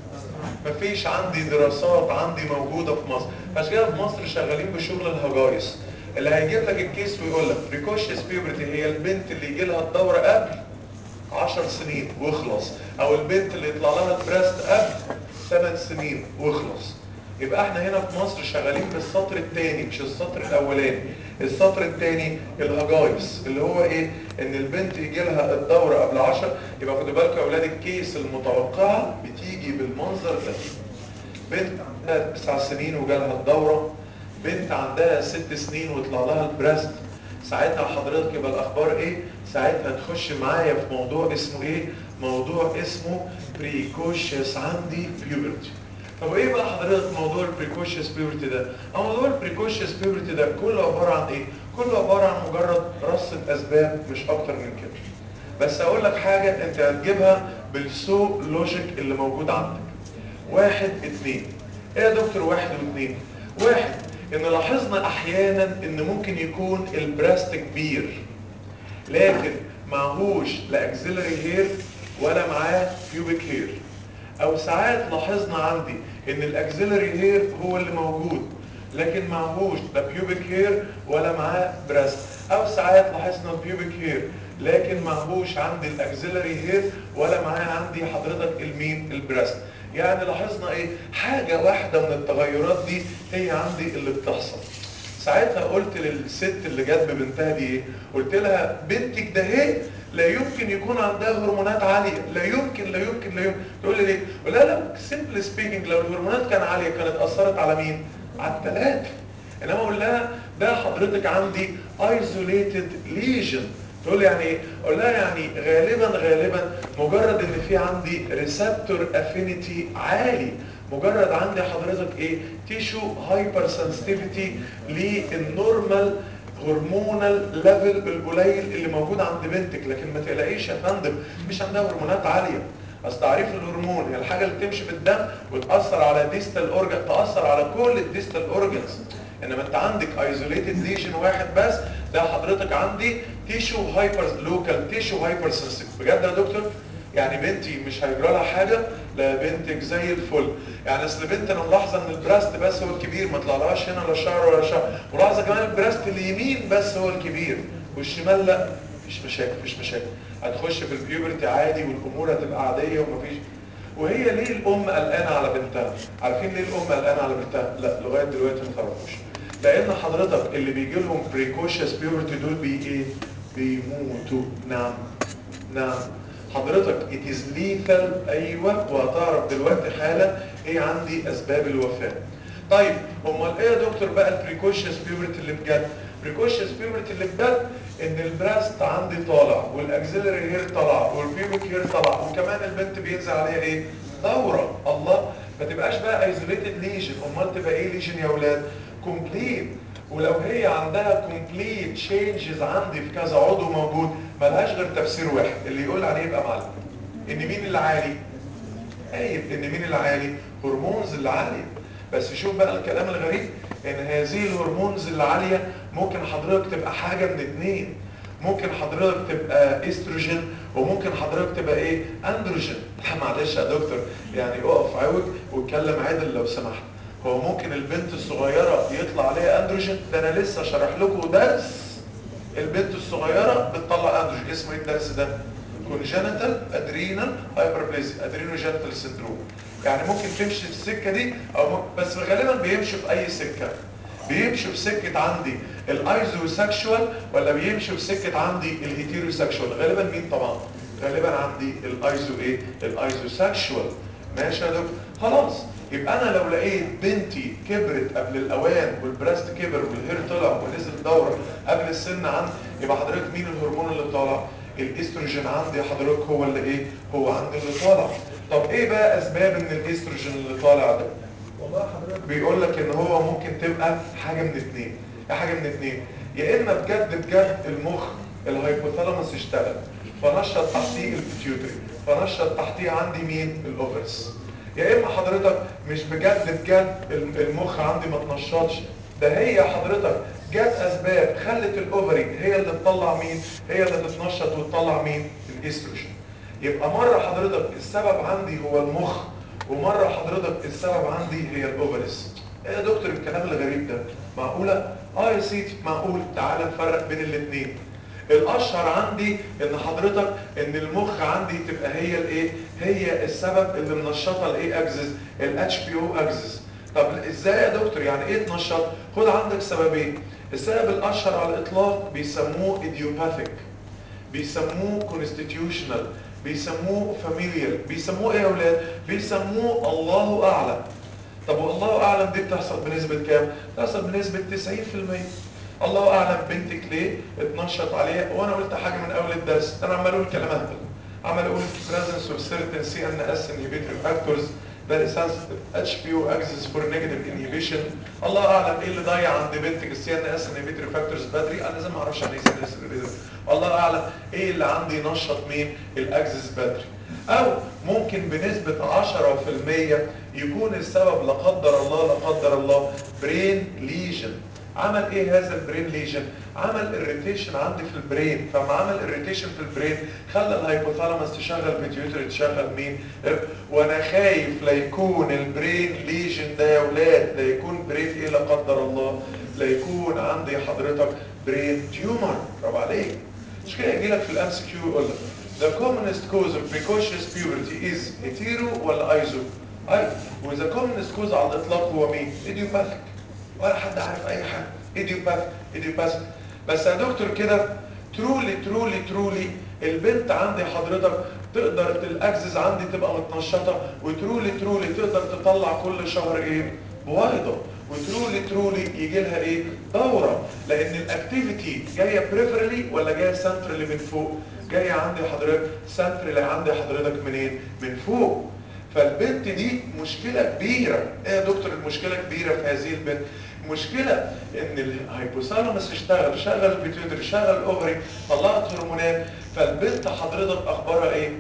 مفيش عندي دراسات عندي موجودة في مصر عشان كده في مصر شغالين بشغل الهجايس اللي هيجيب لك الكيس ويقول لك بريكوشيس بيوبرتي هي البنت اللي يجي لها الدورة قبل 10 سنين واخلص او البنت اللي يطلع لها البريست قبل 8 سنين واخلص يبقى احنا هنا في مصر شغالين بالسطر الثاني مش السطر الاولاني السطر الثاني الهجايس اللي هو ايه ان البنت يجي لها الدوره قبل 10 يبقى خدوا بالكم يا اولاد الكيس المتوقعه بتيجي بالمنظر ده بنت عندها تسع سنين وجالها الدوره بنت عندها ست سنين ويطلع لها البريست ساعتها حضرتك يبقى الاخبار ايه ساعتها تخش معايا في موضوع اسمه ايه موضوع اسمه بريكوشيس عندي بيوبرتي طب ايه بقى حضرتك موضوع البريكوشيس بيوبرتي ده أو موضوع البريكوشيس بيوبرتي ده كله عباره عن ايه كله عباره عن مجرد رصه اسباب مش اكتر من كده بس اقول لك حاجه انت هتجيبها بالسو لوجيك اللي موجود عندك واحد اتنين ايه يا دكتور واحد واثنين واحد ان لاحظنا احيانا ان ممكن يكون البراست كبير لكن معهوش لا اكسلري هير ولا معاه بيوبيك هير او ساعات لاحظنا عندي ان الاكسلري هير هو اللي موجود لكن معهوش لا بيوبيك هير ولا معاه براست او ساعات لاحظنا البيوبيك هير لكن معهوش عندي الاكسلري هير ولا معاه عندي حضرتك المين البراست يعني لاحظنا ايه حاجة واحدة من التغيرات دي هي عندي اللي بتحصل ساعتها قلت للست اللي جت ببنتها دي ايه قلت لها بنتك ده ايه لا يمكن يكون عندها هرمونات عالية لا يمكن لا يمكن لا يمكن تقول لي ليه قول لها لا سيمبل سبيكينج لو الهرمونات كان عالية كانت اثرت على مين على الثلاثة انما اقول لها ده حضرتك عندي ايزوليتد ليجن تقول لي يعني ايه اقول لها يعني غالبا غالبا مجرد ان في عندي ريسبتور افينيتي عالي مجرد عندي حضرتك ايه تيشو هايبر سنسيتيفيتي للنورمال هرمونال ليفل القليل اللي موجود عند بنتك لكن ما تقلقيش يا فندم مش عندها هرمونات عاليه اصل تعريف الهرمون هي الحاجه اللي تمشي في الدم وتاثر على ديستال اورجان تاثر على كل الديستال اورجانز انما انت عندك ايزوليتد ليجن واحد بس ده حضرتك عندي تيشو هايبر لوكال تيشو هايبر سنسيتيف بجد يا دكتور يعني بنتي مش هيجرى لها حاجه لا بنتك زي الفل يعني اصل بنت انا ملاحظه ان البراست بس هو الكبير ما طلعلهاش هنا لا شعر ولا شعر ملاحظه كمان البراست اليمين بس هو الكبير والشمال لا مفيش مشاكل مفيش مشاكل هتخش في البيوبرتي عادي والامور هتبقى عاديه ومفيش وهي ليه الام قلقانه على بنتها عارفين ليه الام قلقانه على بنتها لا لغايه دلوقتي ما تعرفوش لان حضرتك اللي بيجي لهم بريكوشس بيوبرتي دول بي ايه بيموتوا نعم نعم حضرتك it is lethal ايوه وهتعرف دلوقتي حالا ايه عندي اسباب الوفاه طيب امال ايه يا دكتور بقى البريكوشس بيوبرتي اللي بجد بريكوشس بيوبرتي اللي بجد ان البراست عندي طالع والاكسلري هير طالع والبيوبيك هير طالع وكمان البنت بينزل عليها ايه دوره الله ما تبقاش بقى ايزوليتد ليجن امال تبقى ايه ليجن يا اولاد كومبليت ولو هي عندها كومبليت تشينجز عندي في كذا عضو موجود ملهاش غير تفسير واحد اللي يقول عليه يبقى معلم ان مين اللي عالي قايل ان مين اللي عالي هرمونز اللي عاليه بس شوف بقى الكلام الغريب ان هذه الهرمونز اللي عاليه ممكن حضرتك تبقى حاجه من اتنين ممكن حضرتك تبقى استروجين وممكن حضرتك تبقى ايه اندروجين معلش يا دكتور يعني اقف عوج واتكلم عادل لو سمحت هو ممكن البنت الصغيرة يطلع عليها اندروجين ده انا لسه شرح لكم درس البنت الصغيرة بتطلع اندروجين اسمه ايه الدرس ده كونجنتال ادرينال هايبربليزي ادرينوجينيتال سيندروم يعني ممكن تمشي في السكة دي او ممكن بس غالبا بيمشي في اي سكة بيمشي في سكة عندي الايزو سكشوال ولا بيمشي في سكة عندي الهيتيرو سكشوال غالبا مين طبعا غالبا عندي الايزو ايه الايزو سكشوال ماشي يا دكتور خلاص يبقى انا لو لقيت بنتي كبرت قبل الاوان والبراست كبر والهير طلع ونزل دوره قبل السن عندي يبقى حضرتك مين الهرمون اللي طالع الاستروجين عندي حضرتك هو اللي ايه هو عندي اللي طالع طب ايه بقى اسباب ان الاستروجين اللي طالع ده والله حضرتك بيقول لك ان هو ممكن تبقى حاجه من اتنين يا حاجه من اتنين يا اما بجد بجد المخ الهايبوثالاموس اشتغل فنشط تحتيه البيتيوتري فنشط تحتيه عندي مين الاوفرز يا اما حضرتك مش بجد بجد المخ عندي ما تنشطش ده هي حضرتك جت اسباب خلت الاوفري هي اللي تطلع مين هي اللي تتنشط وتطلع مين الاستروجين يبقى مره حضرتك السبب عندي هو المخ ومره حضرتك السبب عندي هي الاوفريز ايه يا دكتور الكلام الغريب ده معقوله اه يا سيدي معقول تعال نفرق بين الاثنين الاشهر عندي ان حضرتك ان المخ عندي تبقى هي الايه هي السبب اللي منشطه الايه اكسس الاتش بي او اكسس طب ازاي يا دكتور يعني ايه تنشط خد عندك سببين السبب الاشهر على الاطلاق بيسموه ايديوباثيك بيسموه كونستيتيوشنال بيسموه فاميليال بيسموه ايه يا اولاد بيسموه الله اعلم طب والله اعلم دي بتحصل بنسبه كام بتحصل بنسبه 90% الله اعلم بنتك ليه اتنشط عليها وانا قلت حاجه من اول الدرس انا عمال اقول كلام اهبل عمال اقول presence of certain CNS inhibitory factors very sensitive HPO axis for negative inhibition الله اعلم ايه اللي ضيع عند بنتك السي ان اس inhibitory factors بدري انا لازم ما اعرفش عن ايه سي ان اس الله اعلم ايه اللي عندي ينشط مين الاكسس بدري او ممكن بنسبة 10% يكون السبب لا قدر الله لا قدر الله برين ليجن عمل ايه هذا البرين ليجن عمل اريتيشن عندي في البرين فما عمل اريتيشن في البرين خلى الهايبوثالاموس تشغل بيتيوتري تشغل مين وانا خايف لا يكون البرين ليجن ده يا ولاد لا يكون برين ايه لا قدر الله لا يكون عندي حضرتك برين تيومر برافو عليك مش كده يجي لك في الام سي كيو يقول لك The commonest cause of precocious puberty is hetero ولا ايزو؟ اي وذا commonest cause على الاطلاق هو مين؟ idiopathic ولا حد عارف اي حاجه idiopathic idiopathic بس يا دكتور كده ترولي ترولي ترولي البنت عندي حضرتك تقدر الاكسس عندي تبقى متنشطه وترولي ترولي تقدر تطلع كل شهر ايه؟ بويضه وترولي ترولي يجي لها ايه؟ دوره لان الاكتيفيتي جايه بريفرلي ولا جايه سنترالي من فوق؟ جايه عندي حضرتك سنترالي عندي حضرتك منين؟ من فوق فالبنت دي مشكلة كبيرة ايه يا دكتور المشكلة كبيرة في هذه البنت مشكلة ان الهايبوثالاموس اشتغل شغل البيتيوتري شغل الاوفري طلعت هرمونات فالبنت حضرتك اخبارها ايه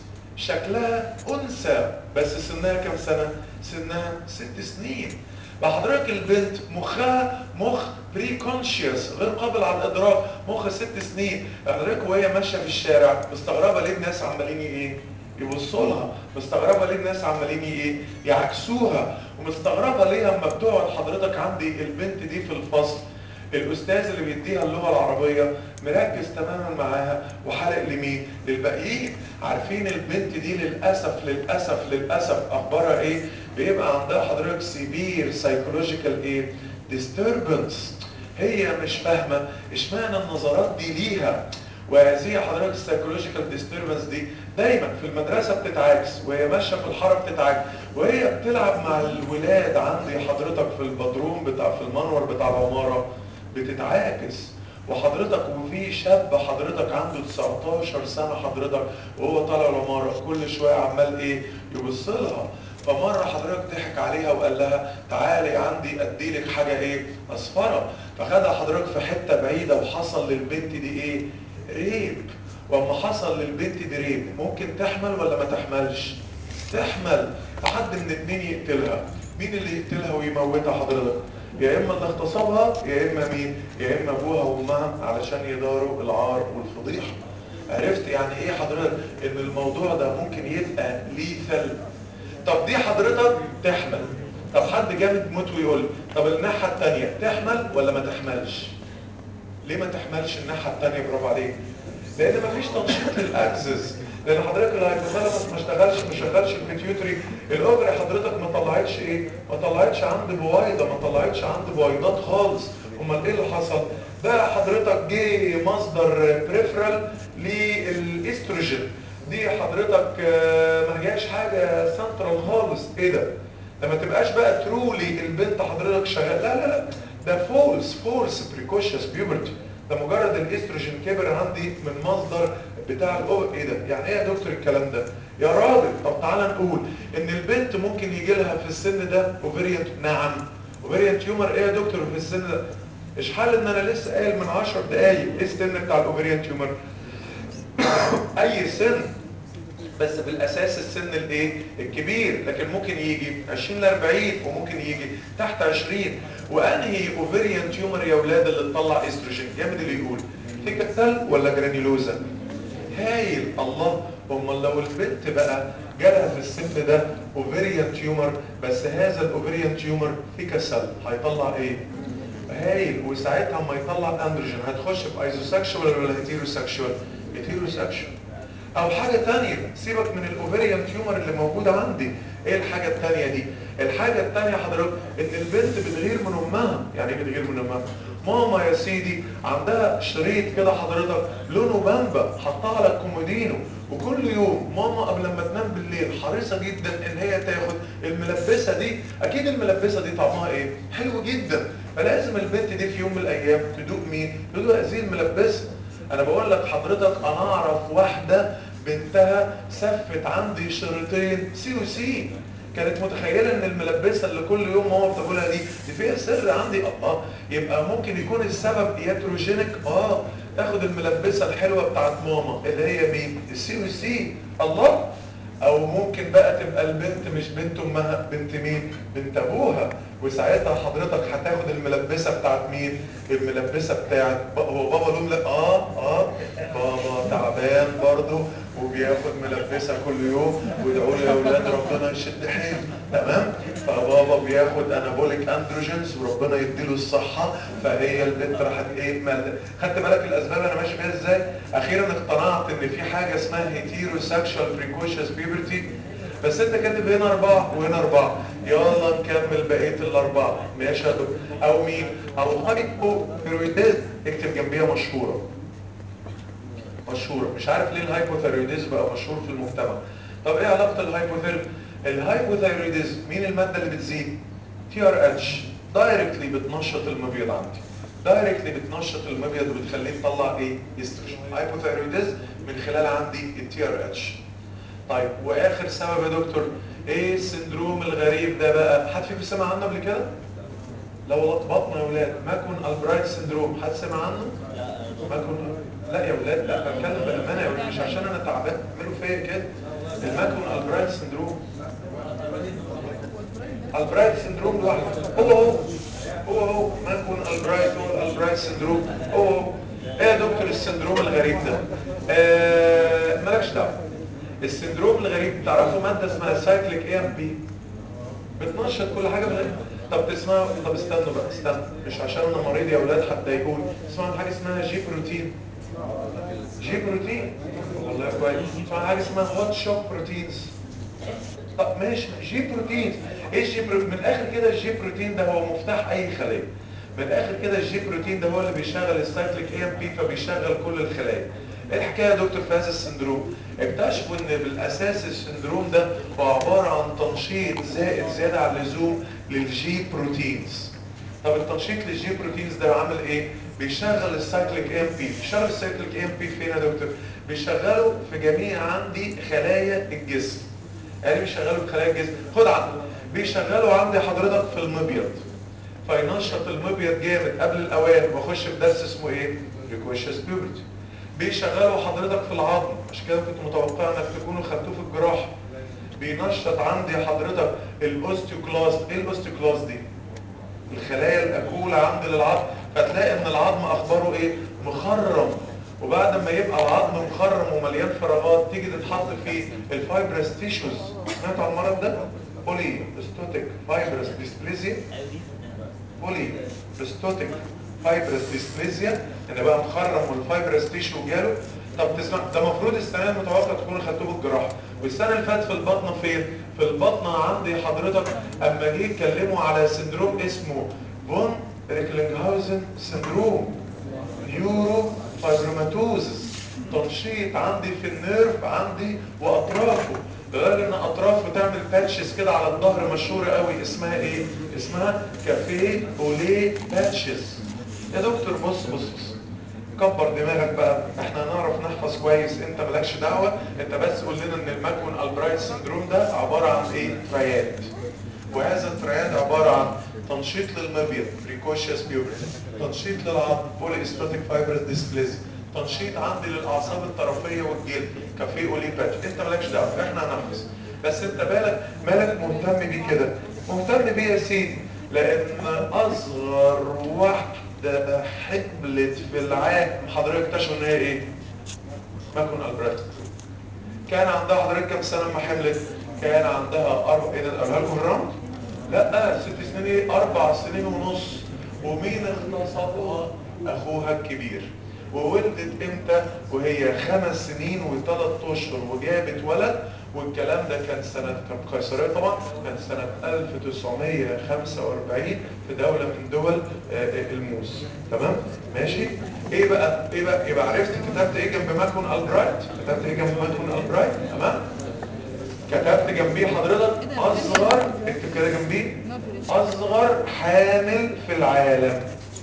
شكلها انثى بس سنها كام سنة سنها ست سنين فحضرتك البنت مخها مخ بري كونشيوس غير قابل على الادراك مخ ست سنين حضرتك وهي ماشيه في الشارع مستغربه ليه الناس عمالين ايه يبصوا لها مستغربه ليه الناس عمالين ايه يعكسوها ومستغربه ليه لما بتقعد حضرتك عندي البنت دي في الفصل الاستاذ اللي بيديها اللغه العربيه مركز تماما معاها وحلق لمين للباقيين عارفين البنت دي للاسف للاسف للاسف اخبارها ايه بيبقى عندها حضرتك سيفير سايكولوجيكال ايه ديستربنس هي مش فاهمه اشمعنى النظرات دي ليها وهذه حضرتك السايكولوجيكال ديستربنس دي دايما في المدرسه بتتعاكس وهي ماشيه في الحاره بتتعاكس وهي بتلعب مع الولاد عندي حضرتك في البدروم بتاع في المنور بتاع العماره بتتعاكس وحضرتك وفي شاب حضرتك عنده 19 سنه حضرتك وهو طالع العماره كل شويه عمال ايه يبص لها فمره حضرتك ضحك عليها وقال لها تعالي عندي اديلك حاجه ايه اصفره فخدها حضرتك في حته بعيده وحصل للبنت دي ايه ريب واما حصل للبنت دي ريب ممكن تحمل ولا ما تحملش تحمل فحد من اتنين يقتلها مين اللي يقتلها ويموتها حضرتك يا اما اللي اغتصبها يا اما مين يا اما ابوها وامها علشان يداروا العار والفضيحه عرفت يعني ايه حضرتك ان الموضوع ده ممكن يبقى ليثل طب دي حضرتك تحمل طب حد جامد موت ويقول لي طب الناحيه الثانيه تحمل ولا ما تحملش ليه ما تحملش الناحيه الثانيه برافو عليك لان مفيش تنشيط للاكسس لان حضرتك الهايبوثالاموس ما اشتغلش ما شغلش البيتيوتري الاوفري حضرتك ما طلعتش ايه ما طلعتش عند بويضه ما طلعتش عند بويضات خالص امال ايه اللي حصل ده حضرتك جه مصدر بريفرال للاستروجين دي حضرتك ما هياش حاجه سنترال خالص ايه ده ده ما تبقاش بقى ترولي البنت حضرتك شغال لا لا لا ده فولس فولس بريكوشس بيوبرتي ده مجرد الاستروجين كبر عندي من مصدر بتاع الاوفر ايه ده يعني ايه يا دكتور الكلام ده يا راجل طب تعالى نقول ان البنت ممكن يجي لها في السن ده اوفريانت نعم اوفريانت تيومر ايه يا دكتور في السن ده ايش حال ان انا لسه قايل من 10 دقايق ايه السن بتاع الاوفريان تيومر اي سن بس بالاساس السن الايه الكبير لكن ممكن يجي 20 ل 40 وممكن يجي تحت 20 وانهي اوفيريان تيومر يا اولاد اللي تطلع استروجين جامد اللي يقول ثيكال ولا جرانيولوزا هايل الله امال لو البنت بقى جالها في السن ده اوفيريان تيومر بس هذا الاوفيريان تيومر ثيكاسل هيطلع ايه هايل وساعتها اما يطلع اندروجين هتخش في ايزوسكشوال ولا هيتيروسكشوال هيتيروسكشوال او حاجة تانية سيبك من الاوفيريان تيومر اللي موجودة عندي ايه الحاجة التانية دي الحاجة التانية حضرتك ان البنت بتغير من امها يعني ايه بتغير من امها ماما يا سيدي عندها شريط كده حضرتك لونه بامبا حطها على الكومودينو وكل يوم ماما قبل ما تنام بالليل حريصة جدا ان هي تاخد الملبسة دي اكيد الملبسة دي طعمها ايه حلو جدا فلازم البنت دي في يوم من الايام تدوق مين تدوق هذه الملبسة انا بقول لك حضرتك انا اعرف واحدة بنتها سفت عندي شريطين سي وسي كانت متخيلة ان الملبسة اللي كل يوم ماما بتاكلها دي دي فيها سر عندي الله يبقى ممكن يكون السبب ياتروجينيك اه تاخد الملبسة الحلوة بتاعت ماما اللي هي مين السي والسي الله او ممكن بقى تبقى البنت مش بنت امها بنت مين بنت ابوها وساعتها حضرتك هتاخد الملبسه بتاعت مين الملبسه بتاعت هو بابا لهم لا اه اه بابا تعبان برضه وبياخد ملبسه كل يوم وادعوا لي يا اولاد ربنا يشد حيله تمام فبابا بياخد انابوليك اندروجينز وربنا يديله الصحه فهي البنت راحت ايه مال خدت بالك الاسباب انا ماشي فيها ازاي اخيرا اقتنعت ان في حاجه اسمها هيتيرو سكشوال بريكوشس بيبرتي بس انت كاتب هنا اربعة وهنا اربعة يلا نكمل بقية الاربعة ماشي يا دكتور او مين او هايبو ثيرويديز اكتب جنبيها مشهورة مشهورة مش عارف ليه الهايبوثيرويديز بقى مشهور في المجتمع طب ايه علاقة الهايبوثيرويديز الهايبوثيرويديز مين المادة اللي بتزيد تي ار اتش دايركتلي بتنشط المبيض عندي دايركتلي بتنشط المبيض وبتخليه يطلع ايه استروجين هايبوثيرويديز من خلال عندي التي ار اتش طيب واخر سبب يا دكتور ايه السندروم الغريب ده بقى حد فيكم سمع عنه قبل كده لو لخبطنا يا ولاد ماكون البرايت سندروم حد سمع عنه ماكون لا يا ولاد لا بتكلم بامانه يا ولاد مش عشان انا تعبان اعملوا فيا كده الماكون البرايت سندروم البرايت سندروم لوحده هو هو هو هو ماكون البرايت هو البرايت سندروم هو هو ايه يا دكتور السندروم الغريب ده آه مالكش دعوه السندروم الغريب تعرفوا ماده اسمها سايكليك اي ام بي بتنشط كل حاجه من طب تسمعوا طب استنوا بقى استنوا مش عشان انا مريض يا اولاد هتضايقوني تسمعوا عن حاجه اسمها جي بروتين جي بروتين والله كويس تسمعوا عن حاجه اسمها هوت شوك بروتينز طب ماشي جي بروتين ايه الجي بروتين من الاخر كده الجي بروتين ده هو مفتاح اي خليه من الاخر كده الجي بروتين ده هو اللي بيشغل السايكليك اي ام بي فبيشغل كل الخلايا ايه الحكايه يا دكتور في هذا السندروم اكتشفوا ان بالاساس السندروم ده هو عباره عن تنشيط زائد زياده عن اللزوم للجي بروتينز طب التنشيط للجي بروتينز ده عامل ايه بيشغل السايكليك ام بي بيشغل السايكليك ام بي فين يا دكتور بيشغله في جميع عندي خلايا الجسم يعني بيشغله في خلايا الجسم خد عندك بيشغله عندي حضرتك في المبيض فينشط المبيض جامد قبل الاوان واخش في درس اسمه ايه بريكوشس بيوبرتي بيشغلوا حضرتك في العظم عشان كده كنت متوقع انك تكونوا خدتوه في الجراحه بينشط عندي حضرتك الاوستيوكلاست ايه الاوستيوكلاست دي الخلايا الاكوله عند للعظم فتلاقي ان العظم اخباره ايه مخرم وبعد ما يبقى العظم مخرم ومليان فراغات تيجي تتحط فيه الفايبرس تيشوز سمعتوا عن المرض ده بولي ستوتيك فايبرس ديسبليزيا بولي ستوتيك فايبرس ديسبليزيا ان بقى مخرم والفايبرس تيشو جاله طب تسمع ده المفروض السنه المتوقع تكونوا خدتوه بالجراحه والسنه اللي فاتت في البطنه فين في البطنه عندي حضرتك اما جه يتكلموا على سندروم اسمه فون ريكلينغهاوزن سندروم نيورو فايبروماتوزس تنشيط عندي في النيرف عندي واطرافه لدرجه ان اطرافه تعمل باتشز كده على الظهر مشهوره قوي اسمها ايه اسمها كافيه اوليه باتشز يا دكتور بص بص بص كبر دماغك بقى احنا هنعرف نحفظ كويس انت مالكش دعوه انت بس قول لنا ان الماكون البرايت سندروم ده عباره عن ايه ترياد وهذا الترياد عباره عن تنشيط للمبيض بريكوشيوس بيوبرتي تنشيط للعظم بولي استاتيك فايبرس ديسبليزي تنشيط عندي للاعصاب الطرفيه والجلد كافيه اولي باتش انت مالكش دعوه احنا هنحفظ بس انت بالك مالك مهتم بيه كده مهتم بيه يا سيدي لان اصغر واحده حملت في العالم حضرتك اكتشفوا ان هي ايه ماكون البريت كان عندها حضرتك كام سنه لما حملت كان عندها اربع ايه ده قالها لكم الرمل لا ست سنين ايه اربع سنين ونص ومين اغتصبها اخوها الكبير وولدت امتى وهي خمس سنين وثلاث اشهر وجابت ولد والكلام ده كان سنة كان قيصرية طبعا كان سنة 1945 في دولة من دول آه، الموز تمام ماشي ايه بقى ايه بقى يبقى عرفت كتبت ايه جنب ماكون البرايت كتبت ايه جنب ماكون البرايت تمام كتبت جنبيه حضرتك اصغر اكتب كده جنبيه اصغر حامل في العالم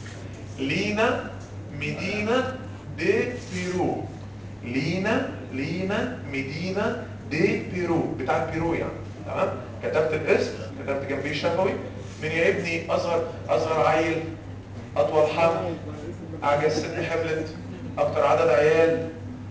لينا مدينة دي بيرو لينا لينا مدينة دي بيرو بتاع بيرو يعني تمام كتبت الاسم كتبت جنبيه شفوي من يا ابني اصغر اصغر عيل اطول حمل اعجز ست حملت اكتر عدد عيال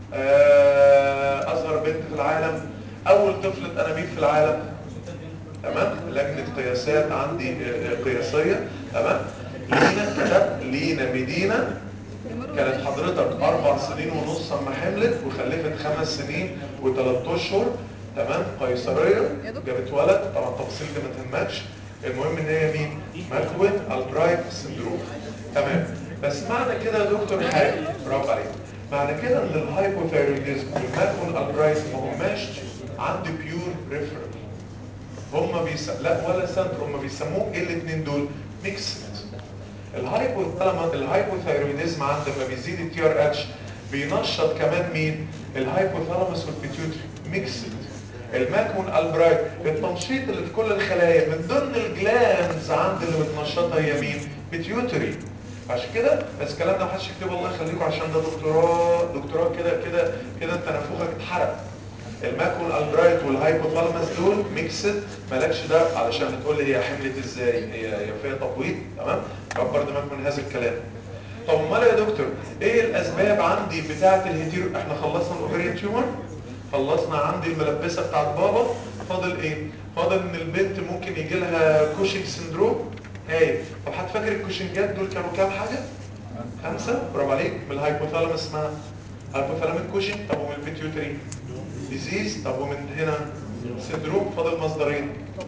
آه، اصغر بنت في العالم اول طفلة انابيب في العالم تمام لجنة قياسات عندي آه، آه، قياسية تمام لينا كتبت لينا مدينة كانت حضرتك اربع سنين ونص اما حملت وخلفت خمس سنين وثلاث اشهر تمام قيصريه جابت ولد طبعا التفاصيل دي ما تهمكش المهم ان هي مين ماكوين البرايت سندروم تمام بس معنى كده يا دكتور حاجه برافو عليك معنى كده ان الهايبوثايرويدزم والماكوين البرايت ما هماش عندي بيور ريفرال هم بيس لا ولا سنتر هم بيسموه ايه الاثنين دول ميكسد الهايبوثالاموس الهايبوثايرويدزم عندما بيزيد التي ار اتش بينشط كمان مين الهايبوثالاموس والبيتيوتري ميكسد الماكون البرايت التنشيط اللي في كل الخلايا من ضمن الجلانز عند اللي بتنشطها هي مين بيتيوتري عشان كده بس الكلام ده محدش يكتبه الله يخليكم عشان ده دكتوراه دكتوراه كده كده كده انت نافوخك اتحرق الماكون البرايت والهايبوثالاموس دول ميكسد مالكش ده علشان هتقول لي هي حملت ازاي هي هي فيها تبويض تمام كبر دماغك من هذا الكلام طب امال يا دكتور ايه الاسباب عندي بتاعه الهيتيرو احنا خلصنا الاوفريان تيومر خلصنا عندي الملبسه بتاعت بابا فاضل ايه فاضل ان البنت ممكن يجي لها كوشنج سندروم هاي طب حد فاكر الكوشنجات دول كانوا كام حاجه خمسه برافو عليك من الهايبوثالاموس اسمها هايبوثالاميك كوشنج طب ومن البيتيوتري ديزيز طب ومن هنا سندروم فاضل مصدرين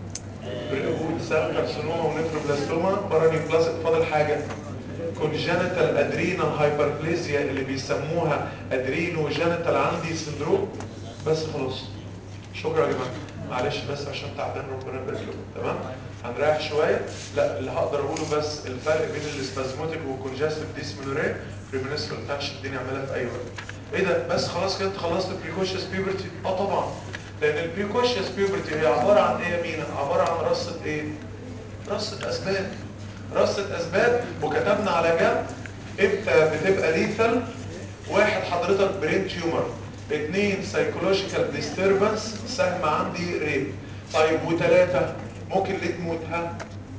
سيل كارسينوما ونيتروبلاستوما بارانيوبلازيك فاضل حاجه كونجنتال ادرينال هايبربليزيا اللي بيسموها ادرينو جينيتال عندي سندروم بس خلاص شكرا يا جماعه معلش بس عشان تعبان ربنا يبارك لكم تمام هنريح شويه لا اللي هقدر اقوله بس الفرق بين الاسبازموتيك والكونجستيف ديسمينوريا بريمينسترال تنشن الدنيا اعملها في اي وقت ايه ده بس خلاص كده انت خلصت البريكوشيوس بيوبرتي اه طبعا لان البريكوشيوس بيوبرتي هي عباره عن ايه يا مينا عباره عن رصه ايه رصه اسباب رصه اسباب وكتبنا على جنب امتى بتبقى ليثل واحد حضرتك برين تيومر اثنين سايكولوجيكال ديستربنس سهم عندي ريب طيب وثلاثه ممكن ليه تموت ها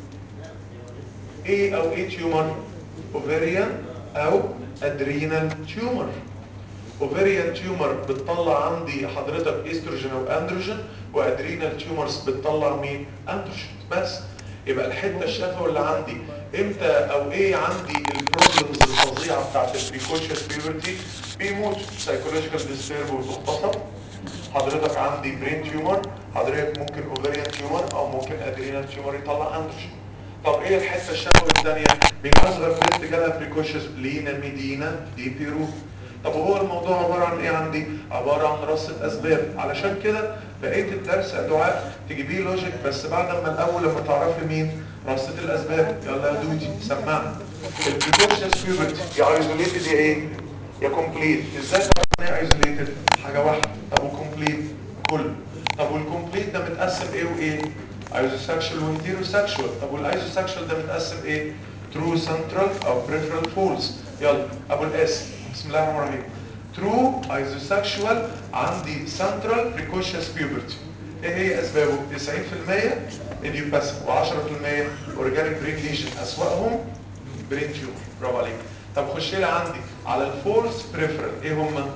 ايه او ايه تيومر اوفيريان او ادرينال تيومر اوفيريان تيومر بتطلع عندي حضرتك استروجين او اندروجين وادرينال تيومرز بتطلع مين اندروجين بس يبقى الحته الشفوي اللي عندي امتى او ايه عندي البروبلمز الفظيعه بتاعت البريكوشيوس بيورتي بيموت سايكولوجيكال ديسترب وتغتصب حضرتك عندي برين تيومر حضرتك ممكن اوفيريان تيومر او ممكن ادرينال تيومر يطلع اندروجين طب ايه الحته الشفوي الثانيه بين اصغر بنت جالها بريكوشيوس لينا ميدينا دي بيرو طب وهو الموضوع عبارة عن ايه عندي عبارة عن رصة اسباب علشان كده بقيت الدرس يا دعاء تجيبيه لوجيك بس بعد ما الاول لما تعرفي مين رصة الاسباب يلا يا دودي سمعنا البريكوشنس بيوبرتي يا ايزوليتد يا ايه يا كومبليت ازاي تعرف ان هي ايزوليتد حاجة واحدة طب وكومبليت كل طب والكومبليت ده متقسم ايه وايه ايزوسكشوال وهيتيروسكشوال طب والايزوسكشوال ده متقسم ايه ترو سنترال او بريفرال فولز يلا ابو الاسم بسم الله الرحمن الرحيم ترو ايزوسكشوال عندي سنترال بريكوشيوس بيوبرتي ايه هي اسبابه 90% ايديوباثيك و10% اورجانيك برين ليجن اسوأهم برين تيومر برافو عليك طب خش لي عندي على الفولس بريفرال ايه هم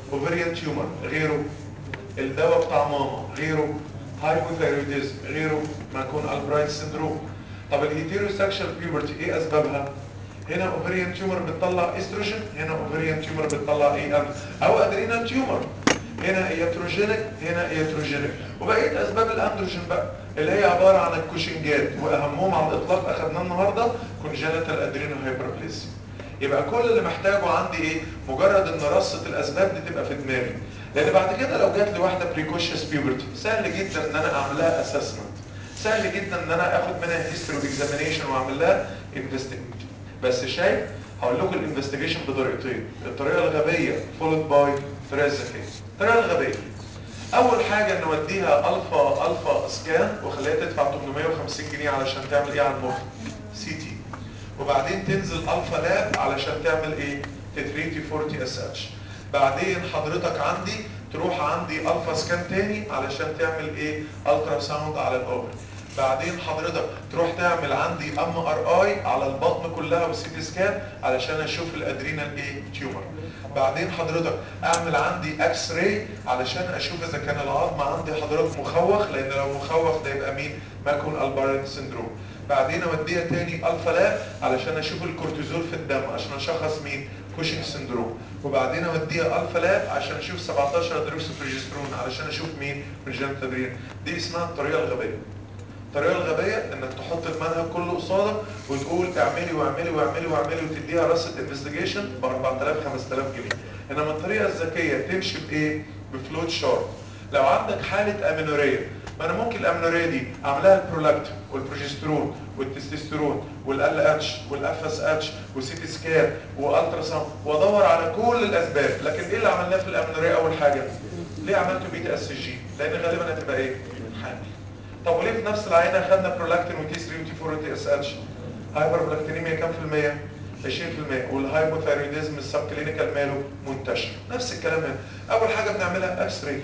اوفريان تيومر غيره الدواء بتاع ماما غيره هايبوثايرويدزم غيره ما يكون البرايت سندروم طب الهيتيروسكشوال بيوبرتي ايه اسبابها هنا اوفريان تيومر بتطلع استروجين هنا اوفريان تيومر بتطلع ايه ام او ادرينال تيومر هنا يتروجينيك هنا يتروجينيك وبقيه اسباب الاندروجين بقى اللي هي عباره عن الكوشنجات واهمهم على الاطلاق اخذناه النهارده كونجنتال ادرينال هايبربليسيا يبقى كل اللي محتاجه عندي ايه مجرد ان رصه الاسباب دي تبقى في دماغي لان بعد كده لو جات لي واحده بريكوشس بيوبرتي سهل جدا ان انا اعمل لها اسسمنت سهل جدا ان انا اخد منها هيستوري اكزامينيشن واعمل لها انفستيجيشن بس شايف هقول لكم الانفستيجيشن بطريقتين الطريقه الغبيه فولد باي طريقه الذكيه الطريقه الغبيه اول حاجه نوديها الفا الفا سكان وخليها تدفع 850 جنيه علشان تعمل ايه على المخ سي تي وبعدين تنزل الفا لاب علشان تعمل ايه تتريتي 40 اس اتش بعدين حضرتك عندي تروح عندي الفا سكان تاني علشان تعمل ايه الترا ساوند على الاوفر بعدين حضرتك تروح تعمل عندي ام ار اي على البطن كلها وسي تي سكان علشان اشوف الادرينال ايه تيومر بعدين حضرتك اعمل عندي اكس راي علشان اشوف اذا كان العظم عندي حضرتك مخوخ لان لو مخوخ ده يبقى مين ماكون البارنت سندروم بعدين اوديها تاني الفا لاب علشان اشوف الكورتيزول في الدم عشان اشخص مين كوشنج سندروم وبعدين اوديها الفا لاب عشان اشوف 17 دروكسوبروجسترون علشان اشوف مين بريجنتادرين دي اسمها الطريقه الغبيه الطريقه الغبيه انك تحط المنهج كله قصادك وتقول اعملي واعملي واعملي واعملي وتديها رصه انفستيجيشن ب 4000 5000 جنيه انما الطريقه الذكيه تمشي بايه بفلوت شارت لو عندك حاله امينوريه ما انا ممكن الامينوريه دي اعملها البرولاكتين والبروجسترون والتستوستيرون والال اتش والاف اس اتش وسي تي سكان والترا ساوند وادور على كل الاسباب لكن ايه اللي عملناه في الامينوريه اول حاجه ليه عملته بيتا اس جي لان غالبا هتبقى ايه حامل طب وليه في نفس العينه خدنا برولاكتين وتي 3 وتي 4 وتي اس اتش هايبر بلاكتينيميا كام في المية 20% والهايبوثايرويدزم السب كلينيكال ماله منتشر نفس الكلام هنا اول حاجه بنعملها اكس راي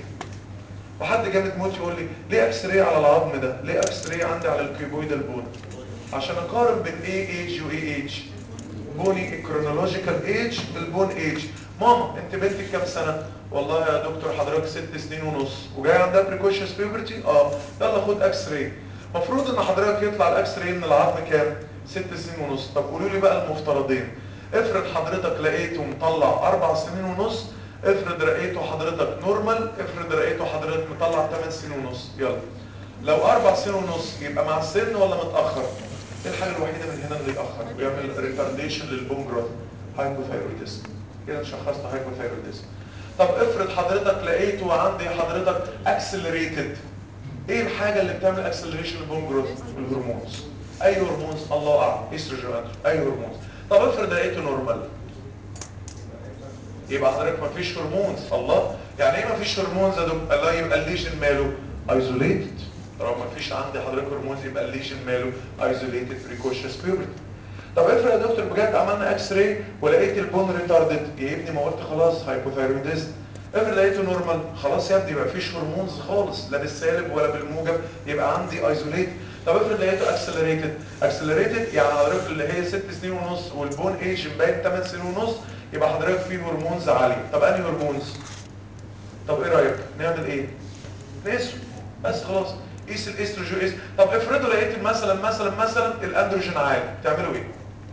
وحد جامد موت يقول لي ليه اكس راي على العظم ده ليه اكس راي عندي على الكيبويدال بون عشان اقارن بين اي ايج واي ايج بوني الكرونولوجيكال ايج بالبون ايج ماما انت بنتك كام سنه والله يا دكتور حضرتك ست سنين ونص وجاي عندها بريكوشنز بيوبرتي اه يلا خد اكس راي المفروض ان حضرتك يطلع الاكس راي من العظم كام ست سنين ونص طب قولوا لي بقى المفترضين افرض حضرتك لقيته مطلع اربع سنين ونص افرض لقيته حضرتك نورمال افرض لقيته حضرتك مطلع 8 سنين ونص يلا لو اربع سنين ونص يبقى مع السن ولا متاخر ايه الحاجه الوحيده من هنا اللي يتاخر ويعمل ريتارديشن للبون جروث هايبوثايرويدزم كده شخصنا هايبوثايرويدزم طب افرض حضرتك لقيته عندي حضرتك اكسلريتد ايه الحاجه اللي بتعمل اكسلريشن للبون جروث الهرمونز اي هرمونز الله اعلم استروجين اي هرمونز طب افرض لقيته نورمال يبقى حضرتك مفيش هرمونز الله يعني ايه مفيش هرمونز يا دكتور الله يبقى الليجن ماله ايزوليتد طالما مفيش عندي حضرتك هرمونز يبقى الليجن ماله ايزوليتد بريكوشس بيوبرتي طب افرض يا دكتور بجد عملنا اكس راي ولقيت البون ريتاردد يا ابني ما قلت خلاص هايبوثايرويدزم افرض لقيته نورمال خلاص يا ابني يبقى مفيش هرمونز خالص لا بالسالب ولا بالموجب يبقى عندي ايزوليت طب افرض لقيته اكسلريتد اكسلريتد يعني حضرتك اللي هي 6 سنين ونص والبون ايج مبين 8 سنين ونص يبقى حضرتك في هرمونز عاليه طب انهي هرمونز طب ايه رايك نعمل ايه نقيسه بس خلاص قيس الاستروجين قيس طب افرضوا لقيت مثلا مثلا مثلا الاندروجين عالي تعملوا ايه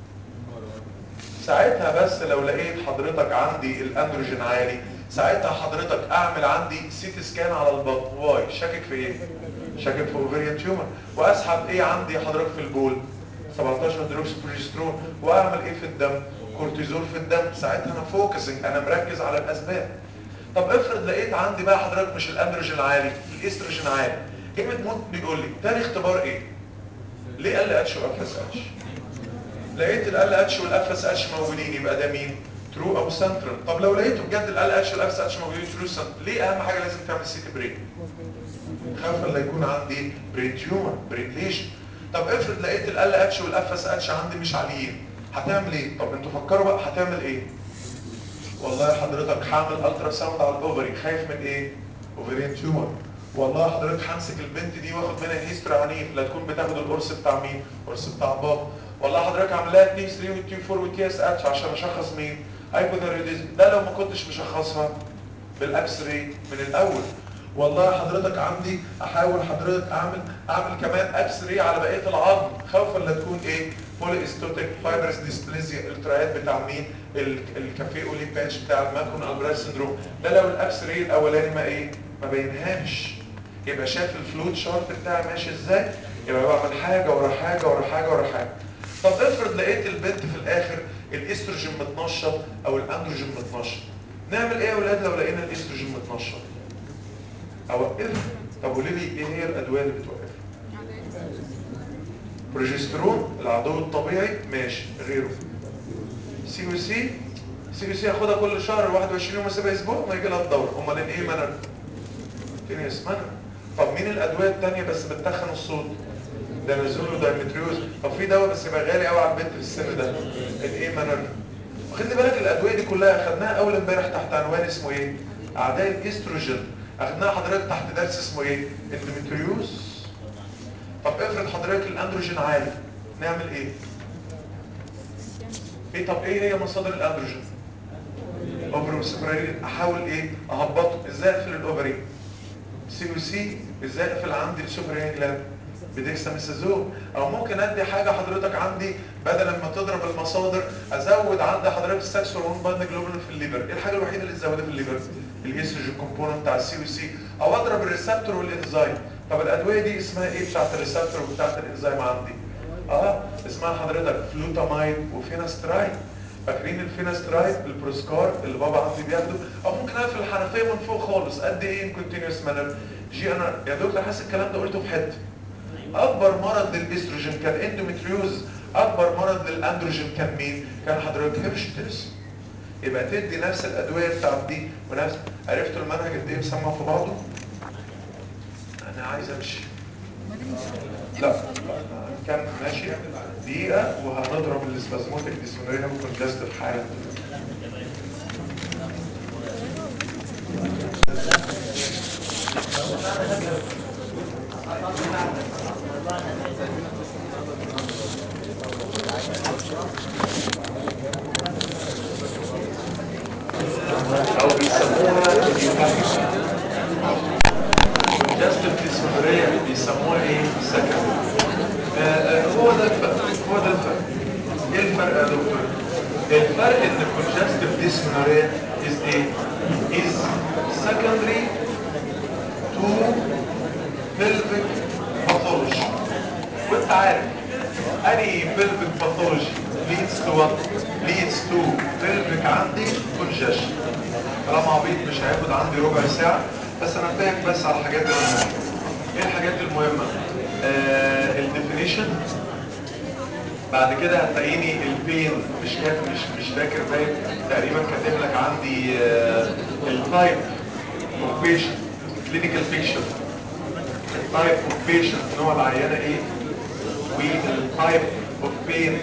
ساعتها بس لو لقيت حضرتك عندي الاندروجين عالي ساعتها حضرتك اعمل عندي سيتي سكان على البطن واي شاكك في ايه شاكك في اوفريان تيومر واسحب ايه عندي حضرتك في البول 17 دروكس بروجسترون واعمل ايه في الدم كورتيزول في الدم ساعتها انا فوكسنج انا مركز على الاسباب طب افرض لقيت عندي بقى حضرتك مش الاندروجين عالي الاستروجين عالي كلمه موت بيقول لي تاني اختبار ايه ليه قال اتش واف اس اتش لقيت ال اتش والاف اس اتش موجودين يبقى ده مين ترو او سنترال طب لو لقيته بجد ال اتش والاف اس اتش موجودين ترو سنترال ليه اهم حاجه لازم تعمل سيتي برين خاف لا يكون عندي برين تيومر برين ليشن طب افرض لقيت ال اتش والاف اس اتش عندي مش عاليين هتعمل ايه طب انتوا فكروا بقى هتعمل ايه والله حضرتك هعمل الترا ساوند على الاوفري خايف من ايه اوفرين تيومر والله حضرتك همسك البنت دي واخد منها هيستري عنيف لا تكون بتاخد القرص بتاع مين القرص بتاع بابا والله حضرتك عامل لها تي 3 وتي 4 وتي اس اتش عشان اشخص مين هايبوثايروديزم ده لو ما كنتش مشخصها بالاكس راي من الاول والله حضرتك عندي احاول حضرتك اعمل اعمل كمان اكس راي على بقيه العظم خوفا لا تكون ايه بولي استوتيك فايبرس ديسبليزيا الترايات بتاع مين ال- الكافيه اولي باتش بتاع الماكون البراس سندروم ده لو الاكس راي الاولاني ما ايه ما بينهاش يبقى شاف الفلوت شارت بتاعي ماشي ازاي يبقى بعمل حاجه ورا حاجه ورا حاجه ورا حاجه طب افرض لقيت البنت في الاخر الاستروجين متنشط او الاندروجين متنشط نعمل ايه يا اولاد لو لقينا الاستروجين متنشط اوقفها طب قولي لي ايه هي الادويه اللي بتوقفها بروجسترون العدو الطبيعي ماشي غيره سي او سي سي او سي هاخدها كل شهر 21 يوم اسيبها اسبوع ما يجي لها الدوره امال ايه منر فين اسمها طب مين الادويه الثانيه بس بتتخن الصوت دانازول ودايمتريوز طب في دواء بس يبقى غالي قوي على البنت في السن ده الايه منر واخدني بالك الادويه دي كلها اخدناها اول امبارح تحت عنوان اسمه ايه اعداء الاستروجين اخدناها حضرتك تحت درس اسمه ايه اندوميتريوز طب افرض حضرتك الاندروجين عالي نعمل ايه ايه طب ايه هي مصادر الاندروجين اوفر سبرارين احاول ايه اهبطه ازاي اقفل الاوفري سي او سي ازاي اقفل عندي السوبرين جلاند بديكساميثازون او ممكن ادي حاجه حضرتك عندي بدل ما تضرب المصادر ازود عندي حضرتك السكس هرمون باند جلوبولين في الليفر ايه الحاجه الوحيده اللي تزودها في الليفر الايستروجين كومبوننت بتاع السي او سي او اضرب الريسبتور والانزيم طب الادويه دي اسمها ايه بتاعت الريسبتور وبتاعت الانزيم عندي اه اسمها حضرتك فلوتامايد وفيناسترايد فاكرين الفيناسترايد البروسكار اللي بابا عندي بياخده او ممكن اقفل الحنفيه من فوق خالص قد ايه ان كونتينوس مانر جي انا يا دكتور حاسس الكلام ده قلته في حته اكبر مرض للاستروجين كان اندوميتريوز اكبر مرض للاندروجين كان مين كان حضرتك هيرشتس يبقى تدي نفس الادويه بتاعت دي ونفس عرفتوا المنهج قد ايه مسمى في بعضه انا عايز امشي لا كم ماشي دقيقة وهنضرب الاسبازموتيك ديسونريا وكونجستيف حالا او بيسموها كونجستيف ديسونريا بيسموها ايه سكن هو ده الفرق هو ده الفرق ايه الفرق يا دكتور الفرق ان الكونجستيف ديسونريا is ايه is secondary to pelvic pathology وانت عارف any pelvic pathology leads to what leads to pelvic عندي congestion كلام عبيط مش هياخد عندي ربع ساعة بس انا فاهم بس على الحاجات المهمة ايه الحاجات المهمة آه الديفينيشن بعد كده هتلاقيني البين مش كاتب مش مش فاكر باين تقريبا كاتب لك عندي التايب اوف بيشنت كلينيكال بيكشر التايب اوف بيشنت نوع العيانه ايه والتايب اوف بين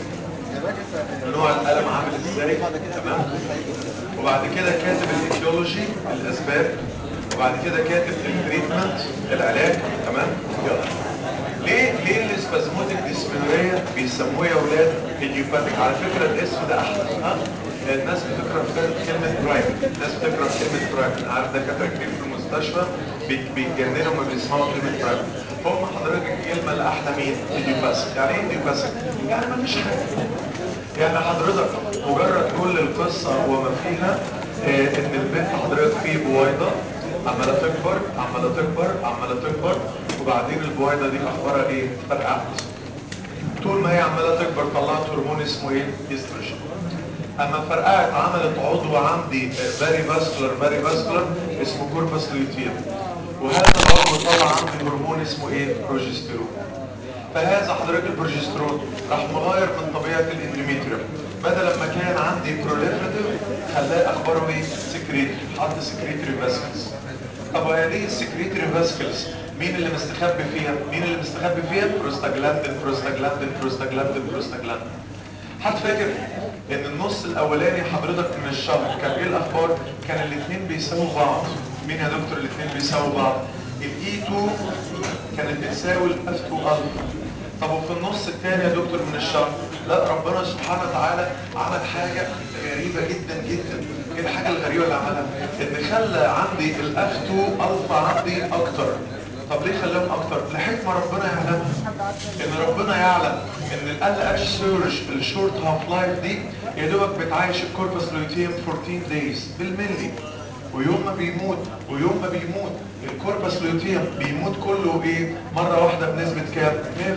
نوع الالم عامل ازاي تمام وبعد كده كاتب الايتيولوجي الاسباب وبعد كده كاتب التريتمنت العلاج تمام يلا ليه ليه الاسبازموتيك ديسمينوريا بيسموه يا اولاد ايديوباتيك على فكره الاسم ده احلى ها الناس بتكره كلمه برايفت الناس بتكره كلمه برايفت انا عارف دكاتره كتير في المستشفى بيت- بيتجننوا لما بيسمعوا كلمه برايفت هم حضرتك الكلمه الاحلى مين ايديوباسيك يعني ايه ايديوباسيك يعني ما فيش حاجه يعني حضرتك مجرد كل القصه وما فيها آه، ان البنت حضرتك في بويضه عماله تكبر عماله تكبر عماله تكبر وبعدين البويضه دي اخبارها ايه؟ فرقعت طول ما هي عماله تكبر طلعت هرمون اسمه ايه؟ استروجين اما فرقعت عملت عضو عندي فاري فاسكولار فاري فاسكولار اسمه كوربس لوتيم وهذا العضو طلع عندي هرمون اسمه ايه؟ بروجستيرون فهذا حضرتك البروجسترون راح مغير من طبيعه الاندوميتريوم بدل ما كان عندي بروليفريتيف خلاه اخباره ايه؟ سكريتري حط سكريتري فاسكلز طب هذه السكريتري فاسكلز مين اللي مستخبي فيها؟ مين اللي مستخبي فيها؟ بروستاجلاندين بروستاجلاندين بروستاجلاندين بروستاجلاندين حد فاكر ان النص الاولاني حضرتك من الشهر كان ايه الاخبار؟ كان الاثنين بيساووا بعض مين يا دكتور الاثنين بيساووا بعض؟ الاي 2 كانت بتساوي الاف 2 الفا طب وفي النص الثاني يا دكتور من الشهر لا ربنا سبحانه وتعالى عمل حاجة غريبة جدا جدا ايه الحاجة الغريبة اللي عملها ان خلى عندي الاف 2 الفا عندي اكتر طب ليه خلاهم اكتر لحكمة ربنا يعلمها ان ربنا يعلم ان ال اتش سيرج الشورت هاف لايف دي يا دوبك بتعايش الكوربس لوتيوم 14 دايز بالملي ويوم ما بيموت ويوم ما بيموت الكوربس لوتيوم بيموت كله ايه مرة واحدة بنسبة كام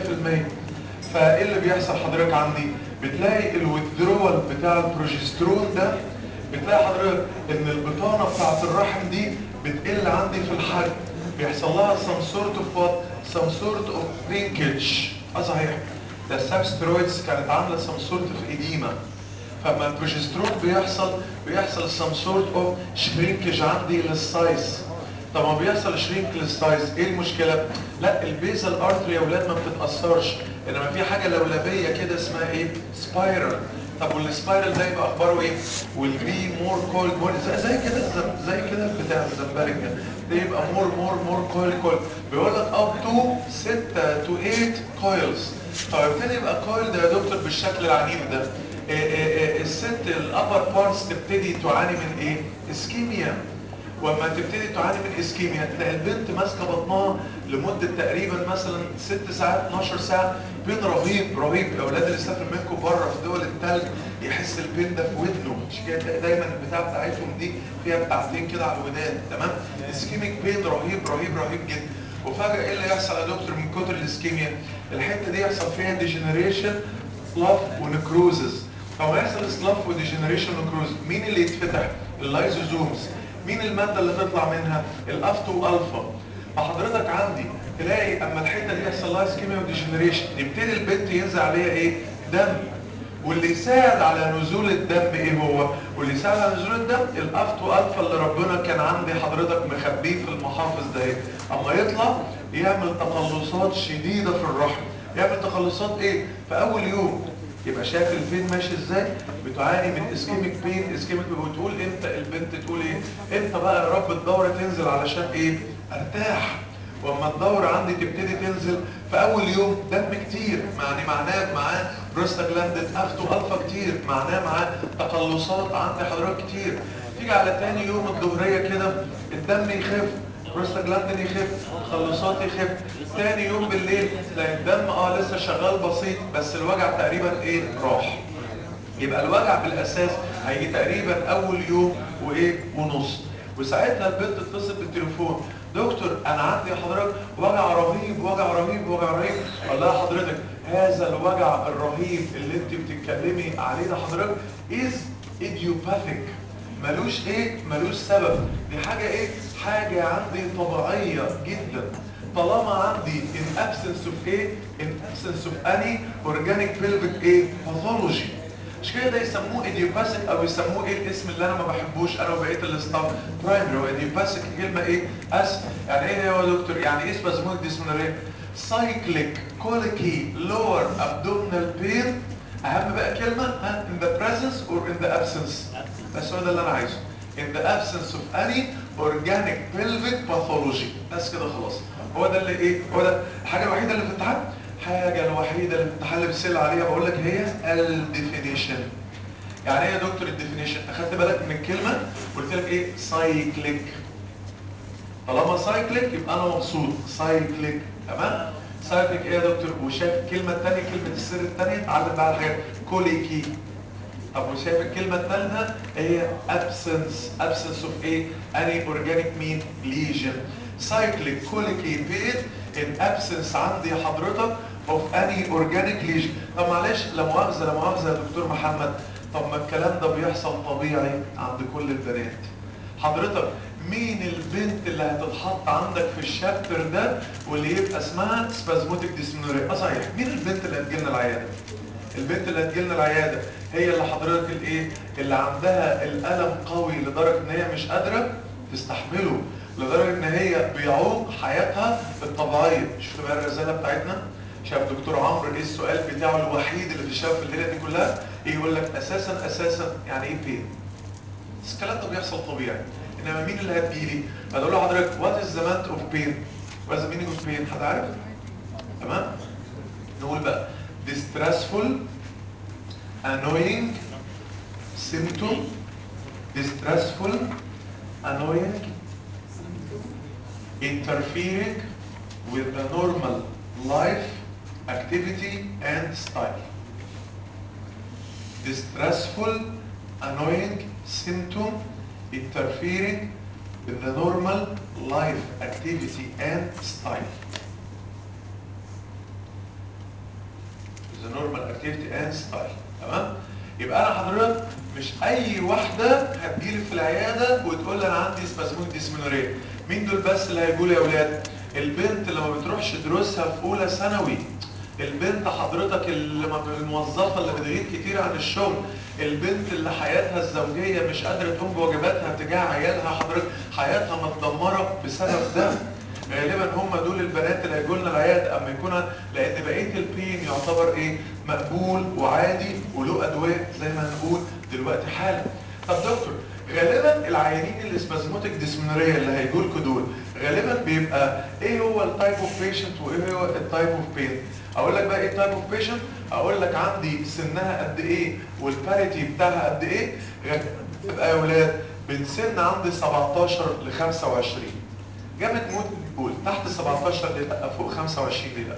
100% فايه اللي بيحصل حضرتك عندي بتلاقي الويثدرول بتاع البروجسترون ده بتلاقي حضرتك ان البطانة بتاعت الرحم دي بتقل عندي في الحجم بيحصل لها some sort of what some sort of shrinkage اه صحيح ده السابسترويدز كانت عامله some sort of edema فما البروجسترون بيحصل بيحصل some sort of shrinkage عندي للسايز طب ما بيحصل شرينك للسايز ايه المشكله لا البيزل ارتري يا اولاد ما بتتاثرش انما في حاجه لولبيه كده اسمها ايه سبايرال طب والسبايرال ده يبقى اخباره ايه والبي مور كول مور زي, زي كده الزم- زي كده بتاع الزمبرك ده ده يبقى مور مور مور كويل كويل بيقول لك اب تو 6 تو 8 كويلز طب ابتدي يبقى كويل ده يا دكتور بالشكل العنيف ده إيه إيه إيه الست الابر بارتس تبتدي تعاني من ايه اسكيميا واما تبتدي تعاني من اسكيميا تلاقي البنت ماسكه بطنها لمده تقريبا مثلا 6 ساعات 12 ساعه بين رهيب رهيب الاولاد اللي سافر منكم بره في دول التلج يحس البين ده في ودنه مش كده تلاقي دايما البتاع بتاعتهم دي فيها بتاعتين كده على الودان تمام اسكيميك بين رهيب رهيب رهيب جدا وفجاه ايه اللي يحصل يا دكتور من كتر الاسكيميا الحته دي يحصل فيها ديجنريشن سلاف ونكروزز فما يحصل سلاف وديجنريشن ونكروز مين اللي يتفتح اللايزوزومز مين المادة اللي تطلع منها الافتو الفا فحضرتك عندي تلاقي اما الحتة دي يحصل لها اسكيميا وديجنريشن يبتدي البنت ينزل عليها ايه دم واللي يساعد على نزول الدم ايه هو واللي يساعد على نزول الدم الافتو الفا اللي ربنا كان عندي حضرتك مخبيه في المحافظ ده ايه اما يطلع يعمل تقلصات شديدة في الرحم يعمل تقلصات ايه في اول يوم يبقى شايف البين ماشي ازاي بتعاني من اسكيميك بين اسكيميك بتقول امتى البنت تقول ايه امتى بقى يا رب الدوره تنزل علشان ايه ارتاح واما الدوره عندي تبتدي تنزل في اول يوم دم كتير يعني معناه معاه بروستاجلاندين افتو الفا كتير معناه معاه تقلصات عند حضرتك كتير تيجي على تاني يوم الظهريه كده الدم يخف بروستاجلاندين يخف تخلصات يخف تاني يوم بالليل تلاقي الدم اه لسه شغال بسيط بس الوجع تقريبا ايه راح يبقى الوجع بالاساس هيجي تقريبا اول يوم وايه ونص وساعتها البنت تتصل بالتليفون دكتور انا عندي حضرتك وجع رهيب وجع رهيب وجع رهيب والله حضرتك هذا الوجع الرهيب اللي انت بتتكلمي عليه ده حضرتك از idiopathic ملوش ايه ملوش سبب دي حاجة ايه حاجة عندي طبيعية جدا طالما عندي in absence of ايه in absence of any organic pelvic ايه pathology مش كده ده يسموه idiopathic او يسموه ايه الاسم اللي انا ما بحبوش انا وبقيه الاستاف برايمري هو idiopathic كلمه ايه اس يعني ايه يا دكتور يعني ايه سبازمويك ديسمونريا cyclic colicky lower abdominal pain اهم بقى كلمة ها in the presence or in the absence بس هو ده اللي انا عايزه in the absence of any organic pelvic pathology بس كده خلاص هو ده اللي ايه هو ده الحاجة الوحيدة اللي في الامتحان الحاجة الوحيدة اللي في الامتحان اللي بسأل عليها بقول لك هي الديفينيشن يعني ايه يا دكتور الديفينيشن اخدت بالك من الكلمة قلت لك ايه سايكليك طالما سايكليك يبقى انا مبسوط سايكليك تمام سايكليك ايه يا دكتور وشايف الكلمه الثانيه كلمه السر الثانيه اتعلم بقى الحاجات كوليكي طب وشايف الكلمه الثالثه هي absence absence of ايه اني اورجانيك مين ليجن سايكليك كوليكي بين in absence عندي حضرتك of any organic lesion طب معلش لا مؤاخذه لا مؤاخذه يا دكتور محمد طب ما الكلام ده بيحصل طبيعي عند كل البنات حضرتك مين البنت اللي هتتحط عندك في الشابتر ده واللي يبقى اسمها سبازموتيك ديسمنوريا اه صحيح مين البنت اللي هتجيلنا العياده البنت اللي هتجيلنا العياده هي اللي حضرتك الايه اللي عندها الالم قوي لدرجه ان هي مش قادره تستحمله لدرجه ان هي بيعوق حياتها الطبيعيه شفت بقى الرساله بتاعتنا شاف دكتور عمرو ايه السؤال بتاعه الوحيد اللي بيشاف في الليله دي كلها ايه يقول لك اساسا اساسا يعني ايه بين بس الكلام ده بيحصل طبيعي انما مين اللي هتجيلي هتقول له حضرتك وات از ذا مانت اوف بين وات مينينج اوف بين حد عارف تمام نقول بقى distressful annoying symptom distressful annoying interfering with the normal life activity and style distressful annoying symptom interfering with the normal life activity and style the normal activity and style تمام يبقى انا حضرتك مش اي واحده هتجيلي في العياده وتقول لي انا عندي سبازمون ديسمينوريا مين دول بس اللي هيقولوا يا اولاد البنت اللي ما بتروحش دروسها في اولى ثانوي البنت حضرتك اللي ما- الموظفه اللي بتغيب كتير عن الشغل البنت اللي حياتها الزوجيه مش قادره تقوم بواجباتها تجاه عيالها حضرتك حياتها متدمره بسبب ده غالبا هم دول البنات اللي هيجوا لنا العياده اما يكون لان بقيه البين يعتبر ايه مقبول وعادي وله ادويه زي ما هنقول دلوقتي حالا طب دكتور غالبا العيانين اللي سبازموتيك ديسمنوريا اللي هيجوا لكم دول غالبا بيبقى ايه هو التايب اوف بيشنت وايه هو التايب اوف بين اقول لك بقى ايه التايب اوف بيشنت اقول لك عندي سنها قد ايه والباريتي بتاعها قد ايه غالبا بتبقى يا ولاد من سن عندي 17 ل 25 جامد موت بتقول تحت 17 دي لا فوق 25 دي لا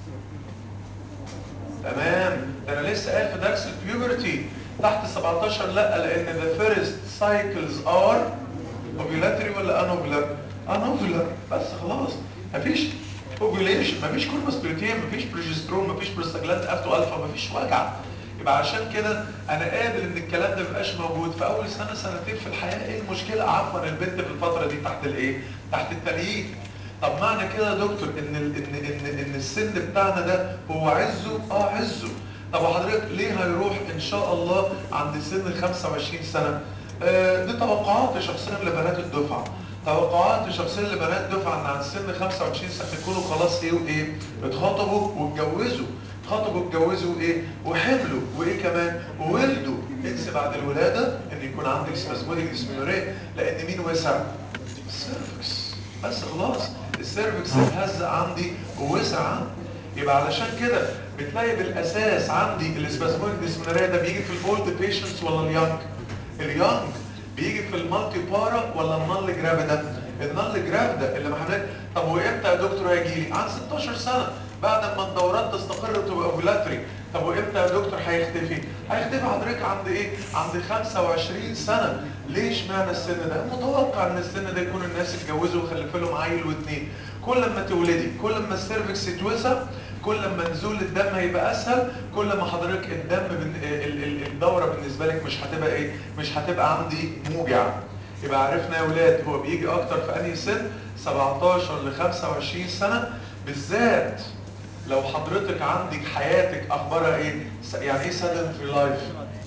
تمام ده انا لسه قايل في درس البيوبرتي تحت 17 لا لان the first cycles are ovulatory ولا anovular anovular بس خلاص مفيش ovulation مفيش كوربوسبريتين مفيش بروجسترون مفيش بروستاجلاند افتو الفا مفيش وجع يبقى عشان كده انا قابل ان الكلام ده مبقاش موجود في اول سنه سنتين في الحياه ايه المشكله عفوا البنت في الفتره دي تحت الايه تحت التلييق طب معنى كده يا دكتور ان ال ان ان ان السن بتاعنا ده هو عزه اه عزه طب وحضرتك ليه هيروح ان شاء الله عند سن 25 سنه آه دي توقعات شخصيه لبنات الدفعه توقعات شخصيه لبنات دفعه ان عند سن 25 سنه يكونوا خلاص ايه وايه اتخطبوا واتجوزوا اتخطبوا واتجوزوا ايه وحملوا وايه كمان وولدوا انسى بعد الولاده ان يكون عندك سبازموديك ديسمينوريا لان مين وسع السيرفكس بس خلاص السيرفكس اتهزق عندي ووسع عندي يبقى علشان كده بتلاقي بالاساس عندي الاسبازموديك ديسمينوريا ده بيجي في الاولد بيشنتس ولا اليانج اليانج بيجي في المالتي بارا ولا النال جرافيدا النال جرافيدا اللي محملات طب وامتى يا دكتور هيجي لي عن 16 سنه بعد ما الدورات تستقر وتبقى اوفولاتري طب وامتى يا دكتور هيختفي هيختفي حضرتك عند ايه عند 25 سنه ليش معنى السن ده متوقع ان السن ده يكون الناس اتجوزوا وخلفوا لهم عيل واثنين كل ما تولدي كل ما السيرفكس يتوسع كل ما نزول الدم هيبقى اسهل كل ما حضرتك الدم بن... ال... ال... الدوره بالنسبه لك مش هتبقى ايه مش هتبقى عندي موجع يبقى عرفنا يا ولاد هو بيجي اكتر في انهي سن 17 ل 25 سنه بالذات لو حضرتك عندك حياتك اخبارها ايه س- يعني ايه sedentary لايف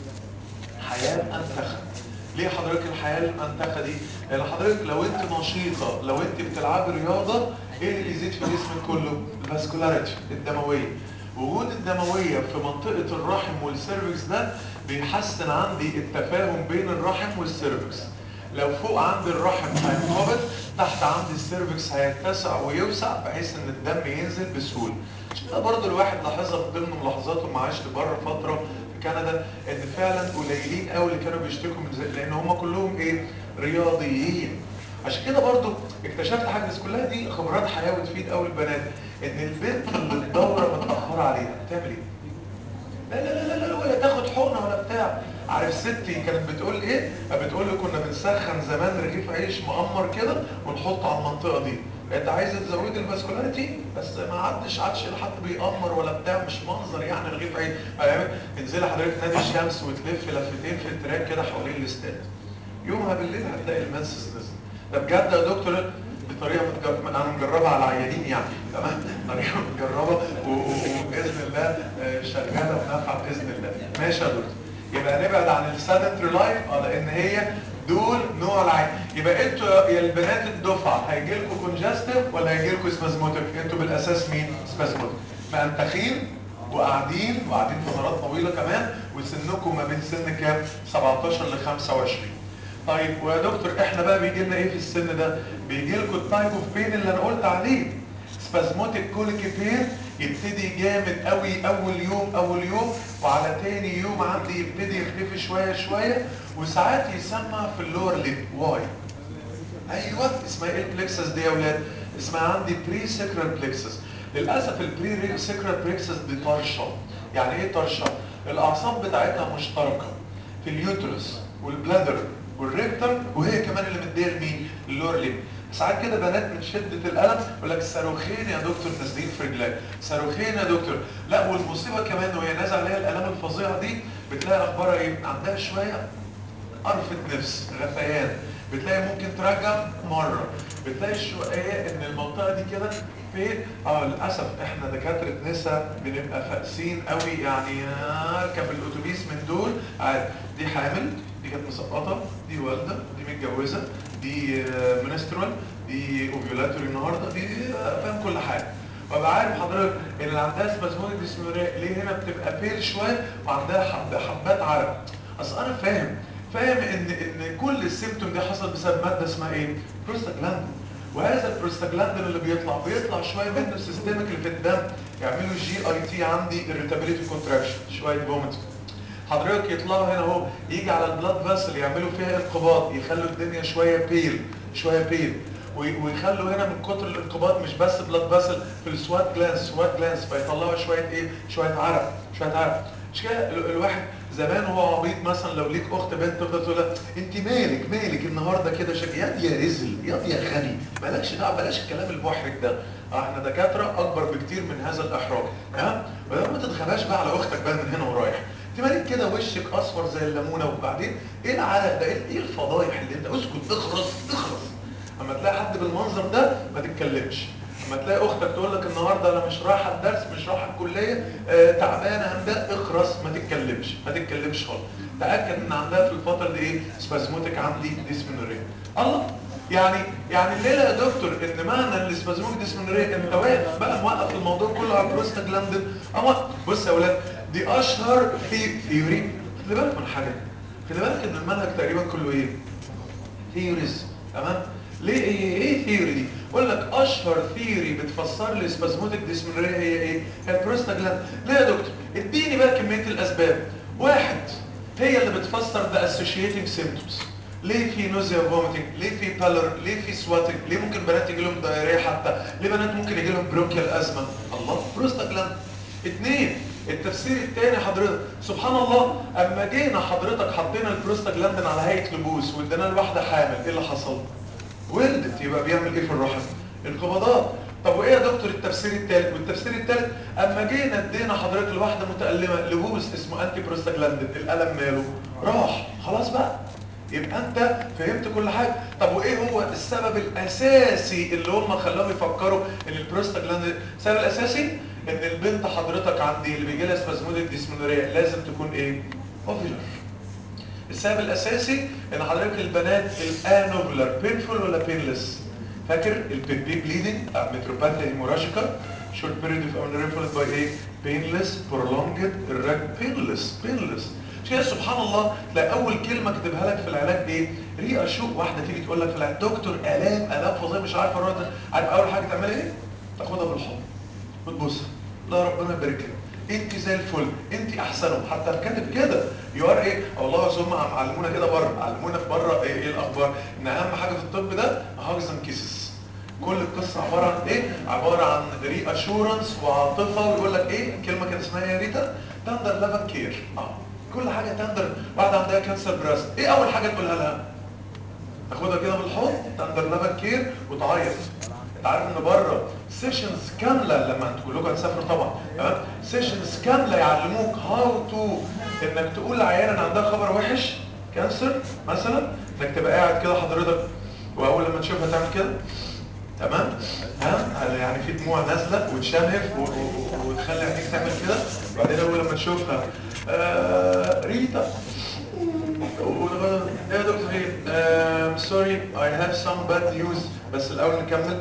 حياه منتخه ليه حضرتك الحياه المنتخه دي لان حضرتك لو انت نشيطه لو انت بتلعبي رياضه ايه اللي بيزيد في جسمك كله الفاسكولاريتي الدمويه وجود الدمويه في منطقه الرحم والسيرفكس ده بيحسن عندي التفاهم بين الرحم والسيرفكس لو فوق عند الرحم هينقبض تحت عند السيرفكس هيتسع ويوسع بحيث ان الدم ينزل بسهوله عشان كده برضه الواحد لاحظها من ضمن ملاحظاته لما عشت بره فتره في كندا ان فعلا قليلين قوي اللي كانوا بيشتكوا من زي لان هم كلهم ايه رياضيين عشان كده برضو اكتشفت حاجه بس كلها دي خبرات حياه وتفيد قوي البنات ان البنت اللي الدوره متاخره عليها بتعمل ايه؟ لا لا لا لا ولا تاخد حقنه ولا بتاع عارف ستي كانت بتقول ايه بتقول لي كنا بنسخن زمان رغيف عيش مقمر كده ونحطه على المنطقه دي انت عايزه تزودي الفاسكولاريتي بس ما عدش عادش حد بيقمر ولا بتاع مش منظر يعني رغيف عيش فاهم انزلي حضرتك نادي الشمس وتلف لفتين في التراك كده حوالين الاستاد يومها بالليل هتلاقي المنسس نزل ده بجد يا دكتور دي طريقه متجرب... انا مجربها على العيانين يعني تمام طريقه متجربه و- و- وباذن الله آه، شغاله ونافعه باذن الله ماشي يا دكتور يبقى نبعد عن السادنتري لايف اه لان هي دول نوع العين يبقى انتوا يا البنات الدفعه هيجي لكم كونجستيف ولا هيجي لكم سبازموتيك انتوا بالاساس مين سبازموتيك مأنتخين وقاعدين وقاعدين فترات طويله كمان وسنكم ما بين سن كام 17 ل 25 طيب ويا دكتور احنا بقى بيجي لنا ايه في السن ده بيجي لكم التايب اوف بين اللي انا قلت عليه سبازموتيك كوليكي بين يبتدي جامد قوي اول يوم اول يوم وعلى تاني يوم عندي يبتدي يختفي شويه شويه وساعات يسمى في اللور ليب واي ايوه اسمها ايه البلكسس دي يا اولاد اسمها عندي بري سكرال بلكسس للاسف البري سكرال بلكسس دي طرشه يعني ايه طرشه الاعصاب بتاعتها مشتركه في اليوترس والبلادر والريكتم وهي كمان اللي مديه لمين اللور ليب ساعات كده بنات من شده الالم يقول لك صاروخين يا دكتور نازلين في رجلك صاروخين يا دكتور لا والمصيبه كمان وهي نازله عليها الالام الفظيعه دي بتلاقي اخبارها ايه عندها شويه قرفة نفس غثيان بتلاقي ممكن ترجع مرة بتلاقي شوية ان المنطقة دي كده فين اه للأسف احنا دكاترة نسا بنبقى فاقسين قوي يعني اركب الاتوبيس من دول عادي دي حامل دي كانت مسقطة دي والدة دي متجوزة دي منسترال دي اوفيولاتوري النهاردة دي آه، فاهم كل حاجة وابقى عارف حضرتك ان اللي عندها سبازمونيك ديسموريا ليه هنا بتبقى بيل شويه وعندها حب حبات عرق اصل انا فاهم فاهم ان ان كل السيمتوم دي حصل بسبب ماده اسمها ايه بروستاجلاندين وهذا البروستاجلاندين اللي بيطلع بيطلع شويه منه السيستمك اللي في الدم يعملوا جي اي تي عندي irritability contraction شويه فوميت حضرتك يطلعوا هنا اهو يجي على البلاد فاسل يعملوا فيها انقباض يخلوا الدنيا شويه بيل شويه بيل وي- ويخلوا هنا من كتر الانقباض مش بس بلاد فاسل في السوات جلانس سوات جلانس فيطلعوا شويه ايه شويه عرق شويه عرق مش كده ال- الواحد زمان وهو عبيط مثلا لو ليك اخت بنت تفضل تقول لها انت مالك مالك النهارده كده شك يا دي يا رزل يا دي يا غني مالكش دعوه بلاش الكلام المحرج ده آه، احنا دكاتره اكبر بكتير من هذا الاحراج ها ولو ما تتغباش بقى على اختك بقى من هنا ورايح انت مالك كده وشك اصفر زي الليمونه وبعدين ايه العرق ده ايه إيه الفضايح اللي انت اسكت اخرس اخرس اما تلاقي حد بالمنظر ده ما تتكلمش اما تلاقي اختك تقول لك النهارده انا مش رايحه الدرس مش رايحه الكليه آه تعبانه هندا اخرس ما تتكلمش ما تتكلمش خالص تاكد ان عندها في الفتره دي ايه سبازموتيك عندي ديسمنوريا الله يعني يعني الليله يا دكتور ان معنى السبازموتيك ديسمنوريا انت واقف بقى موقف الموضوع كله على البروستاجلاندين اما بص يا اولاد دي اشهر في ثيوري خلي بالك من حاجه خلي بالك ان المنهج تقريبا كله ايه ثيوريز تمام ليه ايه ايه ثيوري دي بقول لك اشهر ثيوري بتفسر لي سبازموتيك ديسمنوريا هي ايه هي البروستاجلاند ليه يا دكتور اديني بقى كميه الاسباب واحد هي اللي بتفسر ذا اسوشيتنج سيمبتومز ليه في نوزيا فوميتنج ليه في بالر ليه في سواتنج ليه ممكن بنات يجي لهم دايريه حتى ليه بنات ممكن يجي لهم برونكيال ازمه الله بروستاجلاند اثنين التفسير الثاني حضرتك سبحان الله اما جينا حضرتك حطينا البروستاجلاندين على هيئه لبوس وادينا لواحده حامل ايه اللي حصل ولدت يبقى بيعمل ايه في الرحم انقباضات طب وايه يا دكتور التفسير الثالث والتفسير الثالث اما جينا ادينا حضرتك لواحده متالمه لبوس اسمه انتي بروستاجلاندين الالم ماله راح خلاص بقى يبقى انت فهمت كل حاجه طب وايه هو السبب الاساسي اللي هم خلاهم يفكروا ان البروستاجلاندين السبب الاساسي ان البنت حضرتك عندي اللي بيجي لها سبازموديك ديسمنوريا لازم تكون ايه اوفيلر السبب الاساسي ان حضرتك البنات الانوفلر بينفول ولا بينلس فاكر البيبي بليدنج متروباثيا هيموراجيكا شورت بيريد اوف امنوريا فولد باي ايه بينلس برولونجد الرج بينلس بينلس مش كده سبحان الله تلاقي اول كلمه كتبها لك في العلاج ايه ريقه شوق واحده تيجي تقول لك في العلاج دكتور الام الام فظيع مش عارف ارد عارف اول حاجه تعملها ايه تاخدها بالحضن وتبص لا ربنا يبارك لك انت زي الفل انت احسنهم حتى كاتب كده يو ار ايه والله يا هم علمونا كده بره علمونا في بره ايه, ايه الاخبار ان اهم حاجه في الطب ده هاجز اند كيسز كل القصه عباره عن ايه عباره عن ري اشورنس وعاطفه ويقول لك ايه الكلمه كان اسمها ايه يا ريتا تندر لافن كير اه كل حاجه تندر واحده عندها كانسر براس ايه اول حاجه تقولها لها تاخدها كده بالحضن تندر لافن كير وتعيط انت عارف ان بره سيشنز كامله لما انتوا كلكم هتسافروا طبعا تمام سيشنز كامله يعلموك هاو تو انك تقول لعيان عندها خبر وحش كانسر مثلا انك تبقى قاعد كده حضرتك واول لما تشوفها تعمل كده تمام ها يعني في دموع نازله وتشنف وتخلي عينيك تعمل كده وبعدين اول لما تشوفها آه ريتا يا دكتور ايه سوري اي هاف سم باد نيوز بس الاول نكمل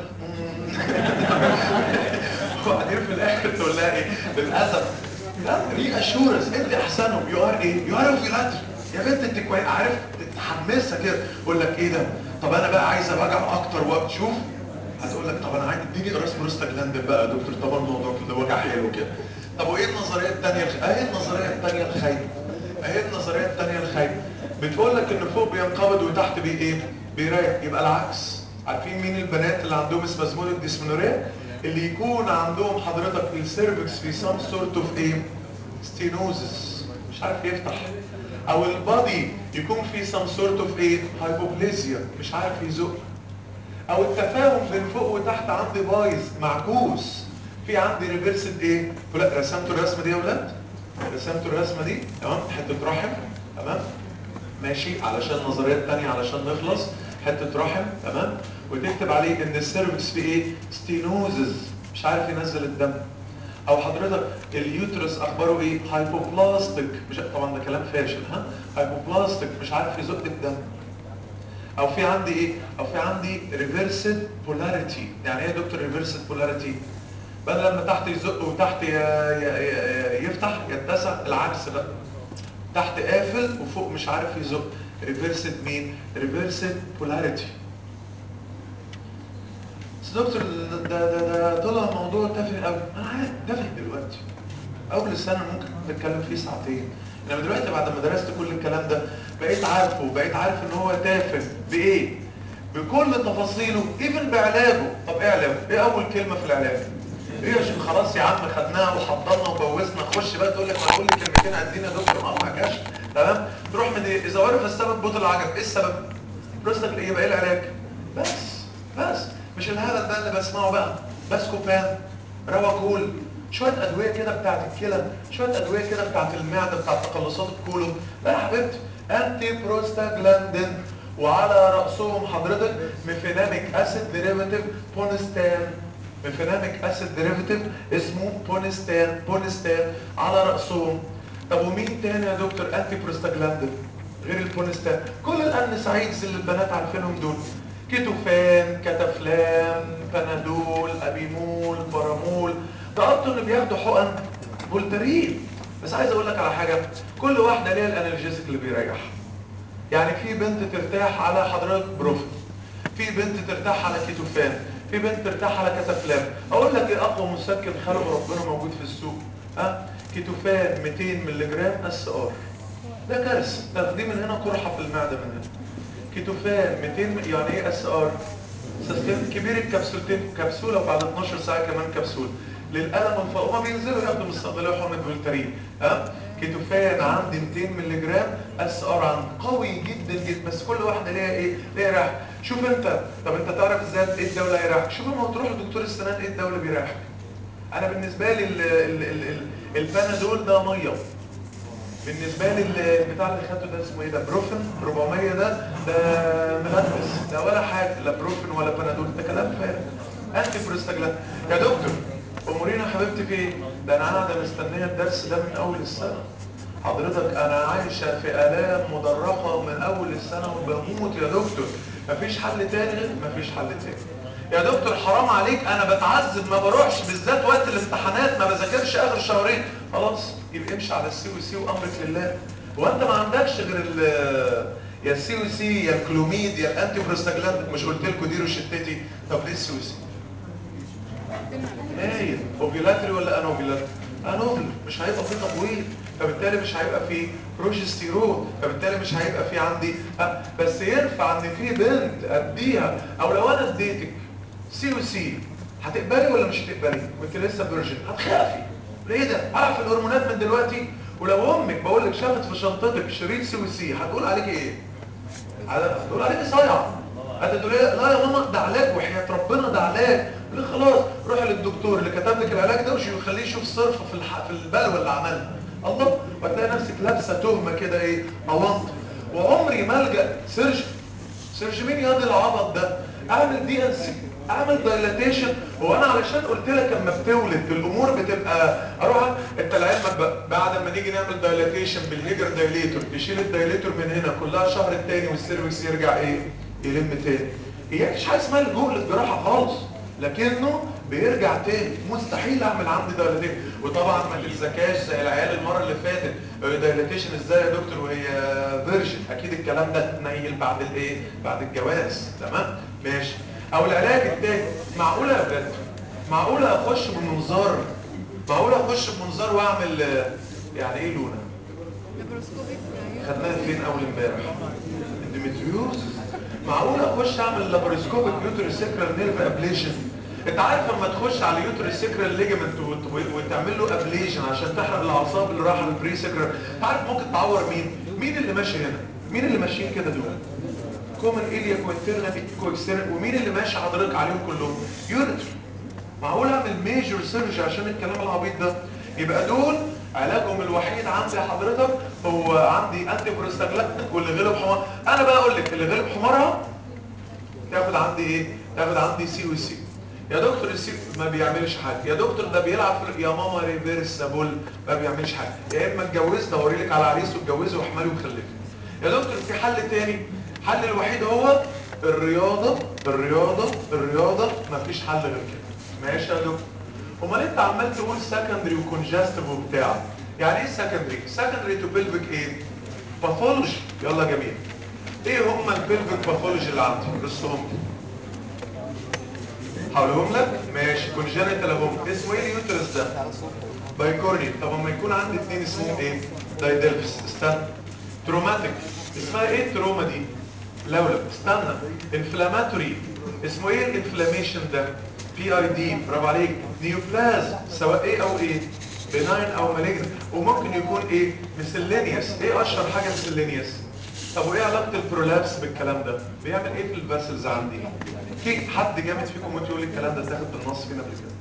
وبعدين في الاخر تقول لها ايه للاسف لا ري اشورنس انت احسنهم يو ار ايه يو ار اوفيلاتر يا بنت انت كويس عارف تحمسها كده يقول لك ايه ده طب انا بقى عايزه وجع اكتر وقت شوف هتقول لك طب انا عايز اديني قراص بروستاجلاندين بقى يا دكتور طبعا الموضوع كده وجع حلو كده طب وايه النظريه الثانيه اهي النظريه الثانيه الخايبه اهي النظريه الثانيه الخايبه بتقول لك ان فوق بينقبض وتحت بي ايه بيريح يبقى العكس عارفين مين البنات اللي عندهم سبازموديك ديسمنوريا اللي يكون عندهم حضرتك السيرفكس في سام سورت اوف ايه ستينوزس مش عارف يفتح او البادي يكون في سام سورت اوف ايه هايبوبليزيا مش عارف يزق او التفاهم بين فوق وتحت عندي بايظ معكوس في عندي ريفرسد ايه لا رسمتوا الرسمه دي يا ولاد رسمتوا الرسمه دي تمام حته رحم تمام ماشي علشان النظريه الثانيه علشان نخلص حته رحم تمام وتكتب عليه ان السيرفكس في ايه ستينوزز مش عارف ينزل الدم او حضرتك اليوترس اخباره ايه هايبوبلاستيك مش طبعا ده كلام فاشل ها هايبوبلاستيك مش عارف يزق الدم او في عندي ايه او في عندي ريفرسد بولاريتي يعني ايه يا دكتور ريفرسد بولاريتي بدل لما تحت يزق وتحت ي- ي- ي- يفتح يتسع العكس بقى تحت قافل وفوق مش عارف يزق ريفرسد مين ريفرسد بولاريتي بس دكتور ده ده ده طلع موضوع تافه قوي انا عارف تافه دلوقتي اول السنه ممكن نتكلم فيه ساعتين انما دلوقتي بعد ما درست كل الكلام ده بقيت عارفه بقيت عارف ان هو تافه بايه بكل تفاصيله ايفن بعلاجه طب ايه علاجه ايه اول كلمه في العلاج ايه عشان خلاص يا عم خدناها وحضرنا وبوزنا خش بقى تقول لك ما كل كلمتين عايزين يا دكتور ما اقطعكش تمام تروح من ايه اذا عرف السبب بطل العجب ايه السبب رزقك ايه يبقى ايه العلاج بس بس مش الهبل بقى اللي بسمعه بقى باسكوبان رواكول شويه ادويه كده بتاعت الكلى شويه ادويه كده بتاعت المعده بتاعت تقلصات الكولون لا يا حبيبتي انتي بروستاجلاندين وعلى راسهم حضرتك ميفيناميك اسيد ديريفاتيف بونستان ميفيناميك اسيد ديريفاتيف اسمه بونستان بونستان على راسهم طب ومين تاني يا دكتور انتي بروستاجلاندين غير البونستان كل الانسايدز اللي البنات عارفينهم دول كيتوفان كتافلام بنادول ابيمول بارامول ده اكتر اللي بياخدوا حقن فولترين بس عايز اقول لك على حاجه كل واحده ليها الانالجيزك اللي بيريح يعني في بنت ترتاح على حضرتك بروفين في بنت ترتاح على كيتوفان في بنت ترتاح على كتافلام اقول لك ايه اقوى مسكن خلقه ربنا موجود في السوق ها كيتوفان 200 مللي جرام اس ار ده كارثه تاخديه من هنا قرحه في المعده من هنا كيتوفان 200 م- يعني ايه اس ار سيستم كبير الكبسولتين كبسوله وبعد 12 ساعه كمان كبسوله للالم والفوق هما بينزلوا ياخدوا من الصيدليه حقنه فولترين ها كيتوفان عندي 200 مللي جرام اس ار عندي قوي جدا جدا بس كل واحده ليها ايه ليها راحه شوف انت طب انت تعرف ازاي ايه الدوله يريحك شوف لما تروح لدكتور السنان ايه الدوله بيريحك انا بالنسبه لي ال- ال- ال- ال- البانادول ده ميه بالنسبه لي ال- البتاع اللي خدته ده اسمه ايه ده بروفن 400 ده ده ملبس ده ولا حاجه لا بروفن ولا بنادول ده كلام فارغ انتي بروستاجلاند يا دكتور امورينا حبيبتي في ايه ده انا قاعده مستنيه الدرس ده من اول السنه حضرتك انا عايشه في الام مدرقه من اول السنه وبموت يا دكتور مفيش حل تاني مفيش حل تاني يا دكتور حرام عليك انا بتعذب ما بروحش بالذات وقت الامتحانات ما بذاكرش اخر شهرين خلاص يبقى امشي على السي و سي وامرك لله وانت ما عندكش غير ال يا السي و سي يا الكلوميد يا الانتي بروستاجلاند مش قلت لكم دي روشتتي طب ليه السي و سي هايل اوفيلاتري ولا انوفيلاتري انوفل مش هيبقى فيه تبويض فبالتالي مش هيبقى فيه بروجستيرون فبالتالي مش هيبقى فيه عندي أه بس ينفع ان في بنت اديها او لو انا اديتك سي وسي هتقبلي ولا مش هتقبلي وانت لسه فيرجن هتخافي ليه ده اعرف الهرمونات من دلوقتي ولو امك بقول لك شافت في شنطتك شريط سي وسي هتقول عليك ايه هتقول عليك صايعه هتقول لي لا يا ماما ده علاج وحياه ربنا ده علاج ليه خلاص روح للدكتور اللي كتب لك العلاج ده وخليه يشوف صرفه في الح... في البلوه اللي عملها الله وتلاقي نفسك لابسه تهمه كده ايه اونط وعمري ما الجا سيرج سيرج مين ياض العبط ده اعمل دي ان سي اعمل دايلاتيشن هو انا علشان قلت لك اما بتولد الامور بتبقى اروح انت لعلمك بقى بعد ما نيجي نعمل دايلاتيشن بالهيجر دايليتور تشيل الدايليتور من هنا كلها شهر التاني والسيرفكس يرجع ايه يلم تاني هي مش حاجه اسمها لجوء للجراحه خالص لكنه بيرجع تاني مستحيل اعمل عندي دايلاتيشن وطبعا ما تتذكاش زي العيال المره اللي فاتت دايلاتيشن ازاي يا دكتور وهي فيرجن اكيد الكلام ده اتنيل بعد الايه بعد الجواز تمام ماشي او العلاج التاني معقوله يا بجد معقوله اخش بمنظار معقوله اخش بمنظار واعمل آه، يعني ايه لونه لابروسكوبيك خدناها فين اول امبارح اندوميتريوز معقول اخش اعمل لابروسكوبيك يوتريسيكرال نيرف ابليشن انت عارف لما تخش على اليوتريسيكرال ليجمنت وتعمل له ابليشن عشان تحرق الاعصاب اللي رايحه للبريسيكرال انت عارف ممكن تعور مين مين اللي ماشي هنا مين اللي ماشيين كده دول كومن ايليا كوينترنا كويكسترنا ومين اللي ماشي حضرتك عليهم كلهم يوريتر معقول اعمل ميجور سيرجي عشان الكلام العبيط ده يبقى دول علاجهم الوحيد عندي حضرتك هو عندي انتي بروستاجلاندين واللي غلب حمار انا بقى اقول لك اللي غلب حمارها تاخد عندي ايه تاخد عندي سي وسي يا دكتور السي ما بيعملش حاجه يا دكتور ده بيلعب في يا ماما ريفيرسابل ما بيعملش حاجه يا اما اتجوز دوري لك على عريس واتجوزه واحملي وخلفي يا دكتور في حل تاني الحل الوحيد هو الرياضه الرياضه الرياضه ما فيش حل غير كده ماشي يا دكتور امال انت عمال تقول سكندري وكونجستيف وبتاع يعني ايه سكندري سكندري تو بيلفيك ايه باثولوجي يلا جميل ايه هم البيلفيك باثولوجي اللي عندي رصهم لي هقولهم لك ماشي كونجنتال اهم اسمه ايه اليوترس ده بايكورني طب اما يكون عندي اثنين اسمهم ايه دايدلفس استنى تروماتيك اسمها ايه التروما دي لولب استنى انفلاماتوري اسمه ايه الانفلاميشن ده بي اي دي برافو عليك نيوبلازم سواء ايه او ايه بناين او مالجن وممكن يكون ايه مسلينيوس ايه اشهر حاجه مسلينيوس طب وايه علاقه البرولابس بالكلام ده بيعمل ايه في الفاسلز عندي في حد جامد فيكم ممكن يقول لي الكلام ده اتاخد بالنص فينا قبل كده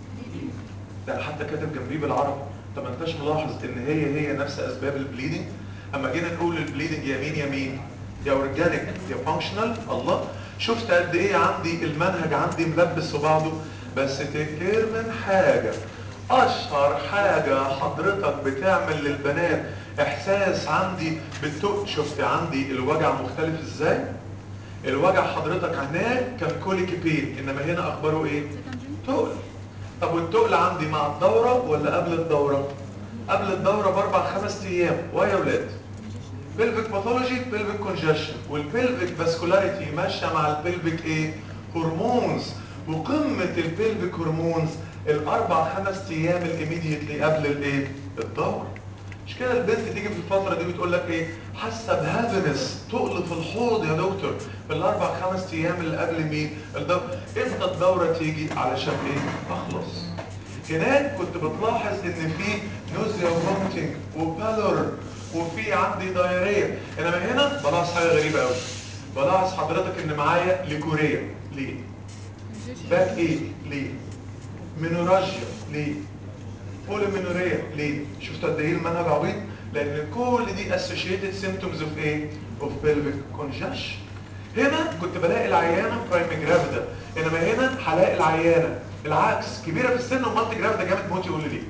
ده حتى كاتب جنبيه بالعربي طب ما انتش ملاحظ ان هي هي نفس اسباب البليدنج اما جينا نقول البليدنج يمين يمين يا اورجانيك يا فانكشنال الله شفت قد ايه عندي المنهج عندي ملبس في بعضه بس تفتكر من حاجه اشهر حاجه حضرتك بتعمل للبنات احساس عندي بالتق شفت عندي الوجع مختلف ازاي الوجع حضرتك هناك كان كوليك بين انما هنا اخباره ايه تقل طب والتقل عندي مع الدورة ولا قبل الدورة قبل الدورة باربع خمس ايام ويا ولاد بلفيك باثولوجي بلفيك كونجشن والبلفيك فاسكولاريتي ماشيه مع البلفيك ايه هرمونز وقمه البلفيك هرمونز الاربع خمس ايام الاميديتلي قبل الايه الدوره مش كده البنت تيجي في الفتره دي بتقول لك ايه حاسه بهابنس تقل في الحوض يا دكتور في الاربع خمس ايام اللي قبل مين الدوره امتى الدوره تيجي علشان ايه اخلص هناك كنت بتلاحظ ان في نوزيا وفومتنج وبالور وفي عندي دايريه انما هنا بلاحظ حاجه غريبه قوي بلاحظ حضرتك ان معايا ليكوريا ليه باك ايه ليه مينوراجيا ليه بوليمينوريا ليه شفتوا قد ايه المنهج عبيط لان كل دي associated symptoms of ايه of pelvic congestion هنا كنت بلاقي العيانه برايم جرافيدا انما هنا هلاقي العيانه العكس كبيره في السن ومالتي جرافيدا جامد موت يقول لي ليه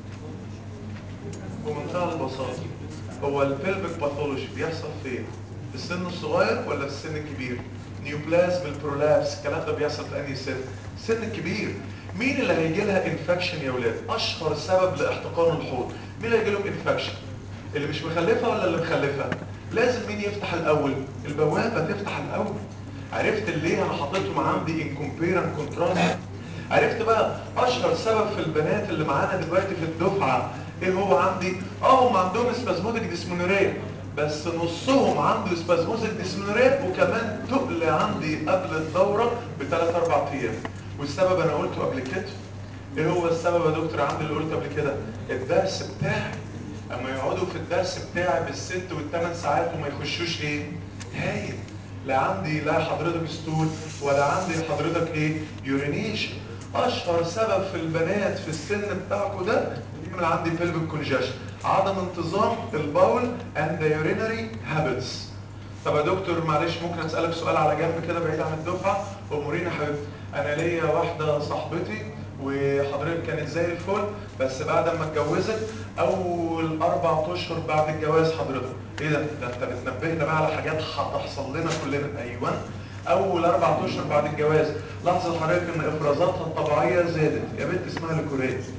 بمنتهى البساطه هو البلفيك باثولوجي بيحصل فين في السن الصغير ولا في السن الكبير نيوبلازم البرولابس الكلام ده بيحصل في انهي سن السن الكبير مين اللي هيجي لها انفكشن يا ولاد اشهر سبب لاحتقان الحوض مين اللي هيجي لهم انفكشن اللي مش مخلفه ولا اللي مخلفه لازم مين يفتح الاول البوابه تفتح الاول عرفت ليه انا حاططهم عندي ان كومبير اند كونتراست عرفت بقى اشهر سبب في البنات اللي معانا دلوقتي في الدفعه ايه هو عندي اه هم عندهم سبازموديك ديسمونوريا بس نصهم عنده سبازموديك ديسمونوريا وكمان تقل عندي قبل الدوره بثلاث اربع ايام والسبب انا قلته قبل كده ايه هو السبب يا دكتور عندي اللي قلته قبل كده الدرس بتاعي اما يقعدوا في الدرس بتاعي بالست والثمان ساعات وما يخشوش ايه هايل لا عندي لا حضرتك ستول ولا عندي حضرتك ايه يورينيشن اشهر سبب في البنات في السن بتاعكم ده من عندي بيلفيك كونجيشن عدم انتظام البول اند يورينري هابتس طب يا دكتور معلش ممكن اسالك سؤال على جنب كده بعيد عن الدفعه امورينا حبيبتي انا ليا واحده صاحبتي وحضرتك كانت زي الفل بس بعد ما اتجوزت اول اربع اشهر بعد الجواز حضرتك ايه ده ده انت بتنبهنا بقى على حاجات هتحصل لنا كلنا ايوه اول اربع اشهر بعد الجواز لاحظت حضرتك ان افرازاتها الطبيعيه زادت يا بنت اسمها ليكوريا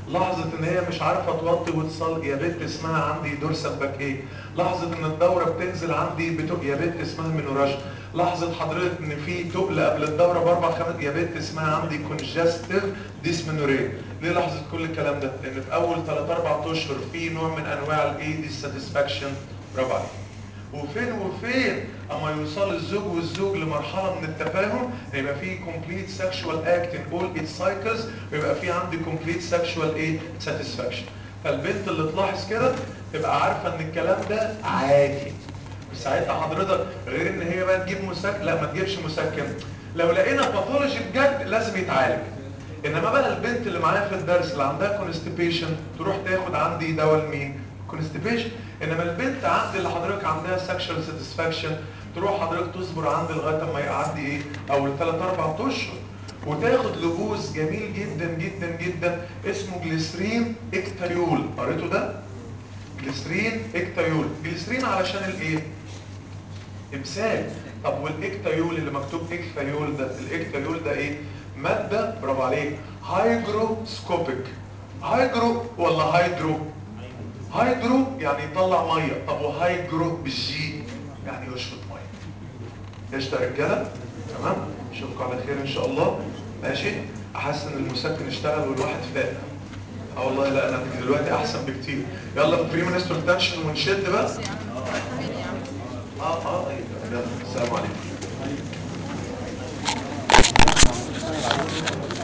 لحظة ان هي مش عارفة توطي وتصل يا بنت اسمها عندي دورسال باك ايه لحظة ان الدورة بتنزل عندي بتق... يا بنت اسمها منوراج لحظة حضرتك ان في تقل قبل الدورة باربع خمس يا بنت اسمها عندي كونجستيف ديسمنوريا ليه لحظة كل الكلام ده؟ لان في اول 3 4 اشهر في نوع من انواع الاي ديساتسفاكشن برافو عليك وفين وفين اما يوصل الزوج والزوج لمرحله من التفاهم هيبقى في كومبليت سexual act in all its cycles ويبقى في عندي كومبليت sexual ايه satisfaction فالبنت اللي تلاحظ كده تبقى عارفه ان الكلام ده عادي ساعتها حضرتك غير ان هي بقى تجيب مسكن لا ما تجيبش مسكن لو لقينا باثولوجي بجد لازم يتعالج انما بقى البنت اللي معايا في الدرس اللي عندها كونستيبيشن تروح تاخد عندي دواء لمين كونستيبيشن انما البنت عندي اللي حضرتك عندها سكشوال ساتسفاكشن تروح حضرتك تصبر عندي لغايه اما يعدي ايه اول 3 4 اشهر وتاخد لبوس جميل جدا جدا جدا اسمه جليسرين اكتريول قريته ده جليسرين اكتريول جليسرين علشان الايه امثال طب والاكتايول اللي مكتوب اكتايول ده الاكتايول ده ايه ماده برافو عليك هايجروسكوبيك هايجرو ولا هايدرو هايدرو يعني يطلع ميه طب وهايجرو بالجي يعني يشفط ميه قشطه يا رجاله تمام اشوفكم على خير ان شاء الله ماشي احس ان المسكن اشتغل والواحد فاق اه والله لا انا دلوقتي احسن بكتير يلا بري مينستر تنشن ونشد بقى اه اه ايوه يلا السلام عليكم